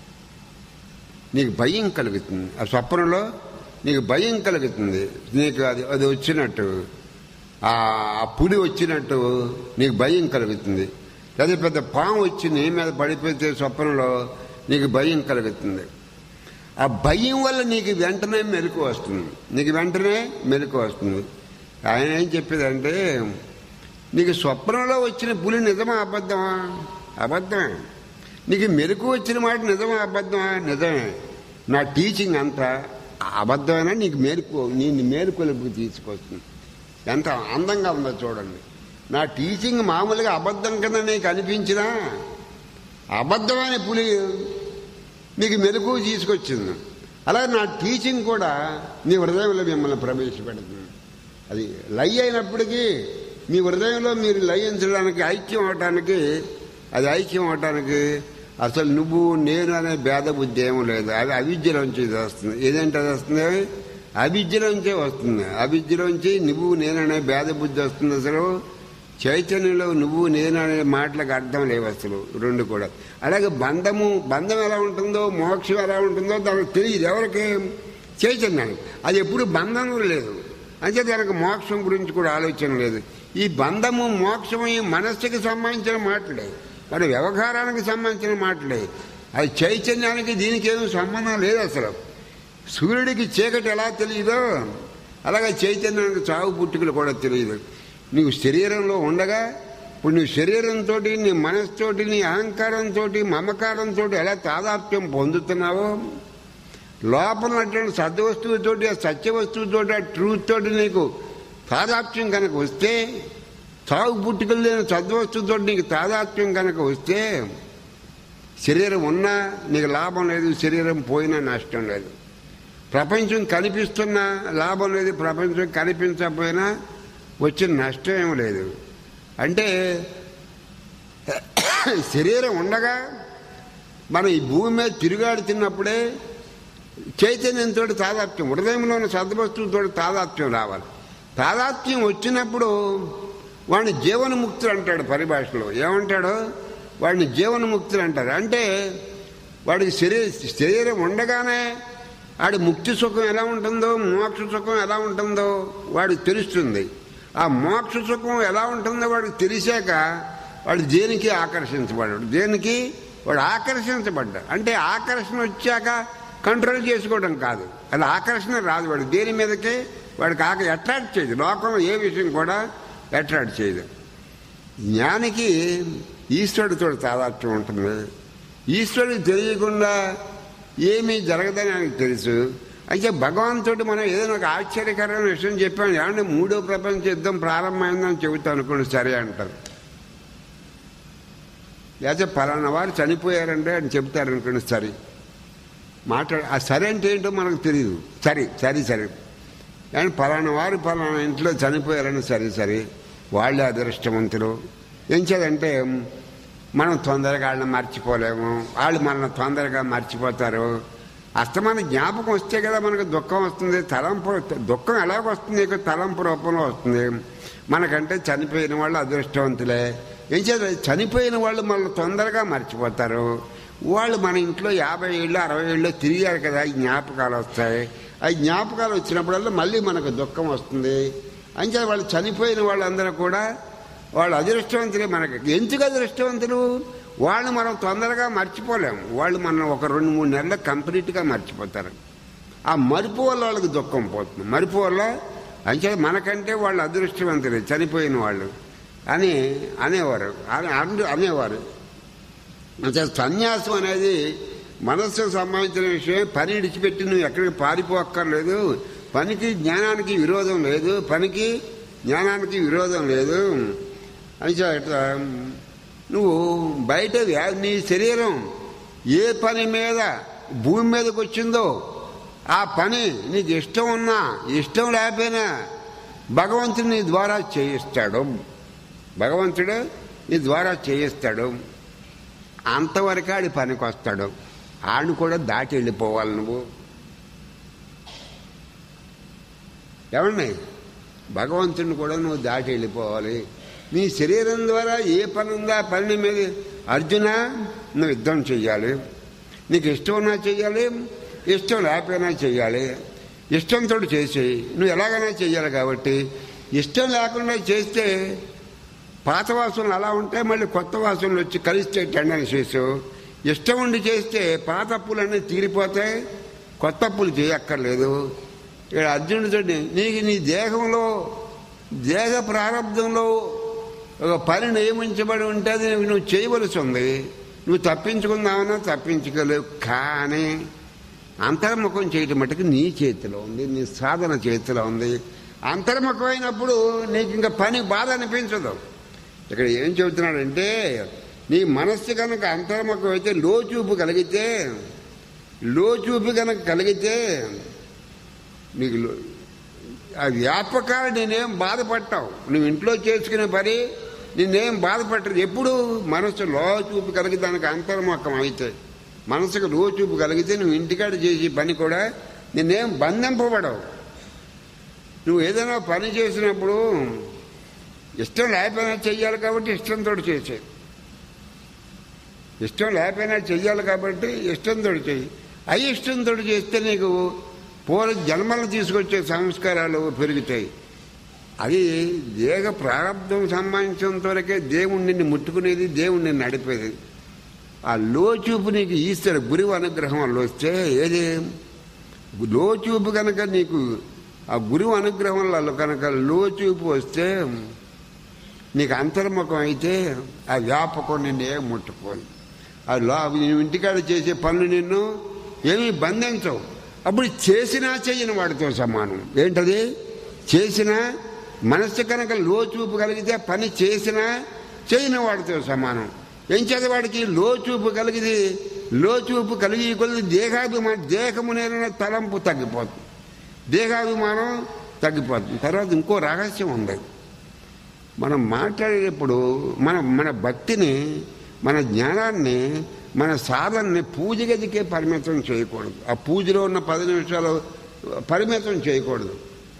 నీకు భయం కలుగుతుంది ఆ స్వప్నంలో నీకు భయం కలుగుతుంది నీకు అది అది వచ్చినట్టు ఆ ఆ పులి వచ్చినట్టు నీకు భయం కలుగుతుంది లేదా పెద్ద పాము వచ్చి నీ మీద పడిపోతే స్వప్నంలో నీకు భయం కలుగుతుంది ఆ భయం వల్ల నీకు వెంటనే మెలకు వస్తుంది నీకు వెంటనే మెలకు వస్తుంది ఆయన ఏం చెప్పేదంటే నీకు స్వప్నంలో వచ్చిన పులి నిజమా అబద్ధమా అబద్ధమే నీకు మెలకు వచ్చిన మాట నిజమా అబద్ధమా నిజమే నా టీచింగ్ అంతా అబద్ధమైనా నీకు మేలుకు నేను మేలుకొలుపుకి తీసుకొస్తుంది ఎంత అందంగా ఉందో చూడండి నా టీచింగ్ మామూలుగా అబద్ధం కింద నీకు అనిపించినా అబద్ధమైన పులి నీకు మెలకు తీసుకొచ్చింది అలాగే నా టీచింగ్ కూడా నీ హృదయంలో మిమ్మల్ని ప్రవేశపెడుతుంది అది లై అయినప్పటికీ మీ హృదయంలో మీరు లయించడానికి ఐక్యం అవటానికి అది ఐక్యం అవటానికి అసలు నువ్వు నేను అనే భేద బుద్ధి ఏమీ లేదు అది అవిద్యలోంచి ఇది వస్తుంది ఏదంటే అది వస్తుంది అవిద్యలోంచే వస్తుంది అవిద్యలోంచి నువ్వు నేననే భేద బుద్ధి వస్తుంది అసలు చైతన్యంలో నువ్వు నేను అనే మాటలకు అర్థం లేవు అసలు రెండు కూడా అలాగే బంధము బంధం ఎలా ఉంటుందో మోక్షం ఎలా ఉంటుందో దానికి తెలియదు ఎవరికి చైతన్యానికి అది ఎప్పుడు బంధం లేదు అంటే దానికి మోక్షం గురించి కూడా ఆలోచన లేదు ఈ బంధము మోక్షము ఈ మనస్సుకి సంబంధించిన మాటలే మరి వ్యవహారానికి సంబంధించిన మాటలే అది చైతన్యానికి దీనికి ఏమీ సంబంధం లేదు అసలు సూర్యుడికి చీకటి ఎలా తెలియదో అలాగే చైతన్యానికి చావు పుట్టుకలు కూడా తెలియదు నీవు శరీరంలో ఉండగా ఇప్పుడు నీ శరీరంతో నీ మనసుతోటి నీ అహంకారంతో మమకారంతో ఎలా తాదాప్యం పొందుతున్నావో లోపల ఉన్నటువంటి సద్వస్తువుతోటి ఆ సత్య వస్తువుతోటి ఆ ట్రూత్ తోటి నీకు తాదాప్యం కనుక వస్తే చావు పుట్టుకలు లేని సద్వస్తువుతో నీకు తాదాత్మ్యం కనుక వస్తే శరీరం ఉన్నా నీకు లాభం లేదు శరీరం పోయినా నష్టం లేదు ప్రపంచం కనిపిస్తున్నా లాభం లేదు ప్రపంచం కనిపించకపోయినా వచ్చిన నష్టం ఏం లేదు అంటే శరీరం ఉండగా మనం ఈ భూమి మీద తిరుగాడుతున్నప్పుడే చైతన్యంతో తాదాత్మ్యం హృదయంలోని సద్వస్తువుతో తాదాత్మ్యం రావాలి తాదాత్మ్యం వచ్చినప్పుడు వాడిని జీవనముక్తులు అంటాడు పరిభాషలో ఏమంటాడు వాడిని జీవనముక్తులు అంటారు అంటే వాడికి శరీర శరీరం ఉండగానే వాడి ముక్తి సుఖం ఎలా ఉంటుందో మోక్ష సుఖం ఎలా ఉంటుందో వాడికి తెలుస్తుంది ఆ మోక్ష సుఖం ఎలా ఉంటుందో వాడికి తెలిసాక వాడు దేనికి ఆకర్షించబడ్డాడు దేనికి వాడు ఆకర్షించబడ్డాడు అంటే ఆకర్షణ వచ్చాక కంట్రోల్ చేసుకోవడం కాదు అలా ఆకర్షణ రాదు వాడు దేని మీదకి వాడికి ఆక అట్రాక్ట్ చేయదు లోకంలో ఏ విషయం కూడా అట్రాక్ట్ చేయదు జ్ఞానికి ఈశ్వరుడితో తాదాత్మ్యం ఉంటుంది ఈశ్వరుడికి తెలియకుండా ఏమీ జరగదని ఆయనకు తెలుసు అయితే భగవంతుడు మనం ఏదైనా ఒక ఆశ్చర్యకరమైన విషయం చెప్పాను ఏమంటే మూడో ప్రపంచ యుద్ధం ప్రారంభమైందని చెబుతా అనుకోండి సరే అంటారు లేకపోతే పలానా వారు చనిపోయారంటే అని చెప్తారు అనుకోండి సరే మాట్లాడ ఆ సరే అంటే ఏంటో మనకు తెలియదు సరే సరే సరే కానీ పలానా వారు పలానా ఇంట్లో చనిపోయారని సరే సరే వాళ్ళే అదృష్టవంతులు ఏం చేదంటే మనం తొందరగా వాళ్ళని మర్చిపోలేము వాళ్ళు మనల్ని తొందరగా మర్చిపోతారు అస్తమాన జ్ఞాపకం వస్తే కదా మనకు దుఃఖం వస్తుంది తలంపు దుఃఖం ఎలాగొస్తుంది ఇక తలంపు రూపంలో వస్తుంది మనకంటే చనిపోయిన వాళ్ళు అదృష్టవంతులే ఏం చేత చనిపోయిన వాళ్ళు మనల్ని తొందరగా మర్చిపోతారు వాళ్ళు మన ఇంట్లో యాభై ఏళ్ళు అరవై ఏళ్ళు తిరిగారు కదా ఈ జ్ఞాపకాలు వస్తాయి ఆ జ్ఞాపకాలు వచ్చినప్పుడల్లా మళ్ళీ మనకు దుఃఖం వస్తుంది అంచేత వాళ్ళు చనిపోయిన వాళ్ళందరూ కూడా వాళ్ళు అదృష్టవంతులే మనకి ఎందుకు అదృష్టవంతులు వాళ్ళు మనం తొందరగా మర్చిపోలేము వాళ్ళు మనం ఒక రెండు మూడు నెలలు కంప్లీట్గా మర్చిపోతారు ఆ మరుపు వల్ల వాళ్ళకి దుఃఖం పోతుంది మరుపు వల్ల అంచేత మనకంటే వాళ్ళు అదృష్టవంతులే చనిపోయిన వాళ్ళు అని అనేవారు అని అందు అనేవారు అంటే సన్యాసం అనేది మనస్సుకు సంబంధించిన విషయం పని విడిచిపెట్టి నువ్వు ఎక్కడికి పారిపోక్కర్లేదు పనికి జ్ఞానానికి విరోధం లేదు పనికి జ్ఞానానికి విరోధం లేదు అని ఇట్లా నువ్వు బయట వ్యా- నీ శరీరం ఏ పని మీద భూమి మీదకి వచ్చిందో ఆ పని నీకు ఇష్టం ఉన్నా ఇష్టం లేకపోయినా భగవంతుడు నీ ద్వారా చేయిస్తాడు భగవంతుడు నీ ద్వారా చేయిస్తాడు అంతవరకు ఆడి పనికి వస్తాడు ఆడిని కూడా దాటి వెళ్ళిపోవాలి నువ్వు ఏమండి భగవంతుడిని కూడా నువ్వు దాటి వెళ్ళిపోవాలి నీ శరీరం ద్వారా ఏ పని ఉందో ఆ పని మీద అర్జున నువ్వు యుద్ధం చెయ్యాలి నీకు ఇష్టం ఉన్నా చెయ్యాలి ఇష్టం లేకపోయినా చెయ్యాలి ఇష్టంతో చేసేయి నువ్వు ఎలాగైనా చెయ్యాలి కాబట్టి ఇష్టం లేకుండా చేస్తే పాత వాసనలు అలా ఉంటే మళ్ళీ కొత్త వాసనలు వచ్చి కలిస్తే టెండెన్సీస్ ఇష్టం ఉండి చేస్తే పాత అప్పులన్నీ తీరిపోతాయి కొత్త అప్పులు చేయక్కర్లేదు ఇక్కడ అర్జునుడితో నీకు నీ దేహంలో దేహ ప్రారంభంలో ఒక పని నియమించబడి ఉంటే అది నువ్వు చేయవలసి ఉంది నువ్వు తప్పించుకుందామన్నా తప్పించుకోలేవు కానీ అంతర్ముఖం చేయటం మటుకు నీ చేతిలో ఉంది నీ సాధన చేతిలో ఉంది అంతర్ముఖమైనప్పుడు నీకు ఇంకా పని బాధ అనిపించదు ఇక్కడ ఏం చెబుతున్నాడంటే నీ మనస్సు కనుక అంతర్ముఖం అయితే లోచూపు కలిగితే లోచూపు కనుక కలిగితే నీకు లో- ఆ వ్యాపకాలు నేనేం బాధపడతావు నువ్వు ఇంట్లో చేసుకునే పని నిన్నేం బాధపట్టదు ఎప్పుడు మనసు లోచూపు కలిగి దానికి అంతర్ముఖం అయితే మనసుకు లోచూపు కలిగితే నువ్వు ఇంటికాడ చేసే పని కూడా నిన్నేం బంధింపబడవు నువ్వు ఏదైనా పని చేసినప్పుడు ఇష్టం లేకపోయినా చెయ్యాలి కాబట్టి ఇష్టంతో చేసే ఇష్టం లేకపోయినా చెయ్యాలి కాబట్టి ఇష్టంతో చెయ్యి అయిష్టంతో చేస్తే నీకు పూర్వ జన్మలు తీసుకొచ్చే సంస్కారాలు పెరుగుతాయి అది దేహ ప్రారంభం సంబంధించినంత వరకే దేవుణ్ణి నిన్ను ముట్టుకునేది దేవుణ్ణి నడిపేది ఆ లోచూపు నీకు ఈశ్వర గురువు అనుగ్రహం వల్ల వస్తే ఏది లోచూపు కనుక నీకు ఆ గురువు అనుగ్రహం వల్ల కనుక లోచూపు వస్తే నీకు అంతర్ముఖం అయితే ఆ వ్యాపకం నిన్ను ఏం ముట్టుకోదు ఆ లో నువ్వు ఇంటికాడ చేసే పనులు నిన్ను ఏమీ బంధించవు అప్పుడు చేసినా చెయ్యని వాడితో సమానం ఏంటది చేసిన మనస్సు కనుక లోచూపు కలిగితే పని చేసినా చేయని వాడితో సమానం ఏం చేత వాడికి లోచూపు కలిగితే లోచూపు కలిగి కొద్ది దేహాభిమానం దేహము నేననే తలంపు తగ్గిపోతుంది దేహాభిమానం తగ్గిపోతుంది తర్వాత ఇంకో రహస్యం ఉంది మనం మాట్లాడేటప్పుడు మన మన భక్తిని మన జ్ఞానాన్ని మన సాధనని పూజ గదికే పరిమితం చేయకూడదు ఆ పూజలో ఉన్న పది నిమిషాలు పరిమితం చేయకూడదు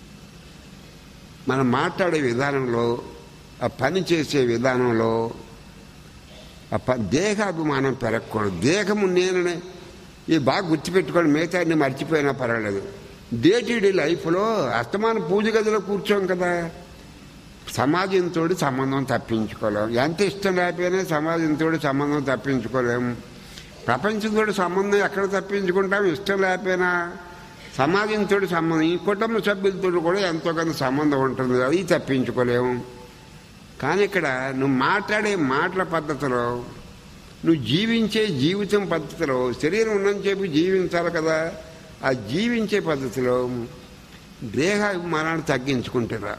మనం మాట్లాడే విధానంలో ఆ పని చేసే విధానంలో ఆ ప దేహాభిమానం పెరగకూడదు దేహము నేననే ఇది బాగా గుర్తుపెట్టుకోండి మిగతా అన్ని మర్చిపోయినా పర్వాలేదు డే టు డే లైఫ్లో అస్తమాన పూజ గదిలో కూర్చోం కదా సమాజంతో సంబంధం తప్పించుకోలేం ఎంత ఇష్టం లేకపోయినా సమాజంతో సంబంధం తప్పించుకోలేం ప్రపంచంతో సంబంధం ఎక్కడ తప్పించుకుంటాం ఇష్టం లేకపోయినా సమాజంతో సంబంధం ఈ కుటుంబ సభ్యులతో కూడా ఎంతో కొంత సంబంధం ఉంటుంది అది తప్పించుకోలేము కానీ ఇక్కడ నువ్వు మాట్లాడే మాటల పద్ధతిలో నువ్వు జీవించే జీవితం పద్ధతిలో శరీరం ఉన్నని చెప్పి జీవించాలి కదా ఆ జీవించే పద్ధతిలో దేహాభిమానాన్ని తగ్గించుకుంటారా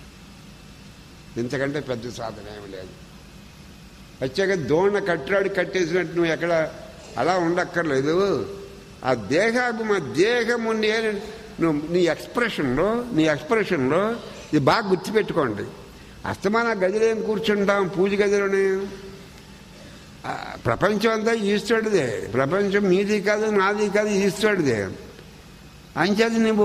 ఇంతకంటే పెద్ద సాధన ఏమి లేదు వచ్చాక దోణ కట్టాడు కట్టేసినట్టు నువ్వు ఎక్కడ అలా ఉండక్కర్లేదు ఆ దేహాభిమా దేహము నేను నువ్వు నీ ఎక్స్ప్రెషన్లో నీ ఎక్స్ప్రెషన్లో ఇది బాగా గుర్తుపెట్టుకోండి అస్తమాన గదిలో ఏం కూర్చుంటాం పూజ గదిలోనే ఆ, ప్రపంచం అంతా ఈశ్వరుడిదే ప్రపంచం మీది కాదు నాది కాదు ఈశ్వరుడిదే అంచేది నువ్వు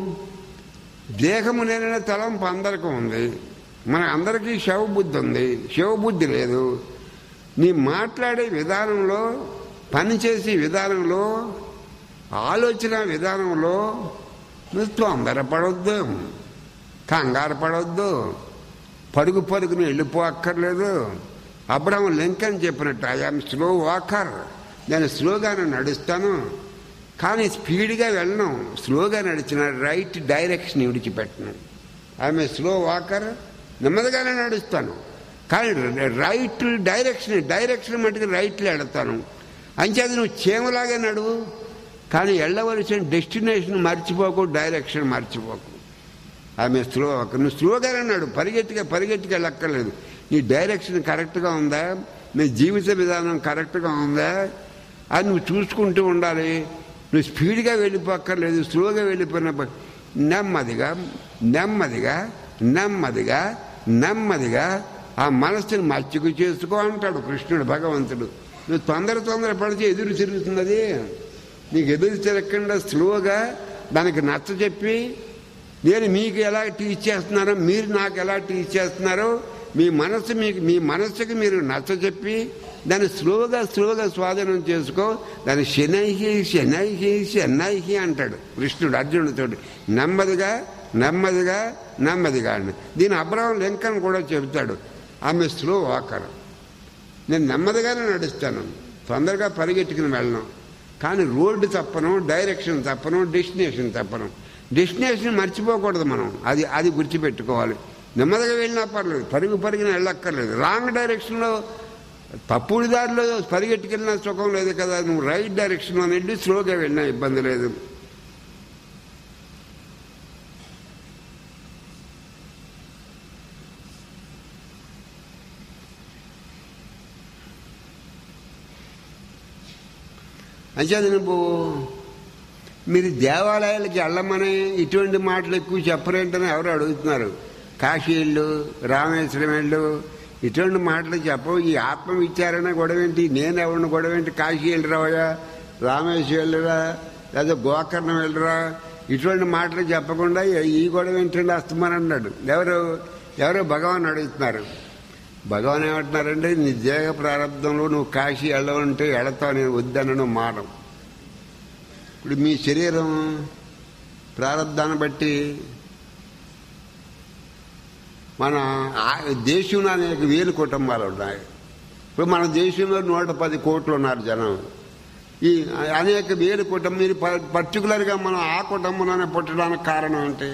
దేహము లేని తలంపు అందరికీ ఉంది మన అందరికీ శవబుద్ధి ఉంది శివబుద్ధి లేదు నీ మాట్లాడే విధానంలో పనిచేసే విధానంలో ఆలోచన విధానంలో నువ్వు తొందరపడొద్దు కంగారు పడొద్దు పరుగు పరుగును వెళ్ళిపో అక్కర్లేదు అబ్రహం లింకన్ చెప్పినట్టు ఐఆమ్ స్లో వాకర్ నేను స్లోగానే నడుస్తాను కానీ స్పీడ్గా వెళ్ళను స్లోగా నడిచిన రైట్ డైరెక్షన్ విడిచిపెట్టను ఆమె స్లో వాకర్ నెమ్మదిగానే నడుస్తాను కానీ రైట్ డైరెక్షన్ డైరెక్షన్ మటుకు రైట్లో వెళతాను అంచేది నువ్వు చీమలాగే నడువు కానీ వెళ్ళవలసిన డెస్టినేషన్ మర్చిపోకు డైరెక్షన్ మర్చిపోకు ఆమె స్లో నువ్వు స్లోగానే నడు పరిగెత్తిగా పరిగెత్తికి వెళ్ళక్కర్లేదు నీ డైరెక్షన్ కరెక్ట్గా ఉందా నీ జీవిత విధానం కరెక్ట్గా ఉందా అది నువ్వు చూసుకుంటూ ఉండాలి నువ్వు స్పీడ్గా వెళ్ళిపోక్కర్లేదు స్లోగా వెళ్ళిపోయిన ప- నెమ్మదిగా నెమ్మదిగా నెమ్మదిగా నెమ్మదిగా ఆ మనస్సుని మచ్చికు చేసుకో అంటాడు కృష్ణుడు భగవంతుడు నువ్వు తొందర తొందర పడితే ఎదురు తిరుగుతున్నది నీకు ఎదురు తిరగకుండా స్లోగా దానికి నచ్చ చెప్పి నేను మీకు ఎలా టీచ్ చేస్తున్నారో మీరు నాకు ఎలా టీచ్ చేస్తున్నారో మీ మనస్సు మీకు మీ మనస్సుకి మీరు నచ్చ చెప్పి దాన్ని స్లోగా స్లోగా స్వాధీనం చేసుకో దాన్ని శనైహి శనైహి శనైహి అంటాడు కృష్ణుడు అర్జునుడితో నెమ్మదిగా నెమ్మదిగా నెమ్మదిగా అని దీని అబ్రహం లింకన్ కూడా చెబుతాడు ఆమె స్లో వాకర్ నేను నెమ్మదిగానే నడుస్తాను తొందరగా పరిగెట్టుకుని వెళ్ళను కానీ రోడ్డు తప్పను డైరెక్షన్ తప్పను డెస్టినేషన్ తప్పను డెస్టినేషన్ మర్చిపోకూడదు మనం అది అది గుర్తుపెట్టుకోవాలి నెమ్మదిగా వెళ్ళినా పర్లేదు పరుగు పరుగున వెళ్ళక్కర్లేదు రాంగ్ డైరెక్షన్లో తప్పుడు దారిలో పరిగెట్టుకెళ్ళినా సుఖం లేదు కదా నువ్వు రైట్ డైరెక్షన్లో వెళ్ళి స్లోగా వెళ్ళినా ఇబ్బంది లేదు అంచేది నువ్వు మీరు దేవాలయాలకి వెళ్ళమని ఇటువంటి మాటలు ఎక్కువ చెప్పరేంటని ఎవరు అడుగుతున్నారు కాశీ వెళ్ళు రామేశ్వరం వెళ్ళు ఇటువంటి మాటలు చెప్పవు ఈ ఆత్మ విచారణ గొడవ ఏంటి నేను ఎవరిని గొడవ ఏంటి కాశీ వెళ్ళరావయ్యా రామేశ్వరం వెళ్ళరా లేదా గోకర్ణం వెళ్ళరా ఇటువంటి మాటలు చెప్పకుండా ఈ గొడవ ఏంటండి అస్తమానం అన్నాడు ఎవరు ఎవరో భగవాన్ అడుగుతున్నారు భగవాన్ ఏమంటున్నారంటే నీ దేహ ప్రారంభంలో నువ్వు కాశీ వెళ్ళవంటే వెళతావు నేను వద్దనను మానం ఇప్పుడు మీ శరీరం ప్రారంధాన్ని బట్టి మన ఆ- దేశంలో అనేక వేలు కుటుంబాలు ఉన్నాయి ఇప్పుడు మన దేశంలో నూట పది కోట్లు ఉన్నారు జనం ఈ అనేక వేలు కుటుంబం మీరు ప- పర్టికులర్గా మనం ఆ కుటుంబంలోనే పుట్టడానికి కారణం ఏంటి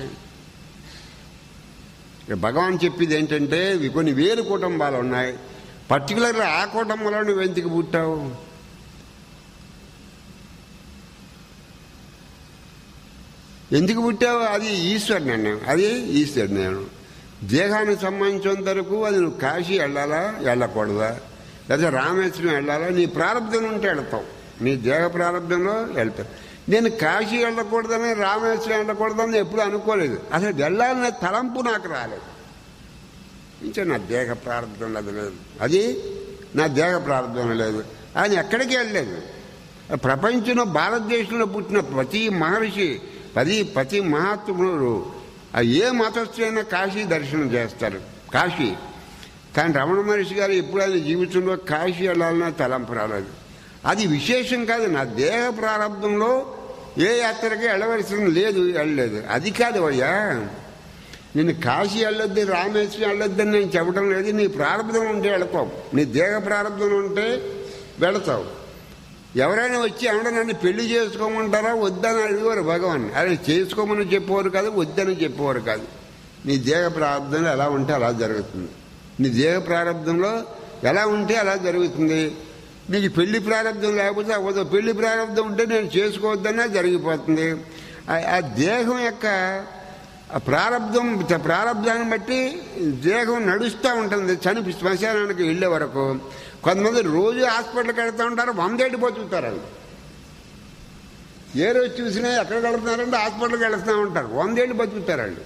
ఇక భగవాన్ చెప్పేది ఏంటంటే ఇవి కొన్ని వేలు కుటుంబాలు ఉన్నాయి పర్టికులర్గా ఆ కుటుంబంలో నువ్వు ఎందుకు పుట్టావు ఎందుకు పుట్టావు అది ఈశ్వరు నేను అది ఈశ్వరు నేను దేహానికి సంబంధించినంత వరకు అది నువ్వు కాశీ వెళ్ళాలా వెళ్ళకూడదా లేదా రామేశ్వరం వెళ్ళాలా నీ ప్రారంభం ఉంటే వెళతావు నీ దేహ ప్రారంభంలో వెళ్తారు నేను కాశీ వెళ్ళకూడదని రామేశ్వరం వెళ్ళకూడదని ఎప్పుడు అనుకోలేదు అసలు వెళ్ళాలనే తలంపు నాకు రాలేదు ఇంకా నా దేహ ప్రారంభం అది లేదు అది నా దేహ ప్రారంభం లేదు ఆయన ఎక్కడికి వెళ్ళలేదు ప్రపంచంలో భారతదేశంలో పుట్టిన ప్రతి మహర్షి ప్రతి ప్రతి మహాత్ముడు ఆ ఏ మతస్థులైనా కాశీ దర్శనం చేస్తారు కాశీ కానీ రమణ మహర్షి గారు ఎప్పుడైనా జీవితంలో కాశీ వెళ్ళాలన్నా తలంపు రాలేదు అది విశేషం కాదు నా దేహ ప్రారంభంలో ఏ యాత్రకి వెళ్ళవలసిన లేదు వెళ్ళలేదు అది కాదు అయ్యా నేను కాశీ వెళ్ళొద్దు రామేశ్వరం వెళ్ళొద్దని నేను చెప్పడం లేదు నీ ప్రారంభం ఉంటే వెళతావు నీ దేహ ప్రారంభం ఉంటే వెళతావు ఎవరైనా వచ్చి ఎవడో నన్ను పెళ్లి చేసుకోమంటారా వద్దని అడిగేవారు భగవాన్ అదే చేసుకోమని చెప్పేవారు కాదు వద్దని చెప్పేవారు కాదు నీ దేహ ప్రారంభంలో ఎలా ఉంటే అలా జరుగుతుంది నీ దేహ ప్రారంభంలో ఎలా ఉంటే అలా జరుగుతుంది నీకు పెళ్లి ప్రారంభం లేకపోతే అవ్వదు పెళ్లి ప్రారంభం ఉంటే నేను చేసుకోవద్దన్నా జరిగిపోతుంది ఆ- ఆ దేహం యొక్క ఆ ప్రారంధం ప్రారంధాన్ని బట్టి దేహం నడుస్తూ ఉంటుంది చనిపి శ్మశానానికి వెళ్ళే వరకు కొంతమంది రోజు హాస్పిటల్కి వెళ్తూ ఉంటారు వందేళ్ళు బతుకుతారు వాళ్ళు ఏ రోజు చూసినా ఎక్కడ వెళ్తున్నారంటే హాస్పిటల్కి వెళ్తూ ఉంటారు వందేళ్ళు బతుకుతారు వాళ్ళు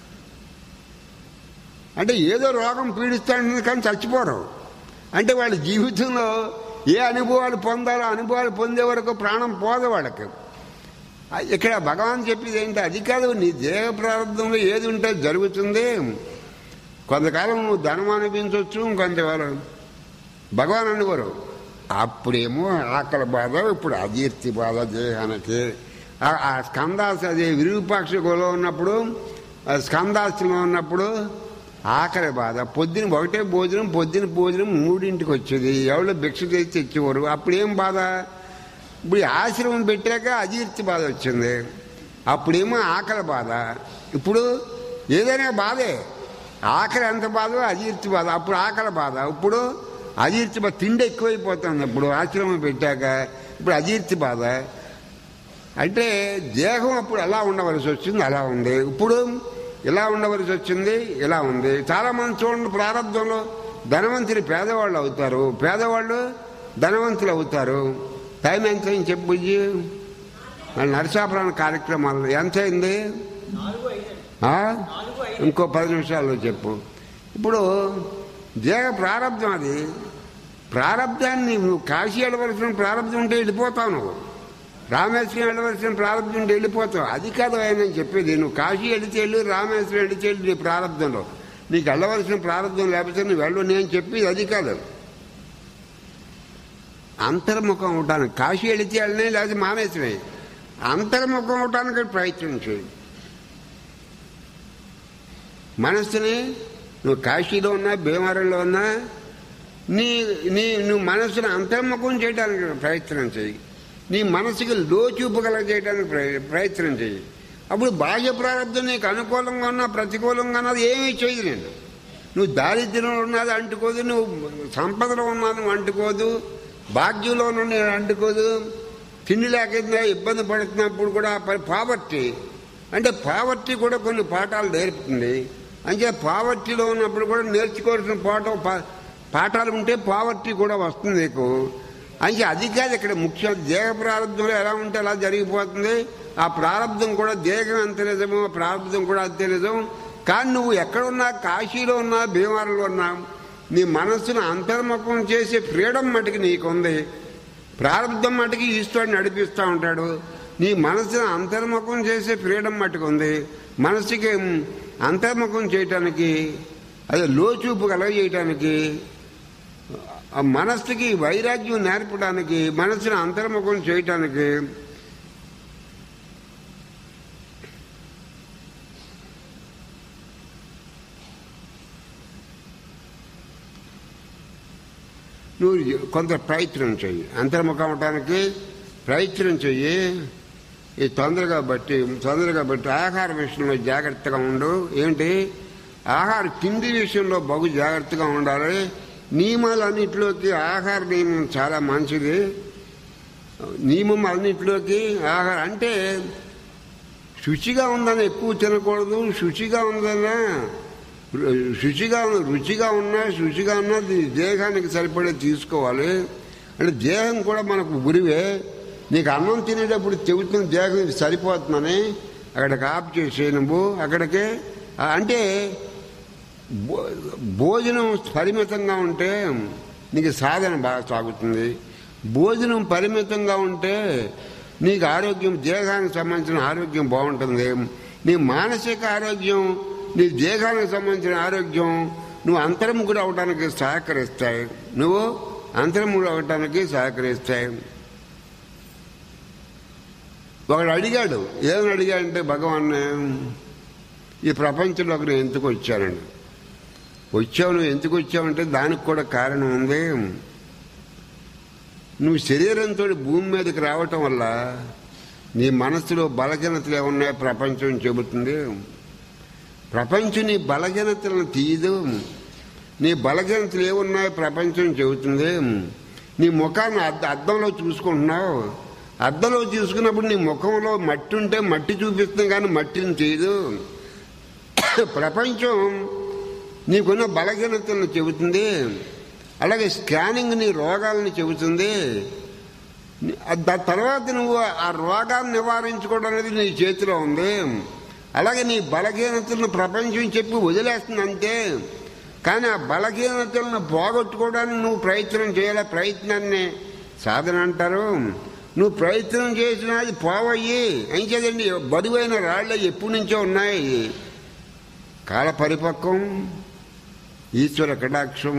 అంటే ఏదో రోగం పీడిస్తూ ఉంటుంది కానీ చచ్చిపోరు అంటే వాళ్ళ జీవితంలో ఏ అనుభవాలు పొందాలో అనుభవాలు పొందే వరకు ప్రాణం పోదు వాళ్ళకి ఆ, ఇక్కడ భగవాన్ చెప్పేది ఏంటి అది కాదు నీ దేహ ప్రారంభంలో ఏది ఉంటే జరుగుతుంది కొంతకాలం నువ్వు ధనం అనిపించవచ్చు కొంతకాలం భగవాన్ అనేవారు అప్పుడేమో ఆకలి బాధ ఇప్పుడు అజీర్తి బాధ దేహానికి ఆ- ఆ స్కందాస్ అది విరూపాక్షలో ఉన్నప్పుడు ఆ స్కందాస్తిలో ఉన్నప్పుడు ఆకలి బాధ పొద్దున ఒకటే భోజనం పొద్దున భోజనం మూడింటికి వచ్చేది ఎవరో భిక్ష చేసి తెచ్చేవారు అప్పుడేం బాధ ఇప్పుడు ఈ ఆశ్రమం పెట్టాక అజీర్తి బాధ వచ్చింది అప్పుడేమో ఆకలి బాధ ఇప్పుడు ఏదైనా బాధే ఆకలి ఎంత బాధ అజీర్తి బాధ అప్పుడు ఆకలి బాధ ఇప్పుడు అజీర్తి బాధ తిండి ఎక్కువైపోతుంది ఇప్పుడు ఆశ్రమం పెట్టాక ఇప్పుడు అజీర్తి బాధ అంటే దేహం అప్పుడు ఎలా ఉండవలసి వచ్చింది అలా ఉంది ఇప్పుడు ఇలా ఉండవలసి వచ్చింది ఇలా ఉంది చాలా మంది చూడండి ప్రారంభంలో ధనవంతులు పేదవాళ్ళు అవుతారు పేదవాళ్ళు ధనవంతులు అవుతారు టైం ఎంత అయింది చెప్పు బుజ్జి మన నరసాపురాణ కార్యక్రమాలు ఎంత అయింది ఆ? ఇంకో పది నిమిషాల్లో చెప్పు ఇప్పుడు దేహ ప్రారంభం అది ప్రారంధాన్ని నువ్వు కాశీ వెళ్ళవలసిన ప్రారంభం ఉంటే వెళ్ళిపోతావు నువ్వు రామేశ్వరం వెళ్ళవలసిన ప్రారంభం ఉంటే వెళ్ళిపోతావు అది కాదు ఆయన చెప్పేది నువ్వు కాశీ వెళితే వెళ్ళు రామేశ్వరం వెళితే వెళ్ళు నీ ప్రారంభంలో నీకు వెళ్ళవలసిన ప్రారంభం లేకపోతే నువ్వు వెళ్ళు నేను చెప్పేది అది కాదు అంతర్ముఖం అవటానికి కాశీ వెళితే వెళ్ళినాయి లేకపోతే మానేసినాయి అంతర్ముఖం అవటానికి ప్రయత్నం చేయి మనస్సుని నువ్వు కాశీలో ఉన్నా భీమవరంలో ఉన్నా నీ నీ నువ్వు మనస్సును అంతర్ముఖం చేయడానికి ప్రయత్నం చేయి నీ మనసుకి లోచూపు కల చేయడానికి ప్రయ- ప్రయత్నం చేయి అప్పుడు బాహ్య ప్రారంభం నీకు అనుకూలంగా ఉన్నా ప్రతికూలంగా ఉన్నది ఏమీ చేయదు నేను నువ్వు దారిద్ర్యంలో ఉన్నది అంటుకోదు నువ్వు సంపదలో ఉన్నది అంటుకోదు భాగ్యంలో ఉన్నది అంటుకోదు తిండి లేకుండా ఇబ్బంది పడుతున్నప్పుడు కూడా పావర్టీ అంటే పావర్టీ కూడా కొన్ని పాఠాలు నేర్పుతుంది అంటే పావర్టీలో ఉన్నప్పుడు కూడా నేర్చుకోవాల్సిన పాఠం పా- పాఠాలు ఉంటే పావర్టీ కూడా వస్తుంది నీకు అంటే అది కాదు ఇక్కడ ముఖ్యం దేహ ప్రారంభంలో ఎలా ఉంటే అలా జరిగిపోతుంది ఆ ప్రారంభం కూడా దేహం ఎంత నిజమో ఆ ప్రారంభం కూడా అంతే నిజం కానీ నువ్వు ఎక్కడున్నా కాశీలో ఉన్నా భీమవరంలో ఉన్నా నీ మనస్సును అంతర్ముఖం చేసే ఫ్రీడమ్ మటుకు నీకుంది ప్రారంభం మటుకు ఈశ్వరుడు నడిపిస్తూ ఉంటాడు నీ మనసును అంతర్ముఖం చేసే ఫ్రీడమ్ మటుకు ఉంది మనసుకి అంతర్ముఖం చేయటానికి అదే లోచూపు కలగజేయటానికి ఆ మనస్సుకి వైరాగ్యం నేర్పడానికి మనసును అంతర్ముఖం చేయటానికి నువ్వు కొంత ప్రయత్నం చెయ్యి అంతర్ముఖం అవటానికి ప్రయత్నం చెయ్యి ఈ తొందరగా బట్టి తొందరగా బట్టి ఆహార విషయంలో జాగ్రత్తగా ఉండు ఏంటి ఆహార తిండి విషయంలో బహు జాగ్రత్తగా ఉండాలి నియమాలన్నింటిలోకి ఆహార నియమం చాలా మంచిది నియమం అన్నింటిలోకి ఆహార అంటే శుచిగా ఉందని ఎక్కువ తినకూడదు శుచిగా ఉందన్నా రు- శుచిగా ఉన్న- రుచిగా ఉన్నా శుచిగా ఉన్నా ది- దేహానికి సరిపడే తీసుకోవాలి అంటే దేహం కూడా మనకు గురివే నీకు అన్నం తినేటప్పుడు చెబుతున్న దేహం ఇది సరిపోతుందని అక్కడికి ఆఫ్ చేసే నువ్వు అక్కడికి ఆ, అంటే భో- భోజనం పరిమితంగా ఉంటే నీకు సాధన బాగా సాగుతుంది భోజనం పరిమితంగా ఉంటే నీకు ఆరోగ్యం దేహానికి సంబంధించిన ఆరోగ్యం బాగుంటుంది నీ మానసిక ఆరోగ్యం నీ దేహానికి సంబంధించిన ఆరోగ్యం నువ్వు అంతర్ముఖుడు అవడానికి సహకరిస్తాయి నువ్వు అంతర్ముఖుడు అవడానికి సహకరిస్తాయి ఒకడు అడిగాడు ఏమని అడిగాడంటే భగవాన్ ఈ ప్రపంచంలోకి నేను ఎందుకు వచ్చానండి వచ్చావు నువ్వు ఎందుకు వచ్చావంటే దానికి కూడా కారణం ఉంది నువ్వు శరీరంతో భూమి మీదకి రావటం వల్ల నీ మనసులో బలహీనతలు ఏమున్నాయో ప్రపంచం చెబుతుంది ప్రపంచం నీ బలహీనతలను తీయదు నీ బలహీనతలు ఏమున్నాయో ప్రపంచం చెబుతుంది నీ ముఖాన్ని అద్ద అద్దంలో చూసుకుంటున్నావు అద్దంలో చూసుకున్నప్పుడు నీ ముఖంలో మట్టి ఉంటే మట్టి చూపిస్తుంది కానీ మట్టిని చేయదు ప్రపంచం నీకున్న బలహీనతలను చెబుతుంది అలాగే స్కానింగ్ నీ రోగాలను చెబుతుంది నీ- ఆ దా- తర్వాత నువ్వు ఆ రోగాన్ని నివారించుకోవడం అనేది నీ చేతిలో ఉంది అలాగే నీ బలహీనతలను ప్రపంచం చెప్పి వదిలేస్తుంది అంతే కానీ ఆ బలహీనతలను పోగొట్టుకోవడానికి నువ్వు ప్రయత్నం చేయాలి ప్రయత్నాన్ని సాధన అంటారు నువ్వు ప్రయత్నం చేసినా అది పోవయ్యి ఏం చేదండి బరువైన రాళ్ళు ఎప్పటి నుంచో ఉన్నాయి కాల పరిపక్వం ఈశ్వర కటాక్షం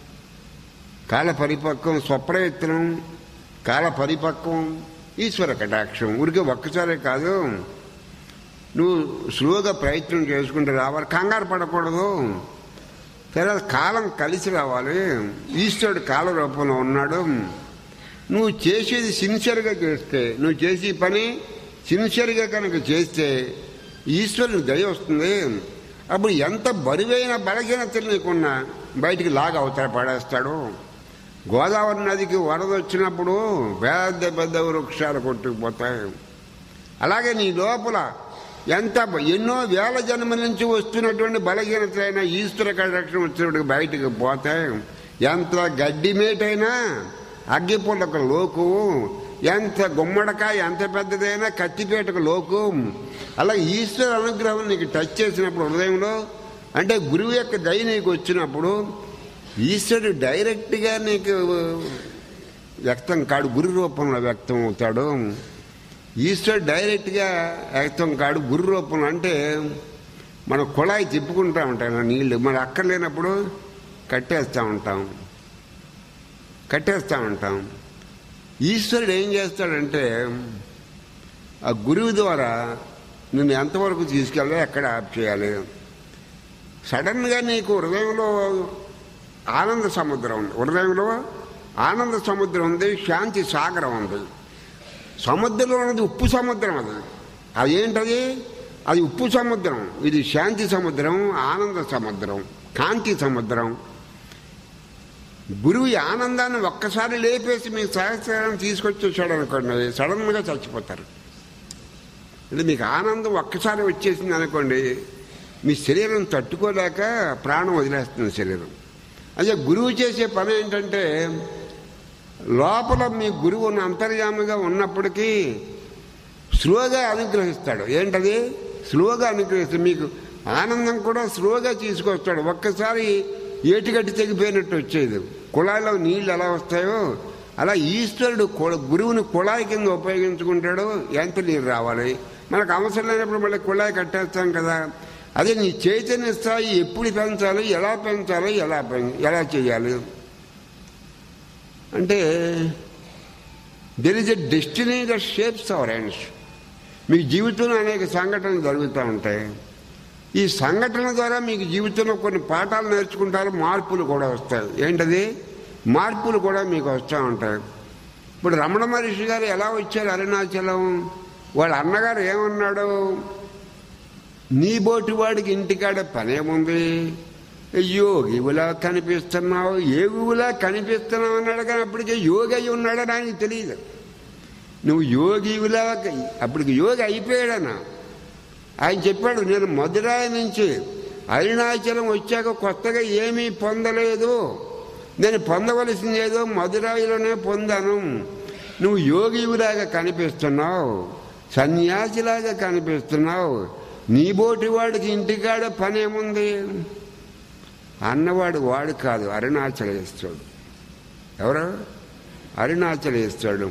కాల పరిపక్వం స్వప్రయత్నం కాల పరిపక్వం ఈశ్వర కటాక్షం ఊరికే ఒక్కసారే కాదు నువ్వు స్లోగా ప్రయత్నం చేసుకుంటూ రావాలి కంగారు పడకూడదు తర్వాత కాలం కలిసి రావాలి ఈశ్వరుడు కాల రూపంలో ఉన్నాడు నువ్వు చేసేది సిన్సియర్గా చేస్తే నువ్వు చేసే పని సిన్సియర్గా కనుక చేస్తే ఈశ్వరుని దయ వస్తుంది అప్పుడు ఎంత బరువైన బలహీనతలు నీకున్నా బయటికి లాగా అవతల పడేస్తాడు గోదావరి నదికి వరద వచ్చినప్పుడు పెద్ద పెద్ద వృక్షాలు కొట్టుకుపోతాయి అలాగే నీ లోపల ఎంత ఎన్నో వేల జన్మల నుంచి వస్తున్నటువంటి బలహీనతలైన ఈశ్వర కటాక్షం వచ్చినప్పుడు బయటికి పోతాయి ఎంత గడ్డి మేటైనా అగ్గిపుల్లక లోకు ఎంత గుమ్మడికాయ ఎంత పెద్దదైనా కత్తిపేటకు లోకు అలా ఈశ్వర అనుగ్రహం నీకు టచ్ చేసినప్పుడు హృదయంలో అంటే గురువు యొక్క దయ నీకు వచ్చినప్పుడు ఈశ్వరుడు డైరెక్ట్గా నీకు వ్యక్తం కాడు గురు రూపంలో వ్యక్తం అవుతాడు ఈశ్వరుడు డైరెక్ట్గా వ్యక్తం కాడు గురు రూపంలో అంటే మన కుళాయి తిప్పుకుంటా ఉంటాం నీళ్లు మన అక్కర్లేనప్పుడు కట్టేస్తూ ఉంటాం కట్టేస్తూ ఉంటాం ఈశ్వరుడు ఏం చేస్తాడంటే ఆ గురువు ద్వారా నిన్ను ఎంతవరకు తీసుకెళ్ళాలి ఎక్కడ ఆప్ చేయాలి సడన్గా నీకు హృదయంలో ఆనంద సముద్రం ఉంది హృదయంలో ఆనంద సముద్రం ఉంది శాంతి సాగరం ఉంది సముద్రంలో ఉన్నది ఉప్పు సముద్రం అది అదేంటది అది ఉప్పు సముద్రం ఇది శాంతి సముద్రం ఆనంద సముద్రం కాంతి సముద్రం గురువు ఈ ఆనందాన్ని ఒక్కసారి లేపేసి మీ సహస్రాన్ని తీసుకొచ్చేసాడు అనుకోండి సడన్గా చచ్చిపోతారు అంటే మీకు ఆనందం ఒక్కసారి వచ్చేసింది అనుకోండి మీ శరీరం తట్టుకోలేక ప్రాణం వదిలేస్తుంది శరీరం అదే గురువు చేసే పని ఏంటంటే లోపల మీ గురువు ఉన్న అంతర్యామిగా ఉన్నప్పటికీ స్లోగా అనుగ్రహిస్తాడు ఏంటది స్లోగా అనుగ్రహిస్తాడు మీకు ఆనందం కూడా స్లోగా తీసుకొస్తాడు ఒక్కసారి ఏటిగట్టి తెగిపోయినట్టు వచ్చేది కుళాయిలో నీళ్ళు ఎలా వస్తాయో అలా ఈశ్వరుడు కుళ- గురువుని కుళాయి కింద ఉపయోగించుకుంటాడు ఎంత నీరు రావాలి మనకు అవసరం లేనప్పుడు మళ్ళీ కుళాయి కట్టేస్తాం కదా అదే నీ చైతన్య స్థాయి ఎప్పుడు పెంచాలి ఎలా పెంచాలి ఎలా పెం ఎలా చేయాలి అంటే there is a destiny that shapes our hands మీ జీవితంలో అనేక సంఘటనలు జరుగుతూ ఉంటాయి ఈ సంఘటనల ద్వారా మీకు జీవితంలో కొన్ని పాఠాలు నేర్చుకుంటారు మార్పులు కూడా వస్తాయి ఏంటది మార్పులు కూడా మీకు వస్తూ ఉంటాయి ఇప్పుడు రమణ మహర్షి గారు ఎలా వచ్చారు అరుణాచలం వాళ్ళ అన్నగారు ఏమన్నాడు నీ బోటి వాడికి ఇంటికాడ పనేముంది యోగివులా కనిపిస్తున్నావు ఏగువులా కనిపిస్తున్నావు అన్నాడు కానీ అప్పటికే యోగి అయి ఉన్నాడని ఆయనకి తెలియదు నువ్వు యోగివులా అప్పటికి యోగి అయిపోయాడనా ఆయన చెప్పాడు నేను మధురాయి నుంచి అరుణాచలం వచ్చాక కొత్తగా ఏమీ పొందలేదు నేను పొందవలసింది ఏదో మధురాయిలోనే పొందాను నువ్వు యోగివిలాగా కనిపిస్తున్నావు సన్యాసిలాగా కనిపిస్తున్నావు నీ బోటి వాడికి ఇంటికాడ పనేముంది అన్నవాడు వాడు కాదు అరుణాచలేశ్వరుడు ఎవరు అరుణాచలేశ్వరుడు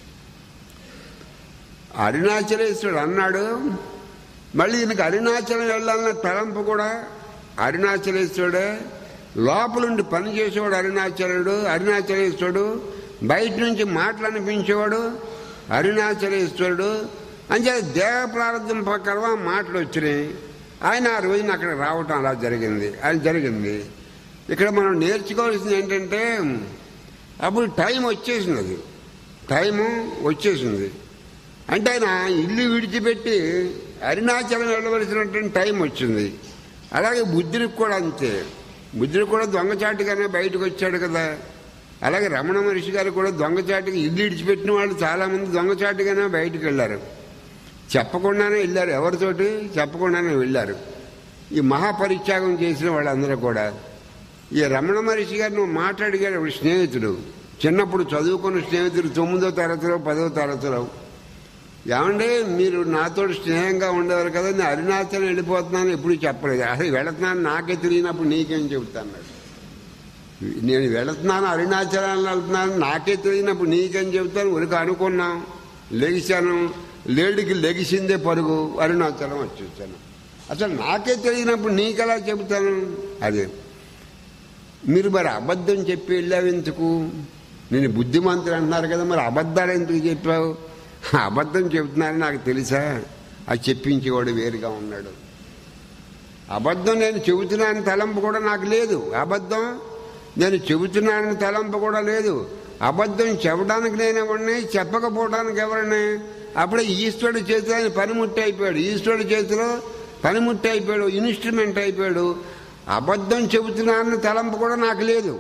అరుణాచలేశ్వరుడు అన్నాడు మళ్ళీ ఈయనకి అరుణాచలం వెళ్ళాలన్న తలంపు కూడా అరుణాచలేశ్వరుడే లోపలుండి పనిచేసేవాడు అరుణాచలుడు అరుణాచలేశ్వరుడు బయట నుంచి మాటలు అనిపించేవాడు అరుణాచలేశ్వరుడు అంతే దేవ ప్రారంభం ప్రకారం ఆ మాటలు వచ్చినాయి ఆయన ఆ రోజున అక్కడ రావటం అలా జరిగింది అది జరిగింది ఇక్కడ మనం నేర్చుకోవాల్సింది ఏంటంటే అప్పుడు టైం వచ్చేసింది అది టైము వచ్చేసింది అంటే ఆయన ఇల్లు విడిచిపెట్టి అరుణాచలం వెళ్ళవలసినటువంటి టైం వచ్చింది అలాగే బుద్ధుడికి కూడా అంతే బుద్ధుడు కూడా దొంగచాటుగానే బయటకు వచ్చాడు కదా అలాగే రమణ మహర్షి గారు కూడా దొంగచాటుగా ఇల్లు విడిచిపెట్టిన వాళ్ళు చాలామంది దొంగచాటుగానే బయటకు వెళ్ళారు చెప్పకుండానే వెళ్ళారు ఎవరితోటి చెప్పకుండానే వెళ్ళారు ఈ మహాపరిత్యాగం చేసిన వాళ్ళందరూ కూడా ఈ రమణ మహర్షి గారు నువ్వు మాట్లాడిగాడు ఇప్పుడు స్నేహితుడు చిన్నప్పుడు చదువుకున్న స్నేహితుడు తొమ్మిదో తరగతిలో పదో తరగతిలో ఏమంటే మీరు నాతో స్నేహంగా ఉండేవారు కదా నేను అరుణాచలం వెళ్ళిపోతున్నాను ఎప్పుడు చెప్పలేదు అసలు వెళుతున్నాను నాకే తెలియనప్పుడు నీకేం చెబుతాను నేను వెళుతున్నాను అరుణాచలాన్ని వెళ్తున్నాను నాకే తెలియనప్పుడు నీకేం చెబుతాను ఉరికి అనుకున్నాం లెగిశాను లేడికి లెగిసిందే పరుగు అరుణాచలం వచ్చేసాను అసలు నాకే తెలియనప్పుడు నీకెలా చెబుతాను అదే మీరు మరి అబద్ధం చెప్పి వెళ్ళావు ఎందుకు నేను బుద్ధిమంతుడు అంటున్నారు కదా మరి అబద్ధాలు ఎందుకు చెప్పావు అబద్ధం చెబుతున్నారని నాకు తెలుసా అది చెప్పించేవాడు వేరుగా ఉన్నాడు అబద్ధం నేను చెబుతున్నానని తలంపు కూడా నాకు లేదు అబద్ధం నేను చెబుతున్నానని తలంపు కూడా లేదు అబద్ధం చెప్పడానికి నేనెవరిని చెప్పకపోవడానికి ఎవరిని అప్పుడే ఈశ్వరుడు చేతిలో ఆయన పనిముట్టి అయిపోయాడు ఈశ్వరుడు చేతిలో పనిముట్టి అయిపోయాడు ఇన్స్ట్రుమెంట్ అయిపోయాడు అబద్ధం చెబుతున్నానని తలంపు కూడా నాకు లేదు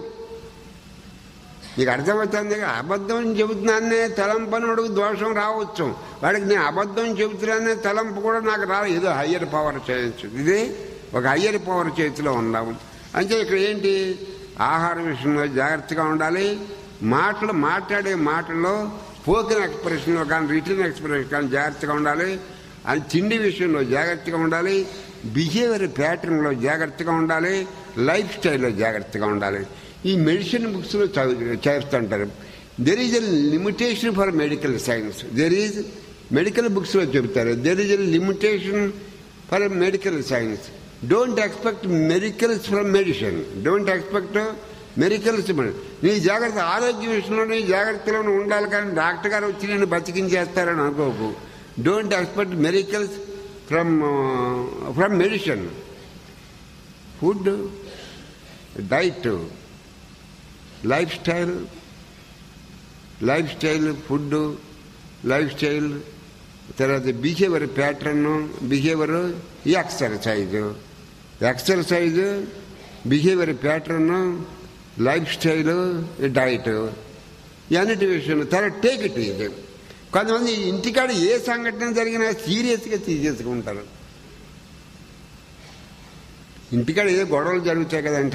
నీకు అర్థమవుతుంది అబద్ధం చెబుతున్నానే తలంపనుడికి దోషం రావచ్చు వాడికి నేను అబద్ధం చెబుతున్నానే తలంపు కూడా నాకు రా ఏదో హయ్యర్ పవర్ చేయొచ్చు ఇది ఒక హయ్యర్ పవర్ చేతిలో ఉన్నాము అంటే ఇక్కడ ఏంటి ఆహార విషయంలో జాగ్రత్తగా ఉండాలి మాటలు మాట్లాడే మాటల్లో స్పోకెన్ ఎక్స్ప్రెషన్లో కానీ రిటర్న్ ఎక్స్ప్రెషన్ కానీ జాగ్రత్తగా ఉండాలి అని తిండి విషయంలో జాగ్రత్తగా ఉండాలి బిహేవియర్ ప్యాటర్న్లో జాగ్రత్తగా ఉండాలి లైఫ్ స్టైల్లో జాగ్రత్తగా ఉండాలి ఈ మెడిసిన్ బుక్స్లో చదువు చేస్తుంటారు there is a limitation for medical science there is medical బుక్స్లో చెబుతారు there is a limitation for medical science don't expect miracles from medicine don't expect miracles నీ జాగ్రత్త ఆరోగ్య విషయంలో నీ జాగ్రత్తలోనే ఉండాలి కానీ డాక్టర్ గారు వచ్చి నేను బతికించేస్తారని అనుకోకు don't expect miracles from from medicine food diet lifestyle lifestyle food lifestyle తర్వాత behaviour pattern behaviour exercise exercise behaviour pattern lifestyle diet ఇవన్నిటి విషయం తర్వాత టేక్ ఇట్ ఇది కొంతమంది ఇంటికాడ ఏ సంఘటన జరిగినా సీరియస్గా తీసేసుకుంటారు ఇంటికాడ ఏ గొడవలు జరుగుతాయి కదంటే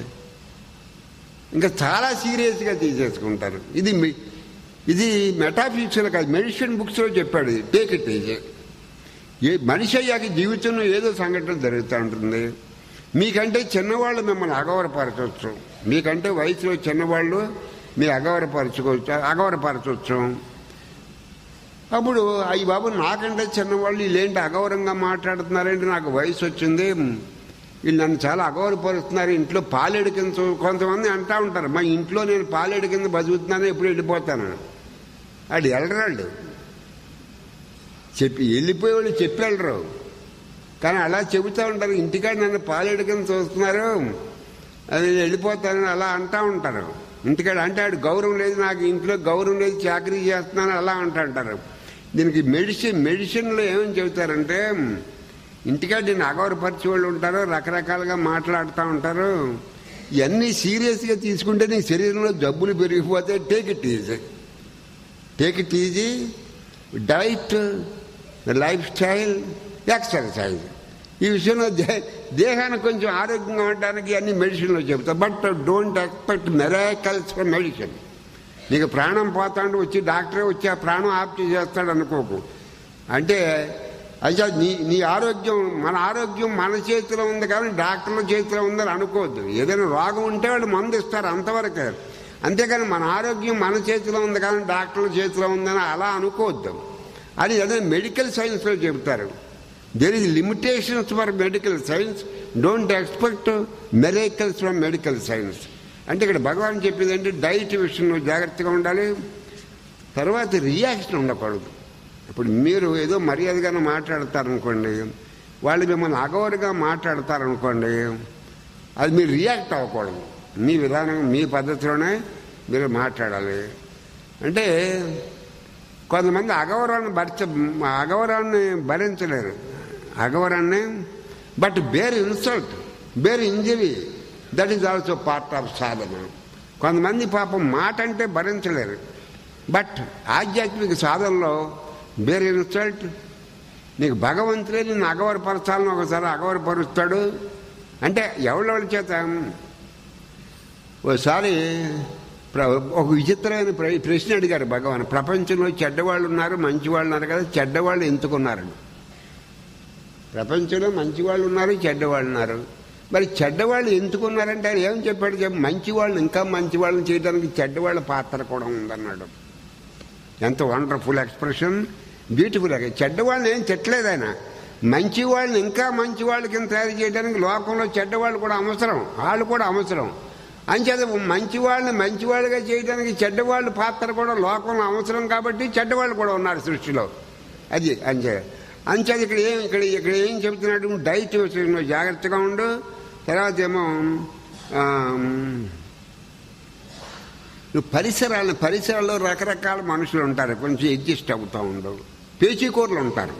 ఇంకా చాలా సీరియస్గా తీసేసుకుంటారు ఇది మీ- ఇది మెటాఫిజిక్స్లో కాదు మెడిసిన్ బుక్స్లో చెప్పాడు ఇది టేక్ ఇట్ ఈజీ ఏ మనిషి అయ్యాక జీవితంలో ఏదో సంఘటన జరుగుతూ ఉంటుంది మీకంటే చిన్నవాళ్ళు మిమ్మల్ని అగౌరపరచవచ్చు మీకంటే వయసులో చిన్నవాళ్ళు మీరు అగౌరపరచుకోవచ్చు అగౌరపరచవచ్చు అప్పుడు అయ్యి బాబు నాకంటే చిన్నవాళ్ళు వీళ్ళేంటి అగౌరవంగా మాట్లాడుతున్నారేంటి నాకు వయసు వచ్చింది వీళ్ళు నన్ను చాలా అగౌరవపరుస్తున్నారు ఇంట్లో పాలేడు కింద చూ- కొంతమంది అంటా ఉంటారు మా ఇంట్లో నేను పాలేడు కింద బతుకుతున్నాను ఎప్పుడు వెళ్ళిపోతాను అది వెళ్ళరాళ్ళు చెప్పి వెళ్ళిపోయేవాళ్ళు చెప్పి వెళ్ళరు కానీ అలా చెబుతూ ఉంటారు ఇంటికాడ నన్ను పాలేడు కింద చూస్తున్నారు అది వెళ్ళిపోతానని అలా అంటా ఉంటారు ఇంటికాడ అంటే ఆడు గౌరవం లేదు నాకు ఇంట్లో గౌరవం లేదు చాకరీ చేస్తున్నాను అలా అంటూ అంటారు దీనికి మెడిసిన్ మెడిసిన్లో ఏమని చెబుతారంటే ఇంటికాడ నేను అగౌరపరిచే వాళ్ళు ఉంటారు రకరకాలుగా మాట్లాడుతూ ఉంటారు ఇవన్నీ సీరియస్గా తీసుకుంటే నీ శరీరంలో జబ్బులు పెరిగిపోతే take it easy take it easy diet lifestyle exercise ఈ విషయంలో దే దేహానికి కొంచెం ఆరోగ్యంగా ఉండడానికి అన్ని మెడిసిన్లో చెబుతా but don't expect miracles from medicine నీకు ప్రాణం పోతాండు వచ్చి డాక్టరే వచ్చి ఆ ప్రాణం ఆప్ చేస్తాడు అనుకోకు అంటే అయితే నీ నీ ఆరోగ్యం మన ఆరోగ్యం మన చేతిలో ఉంది కానీ డాక్టర్ల చేతిలో ఉందని అనుకోవద్దు ఏదైనా రోగం ఉంటే వాళ్ళు మందు ఇస్తారు అంతవరకే అంతేకాని మన ఆరోగ్యం మన చేతిలో ఉంది కానీ డాక్టర్ల చేతిలో ఉందని అలా అనుకోవద్దు అది ఏదైనా మెడికల్ సైన్స్లో చెబుతారు there is limitations for medical science don't expect miracles from medical science అంటే ఇక్కడ భగవాన్ చెప్పింది అంటే డైట్ విషయంలో జాగ్రత్తగా ఉండాలి తర్వాత రియాక్షన్ ఉండకూడదు ఇప్పుడు మీరు ఏదో మర్యాదగానే మాట్లాడతారనుకోండి వాళ్ళు మిమ్మల్ని అగౌరగా మాట్లాడతారనుకోండి అది మీరు రియాక్ట్ అవ్వకూడదు మీ విధానం మీ పద్ధతిలోనే మీరు మాట్లాడాలి అంటే కొంతమంది అగౌరవాన్ని భర్చ అగౌరవాన్ని భరించలేరు అగౌరవాన్ని but bear insult bear injury that is also part of సాధన కొంతమంది పాపం మాట అంటే భరించలేరు బట్ ఆధ్యాత్మిక సాధనలో బేర్ ఇన్సల్ట్ నీకు భగవంతుడే నిన్ను అగౌరపరచాలని ఒకసారి అగౌరపరుస్తాడు అంటే ఎవరెవరి చేత ఓసారి ప్ర- ఒక విచిత్రమైన ప్ర- ప్రశ్న అడిగారు భగవాన్ ప్రపంచంలో చెడ్డవాళ్ళు ఉన్నారు మంచివాళ్ళు ఉన్నారు కదా చెడ్డవాళ్ళు ఎందుకున్నారండి ప్రపంచంలో మంచివాళ్ళు ఉన్నారు చెడ్డవాళ్ళు ఉన్నారు మరి చెడ్డవాళ్ళు ఎందుకున్నారంటే ఆయన ఏం చెప్పాడు చెప్పి మంచివాళ్ళు ఇంకా మంచివాళ్ళని చేయడానికి చెడ్డవాళ్ళ పాత్ర కూడా ఉందన్నాడు ఎంత వండర్ఫుల్ ఎక్స్ప్రెషన్ బ్యూటిఫుల్ చెడ్డవాళ్ళని ఏం తిట్టలేదు ఆయన మంచి వాళ్ళని ఇంకా మంచి వాళ్ళ కింద తయారు చేయడానికి లోకంలో చెడ్డవాళ్ళు కూడా అవసరం వాళ్ళు కూడా అవసరం అంచేత మంచి వాళ్ళని మంచి వాళ్ళుగా చేయడానికి చెడ్డవాళ్ళ పాత్ర కూడా లోకంలో అవసరం కాబట్టి చెడ్డవాళ్ళు కూడా ఉన్నారు సృష్టిలో అది అంచే అంచేది ఇక్కడ ఏం ఇక్కడ ఇక్కడ ఏం చెబుతున్నాడు డైట్ విషయంలో జాగ్రత్తగా ఉండు తర్వాత ఏమో ఆమ్, నువ్వు పరిసరాలను పరిసరాల్లో రకరకాల మనుషులు ఉంటారు కొంచెం అడ్జస్ట్ అవుతూ ఉండవు పేచీకూరలు ఉంటారు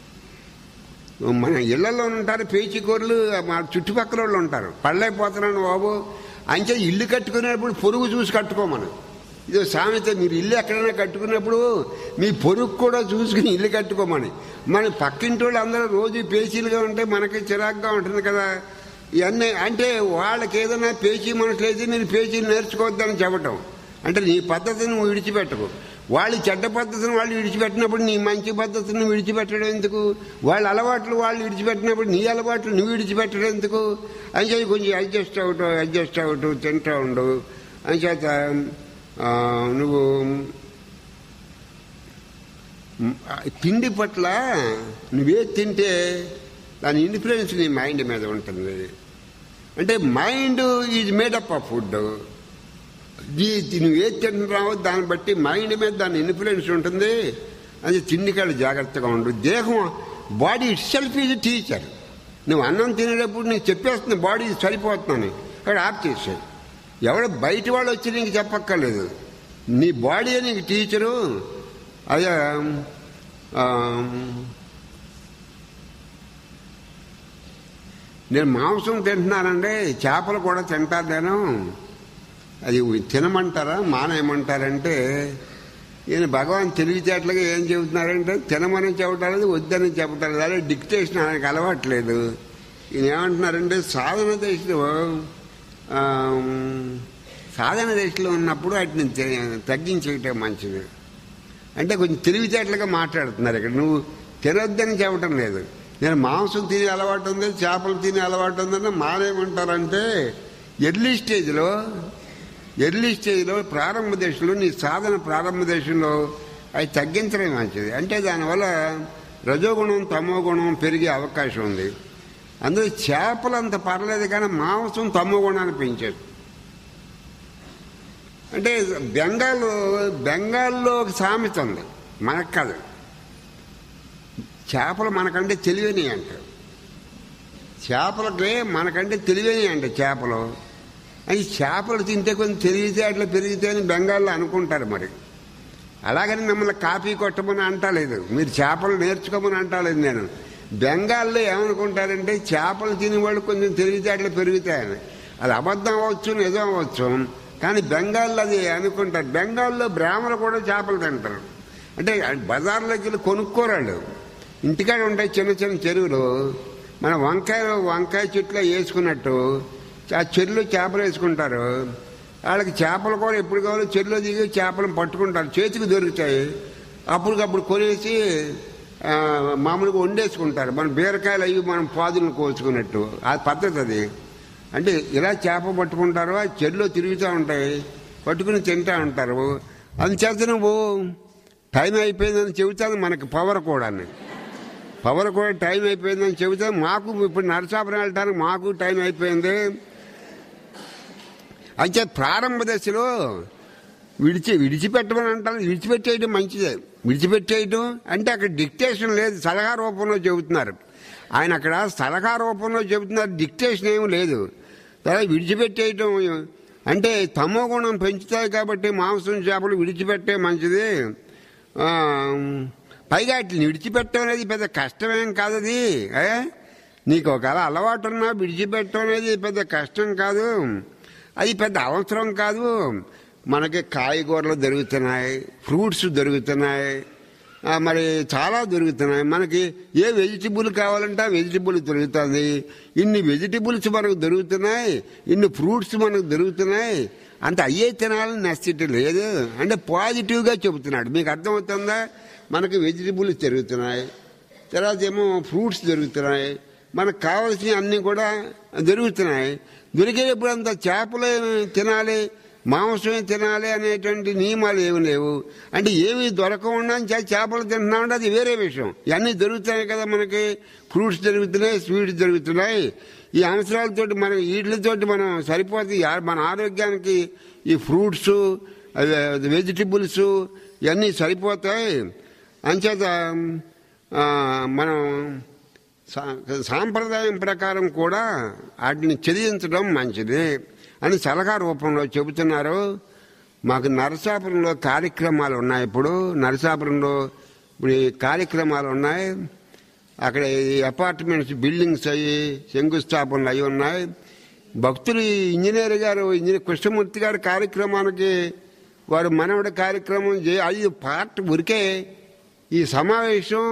మన ఇళ్లలో ఉంటారు పేచీకూరలు మా చుట్టుపక్కల వాళ్ళు ఉంటారు పళ్ళైపోతున్నాను బాబు అంచే ఇల్లు కట్టుకునేప్పుడు పొరుగు చూసి కట్టుకోమను ఇది సామెత మీరు ఇల్లు ఎక్కడైనా కట్టుకున్నప్పుడు మీ పొరుగు కూడా చూసుకుని ఇల్లు కట్టుకోమని మన పక్కింటి వాళ్ళు అందరూ రోజు పేచీలుగా ఉంటే మనకి చిరాగ్గా ఉంటుంది కదా ఇవన్నీ అంటే వాళ్ళకి ఏదైనా పేచీ మనసులు అయితే నేను పేచీలు నేర్చుకోవద్దని చెప్పటం అంటే నీ పద్ధతిని నువ్వు విడిచిపెట్టకు వాళ్ళు చెడ్డ పద్ధతిని వాళ్ళు విడిచిపెట్టినప్పుడు నీ మంచి పద్ధతిని విడిచిపెట్టడం ఎందుకు వాళ్ళ అలవాట్లు వాళ్ళు విడిచిపెట్టినప్పుడు నీ అలవాట్లు నువ్వు విడిచిపెట్టడం ఎందుకు అని చెప్పి కొంచెం అడ్జస్ట్ అవుతూ అడ్జస్ట్ అవుతూ తింటూ ఉండు అని చేత ఆ, నువ్వు మ్, ఆ, తిండి పట్ల నువ్వే తింటే దాని ఇన్ఫ్లుయెన్స్ నీ మైండ్ మీద ఉంటుంది అంటే mind is made up of food నువ్వు ఏది తింటున్నావో దాన్ని బట్టి మైండ్ మీద దాని ఇన్ఫ్లుయెన్స్ ఉంటుంది అది తిండికాళ్ళు జాగ్రత్తగా ఉండు దేహం body itself is teacher నువ్వు అన్నం తినేటప్పుడు నీకు చెప్పేస్తుంది బాడీ సరిపోతున్నాను ఇక్కడ ఆఫ్ చేసాయి ఎవడ బయట వాళ్ళు వచ్చి నీకు చెప్పక్కర్లేదు నీ బాడీ నీకు టీచరు అదే ఆ, నేను మాంసం తింటున్నానండి చేపలు కూడా తింటాను నేను అది తినమంటారా మానేయమంటారంటే ఈయన భగవాన్ తెలివితేటలుగా ఏం చెబుతున్నారంటే తినమని చెప్పటాలేదు వద్దని చెప్పటాలేదు అదే డిక్టేషన్ ఆయనకు అలవాట్లేదు ఈయన ఏమంటున్నారంటే సాధన దశలో ఆ, సాధన దశలో ఉన్నప్పుడు వాటిని తె- తగ్గించేయటం మంచిది అంటే కొంచెం తెలివితేటలుగా మాట్లాడుతున్నారు ఇక్కడ నువ్వు తినొద్దని చెప్పటం లేదు నేను మాంసం తినే అలవాటు ఉంది చేపలు తినే అలవాటు ఉందని మానేమంటారంటే ఎర్లీ స్టేజ్లో ఎర్లీ స్టేజ్లో ప్రారంభ దశలో నీ సాధన ప్రారంభ దశలో అవి తగ్గించడం మంచిది అంటే దానివల్ల రజోగుణం తమో గుణం పెరిగే అవకాశం ఉంది అందులో చేపలు అంత పర్లేదు కానీ మాంసం తమో గుణాన్ని పెంచేది అంటే బెంగాల్ బెంగాల్లో ఒక సామెత ఉంది మనకు కాదు చేపలు మనకంటే తెలివైనవి అంటారు చేపలకి మనకంటే తెలివైనవి అంట చేపలు అది చేపలు తింటే కొంచెం తెలివితేటలు పెరిగితే అని బెంగాల్లో అనుకుంటారు మరి అలాగని మిమ్మల్ని కాపీ కొట్టమని అంటలేదు మీరు చేపలు నేర్చుకోమని అంటలేదు నేను బెంగాల్లో ఏమనుకుంటారంటే చేపలు తినేవాళ్ళు కొంచెం తెలివితేటలు పెరుగుతాయని అది అబద్ధం అవ్వచ్చు నిజం అవ్వచ్చు కానీ బెంగాల్లో అది అనుకుంటారు బెంగాల్లో బ్రాహ్మణులు కూడా చేపలు తింటారు అంటే బజార్లోకి వెళ్ళి కొనుక్కోరాళ్ళు ఇంటికాడ ఉంటాయి చిన్న చిన్న చెరువులు మన వంకాయలు వంకాయ చెట్లు వేసుకున్నట్టు ఆ చెర్లు చేపలు వేసుకుంటారు వాళ్ళకి చేపలు కూడా ఎప్పుడు కావాలో చెరులో దిగి చేపలను పట్టుకుంటారు చేతికి దొరుకుతాయి అప్పటికప్పుడు కొనేసి ఆ, మామూలుగా వండేసుకుంటారు మన బీరకాయలు అవి మనం పాదులను కోసుకున్నట్టు ఆ పద్ధతి అది అంటే ఇలా చేప పట్టుకుంటారు ఆ చెరులో తిరుగుతూ ఉంటాయి పట్టుకుని తింటూ ఉంటారు అందుచేత నువ్వు టైం అయిపోయిందని చెబుతాను మనకి పవర్ కూడా పవర్ కూడా టైం అయిపోయిందని చెబితే మాకు ఇప్పుడు నరసాపురం వెళ్ళటానికి మాకు టైం అయిపోయింది అయితే ప్రారంభ దశలో విడిచి విడిచిపెట్టమని అంటారు విడిచిపెట్టేయడం మంచిదే విడిచిపెట్టేయడం అంటే అక్కడ డిక్టేషన్ లేదు సలహా రూపంలో చెబుతున్నారు ఆయన అక్కడ సలహా రూపంలో చెబుతున్నారు డిక్టేషన్ ఏమి లేదు తర్వాత విడిచిపెట్టేయటం అంటే తమో గుణం పెంచుతాయి కాబట్టి మాంసం చేపలు విడిచిపెట్టే మంచిది ఆ, పైగా వాటిని విడిచిపెట్టడం అనేది పెద్ద కష్టమేం కాదు అది ఏ? నీకు ఒకవేళ అలవాటు ఉన్నా విడిచిపెట్టడం అనేది పెద్ద కష్టం కాదు అది పెద్ద అవసరం కాదు మనకి కాయగూరలు దొరుకుతున్నాయి ఫ్రూట్స్ దొరుకుతున్నాయి ఆ, మరి చాలా దొరుకుతున్నాయి మనకి ఏ వెజిటబుల్ కావాలంటే ఆ వెజిటబుల్ దొరుకుతుంది ఇన్ని వెజిటబుల్స్ మనకు దొరుకుతున్నాయి ఇన్ని ఫ్రూట్స్ మనకు దొరుకుతున్నాయి అంత అయ్యే తినాలని నెసిటీ లేదు అంటే పాజిటివ్గా చెబుతున్నాడు మీకు అర్థమవుతుందా మనకి వెజిటబుల్స్ దొరుకుతున్నాయి తర్వాత ఏమో ఫ్రూట్స్ దొరుకుతున్నాయి మనకు కావలసినవి అన్నీ కూడా దొరుకుతున్నాయి దొరికేటప్పుడు అంత చేపలు తినాలి మాంసమే తినాలి అనేటువంటి నియమాలు ఏమి లేవు అంటే ఏమి దొరకకుండా చే- చేపలు తింటున్నామంటే అది వేరే విషయం ఇవన్నీ దొరుకుతున్నాయి కదా మనకి ఫ్రూట్స్ దొరుకుతున్నాయి స్వీట్స్ దొరుకుతున్నాయి ఈ అవసరాలతోటి మనం వీటితోటి మనం సరిపోతుంది యా- మన ఆరోగ్యానికి ఈ ఫ్రూట్స్ వెజిటబుల్స్ ఇవన్నీ సరిపోతాయి అంచేత ఆ, మనం సా- సాంప్రదాయం ప్రకారం కూడా వాటిని చదివించడం మంచిది అని సలహా రూపంలో చెబుతున్నారు మాకు నరసాపురంలో కార్యక్రమాలు ఉన్నాయి ఇప్పుడు నరసాపురంలో ఇప్పుడు ఈ కార్యక్రమాలు ఉన్నాయి అక్కడ ఈ అపార్ట్మెంట్స్ బిల్డింగ్స్ అయ్యి శంకుస్థాపనలు అయి ఉన్నాయి భక్తులు ఈ ఇంజనీర్ గారు ఇంజనీర్ కృష్ణమూర్తి గారి కార్యక్రమానికి వారు మనవడి కార్యక్రమం చే అది పార్ట్ ఉరికే ఈ సమావేశం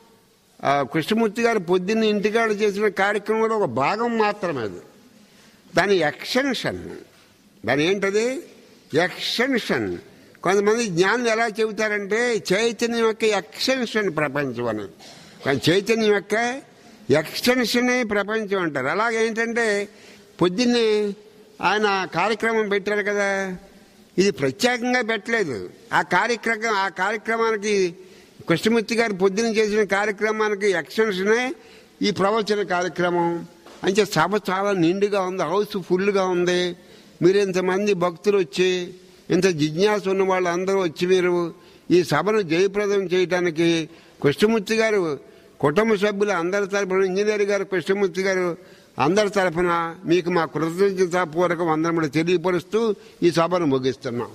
ఆ, కృష్ణమూర్తి గారు పొద్దున్న ఇంటికాడ చేసిన కార్యక్రమంలో ఒక భాగం మాత్రమే అది దాని ఎక్స్టెన్షన్ దాని ఏంటది ఎక్స్టెన్షన్ కొంతమంది జ్ఞానులు ఎలా చెబుతారంటే చైతన్యం యొక్క ఎక్స్టెన్షన్ ప్రపంచం అని కానీ చైతన్యం యొక్క ఎక్స్టెన్షనే ప్రపంచం అంటారు అలాగేంటంటే పొద్దున్నే ఆయన కార్యక్రమం పెట్టారు కదా ఇది ప్రత్యేకంగా పెట్టలేదు ఆ కార్యక్రమం ఆ కార్యక్రమానికి కృష్ణమూర్తి గారు పొద్దున చేసిన కార్యక్రమానికి ఎక్స్టెన్షనే ఈ ప్రవచన కార్యక్రమం అంటే సభ చాలా నిండుగా ఉంది హౌస్ ఫుల్గా ఉంది మీరు ఇంతమంది భక్తులు వచ్చి ఇంత జిజ్ఞాస ఉన్న వాళ్ళు అందరూ వచ్చి మీరు ఈ సభను జయప్రదం చేయడానికి కృష్ణమూర్తి గారు కుటుంబ సభ్యులు అందరి తరపున ఇంజనీర్ గారు కృష్ణమూర్తి గారు అందరి తరపున మీకు మా కృతజ్ఞతాపూర్వక వందనములు తెలియపరుస్తూ ఈ సభను ముగిస్తున్నాం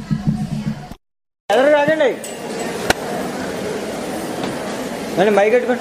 ఎదురు రాజండి రండి మైక్ పెట్టుకోండి